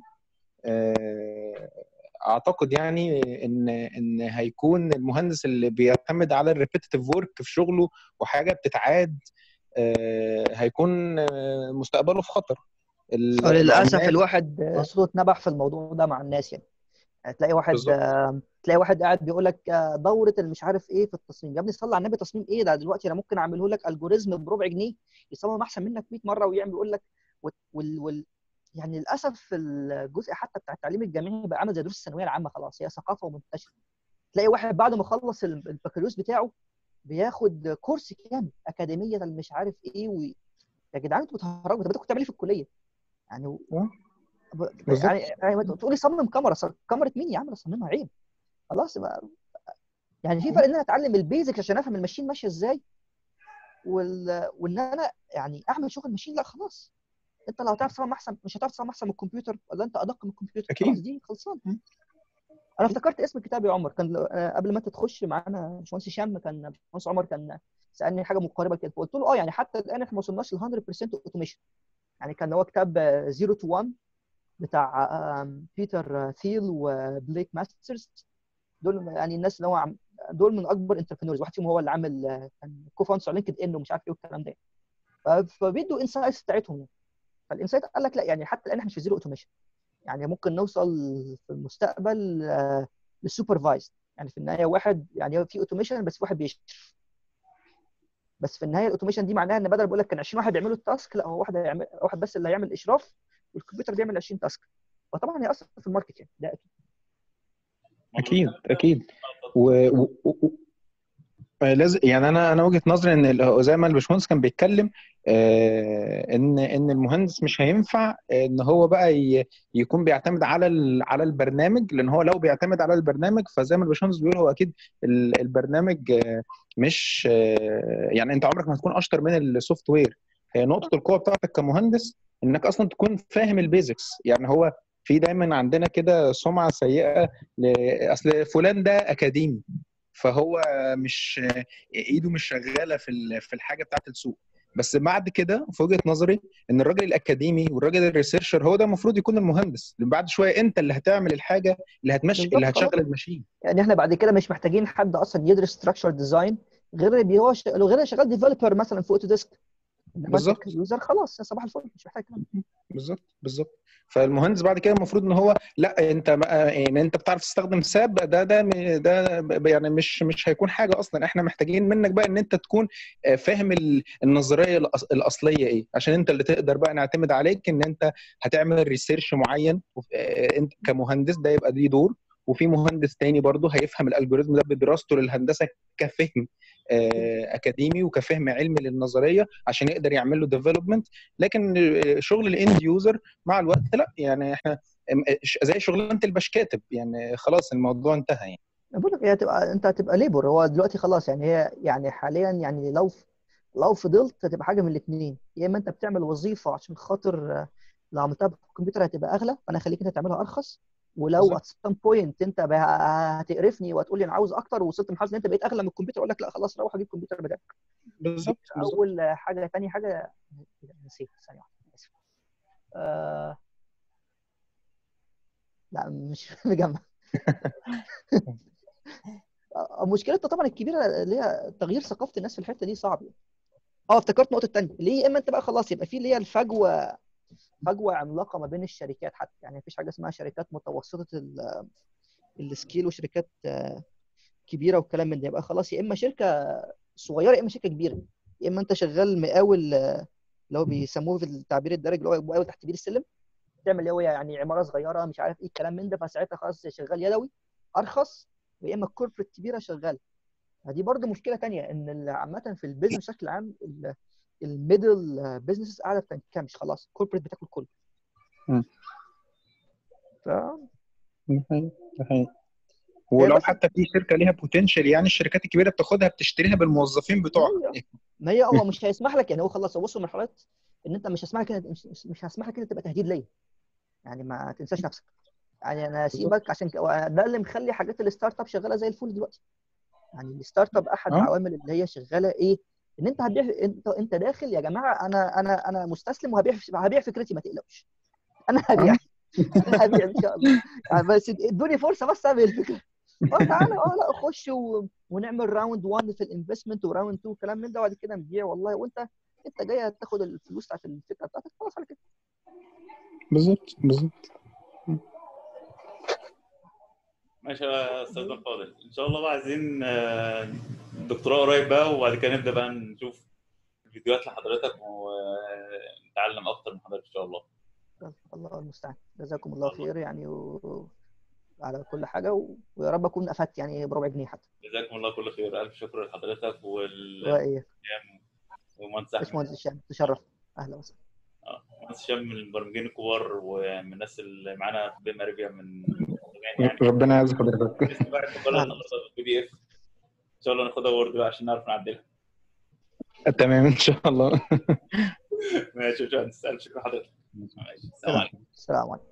C: آه، اعتقد يعني ان ان هيكون المهندس اللي بيعتمد على الريبيتيتيف ورك في شغله وحاجه بتتعاد آه، هيكون آه، مستقبله في خطر ال-
B: للاسف
C: العمال-
B: الواحد آه، صوت نبح في الموضوع ده مع الناس يعني يعني تلاقي واحد
C: بالظبط.
B: آه، تلاقي واحد قاعد بيقول لك آه، دوره المش عارف ايه في التصميم يا ابني صلي على النبي تصميم ايه ده دلوقتي انا ممكن اعمله لك الجوريزم بربع جنيه يصمم احسن منك 100 مره ويعمل يقول لك وال, وال, وال يعني للاسف الجزء حتى بتاع التعليم الجامعي بقى عامل زي دروس الثانويه العامه خلاص هي ثقافه ومنتشره تلاقي واحد بعد ما خلص ال- البكالوريوس بتاعه بياخد كورس كامل اكاديميه مش عارف ايه و... يا جدعان انتوا بتهرجوا طب انت كنت بتعمل ايه في الكليه؟ يعني و...
C: آه.
B: ب-
C: بالظبط.
B: يعني يعني تقولي صمم كاميرا ص- كاميرا مين يا عم اصممها عيب خلاص بقى يعني في فرق ان انا اتعلم البيزكس عشان افهم الماشين ماشيه ازاي وال... وان انا يعني اعمل شغل ماشين لا خلاص انت لو هتعرف تصمم احسن مش هتعرف تصمم احسن من الكمبيوتر ولا انت ادق من الكمبيوتر
C: أكيد.
B: خلاص دي خلصان انا افتكرت اسم الكتاب يا عمر كان آه، قبل ما انت تخش معانا باشمهندس هشام كان باشمهندس عمر كان سالني حاجه مقاربه كده فقلت له اه يعني حتى الان احنا ما وصلناش ل 100% اوتوميشن يعني كان هو كتاب 0 تو 1 بتاع آم، بيتر ثيل وبليك ماسترز دول يعني الناس اللي هو عم دول من اكبر انتربرينورز واحد فيهم هو اللي عامل آه، كان كو فاوندر على لينكد ان ومش عارف ايه والكلام ده ف- فبيدوا انسايتس بتاعتهم يعني فالانسايت قال لك لا يعني حتى الان احنا مش في زيرو اوتوميشن يعني ممكن نوصل في المستقبل آه، للسوبرفايزد يعني في النهايه واحد يعني في اوتوميشن بس واحد بيشرف بس في النهايه الاوتوميشن دي معناها ان بدل بقول لك كان 20 واحد بيعملوا التاسك لا هو واحد هيعمل واحد بس اللي هيعمل اشراف والكمبيوتر بيعمل 20 تاسك فطبعا هيأثر في الماركت يعني ده اكيد
C: اكيد اكيد و... و... و... لازم يعني انا انا وجهه نظري ان ال- زي ما الباشمهندس كان بيتكلم آه، ان ان المهندس مش هينفع ان هو بقى ي- يكون بيعتمد على ال- على البرنامج لان هو لو بيعتمد على البرنامج فزي ما الباشمهندس بيقول هو اكيد ال- البرنامج آه، مش آه، يعني انت عمرك ما هتكون اشطر من السوفت وير هي نقطه القوه بتاعتك كمهندس انك اصلا تكون فاهم البيزكس يعني هو في دايما عندنا كده سمعه سيئه ل- اصل فلان ده اكاديمي فهو مش ايده مش شغاله في ال- في الحاجه بتاعت السوق بس بعد كده في وجهه نظري ان الراجل الاكاديمي والراجل الريسيرشر هو ده المفروض يكون المهندس لأن بعد شويه انت اللي هتعمل الحاجه اللي هتمشي
B: بالظبط،
C: اللي
B: خلاص.
C: هتشغل الماشين
B: يعني احنا بعد كده مش محتاجين حد اصلا يدرس ستراكشر ديزاين غير اللي هو ش... لو غير شغال ديفلوبر مثلا في اوتوديسك
C: بالظبط.
B: يوزر خلاص يا صباح الفل مش محتاج كلام
C: بالظبط بالظبط فالمهندس بعد كده المفروض ان هو لا انت بقى يعني انت بتعرف تستخدم ساب ده ده ده ب- يعني مش مش هيكون حاجه اصلا احنا محتاجين منك بقى ان انت تكون آه، فاهم ال- النظريه الأص- الاصليه ايه عشان انت اللي تقدر بقى نعتمد عليك ان انت هتعمل ريسيرش معين وف- آه، انت كمهندس ده يبقى ليه دور وفي مهندس تاني برضه هيفهم الالجوريزم ده بدراسته للهندسه كفهم آه، اكاديمي وكفهم علمي للنظريه عشان يقدر يعمل له ديفلوبمنت لكن آه، شغل الاند يوزر مع الوقت لا يعني احنا م- ش- زي شغلانه الباش كاتب يعني خلاص الموضوع انتهى يعني
B: بقول لك هي هتبقى انت هتبقى ليبر هو دلوقتي خلاص يعني هي يعني حاليا يعني لو لو فضلت هتبقى حاجه من الاثنين يا اما انت بتعمل وظيفه عشان خاطر آه، لو عملتها بالكمبيوتر هتبقى اغلى فانا خليك انت تعملها ارخص ولو
C: بالظبط.
B: ات سام بوينت انت بقى هتقرفني وهتقول لي انا عاوز اكتر ووصلت لمرحله ان انت بقيت اغلى من الكمبيوتر اقول لك لا خلاص روح اجيب كمبيوتر بتاعك
C: بالظبط بالظبط.
B: اول حاجه ثاني حاجه نسيت ثانيه واحده اسف آه... لا مش مجمع آه، مشكلتنا طبعا الكبيره اللي هي تغيير ثقافه الناس في الحته دي صعب اه افتكرت نقطه تانية اللي هي يا اما انت بقى خلاص يبقى في اللي هي الفجوه فجوه عملاقه ما بين الشركات حتى يعني مفيش حاجه اسمها شركات متوسطه ال- السكيل وشركات آه، كبيره والكلام من ده يبقى خلاص يا اما شركه صغيره يا اما شركه كبيره يا اما انت شغال مقاول آه، اللي هو بيسموه في التعبير الدارج اللي هو مقاول تحت بير السلم تعمل اللي هو يعني عماره صغيره مش عارف ايه الكلام من ده فساعتها خلاص شغال يدوي ارخص ويا اما الكوربريت كبيره شغاله دي برضه مشكله تانية ان ال- عامه في البيزنس بشكل عام ال- الميدل بزنس قاعده بتنكمش خلاص الكوربريت بتاكل كله
C: مم.
B: ف
C: ده حقيقي، ده حقيقي. ولو
B: بس-
C: حتى في شركه ليها بوتنشال يعني الشركات الكبيره بتاخدها بتشتريها بالموظفين بتوعها
B: أيوة. ما هي هو مش هيسمح لك يعني هو خلاص هو وصل لمرحله ان انت مش هسمح لك إن- مش, مش- مش هسمح لك ان انت تبقى تهديد ليا يعني ما تنساش نفسك يعني انا اسيبك عشان ك... ده اللي مخلي حاجات الستارت اب شغاله زي الفل دلوقتي يعني الستارت اب احد
C: أه.
B: العوامل اللي هي شغاله ايه ان انت هتبيع انت انت داخل يا جماعه انا انا انا مستسلم وهبيع هبيع فكرتي ما تقلقش انا هبيع انا هبيع ان شاء الله يعني بس ادوني فرصه بس اعمل الفكره اه تعالى اه لا خش و... ونعمل راوند 1 في الانفستمنت وراوند 2 كلام من ده وبعد كده نبيع والله وانت انت جاي تاخد الفلوس بتاعت الفكره بتاعتك خلاص على كده
C: بالظبط بالظبط
A: ماشي يا استاذ فاضل ان شاء الله بقى عايزين آه، دكتوراه قريب بقى وبعد كده نبدا بقى نشوف فيديوهات لحضرتك ونتعلم اكتر من حضرتك ان شاء الله
B: يلا، الله المستعان جزاكم الله خير يعني و... على كل حاجه و... ويا رب اكون افدت يعني بربع جنيه حتى
A: جزاكم الله كل خير الف شكر لحضرتك وال
B: وايه
A: ومهندس احمد
B: باشمهندس هشام تشرف اهلا وسهلا
A: آه، مهندس هشام من المبرمجين الكبار ومن الناس اللي معانا في بيم اريبيا من زمان يعني
C: ربنا يعز حضرتك
A: لسه بقى ناخدها النهارده بي دي اف ان شاء الله ناخدها وورد بقى عشان نعرف نعدلها
C: تمام ان شاء الله
A: ماشي يا باشمهندس الف شكر لحضرتك ماشي السلام عليكم
B: السلام عليكم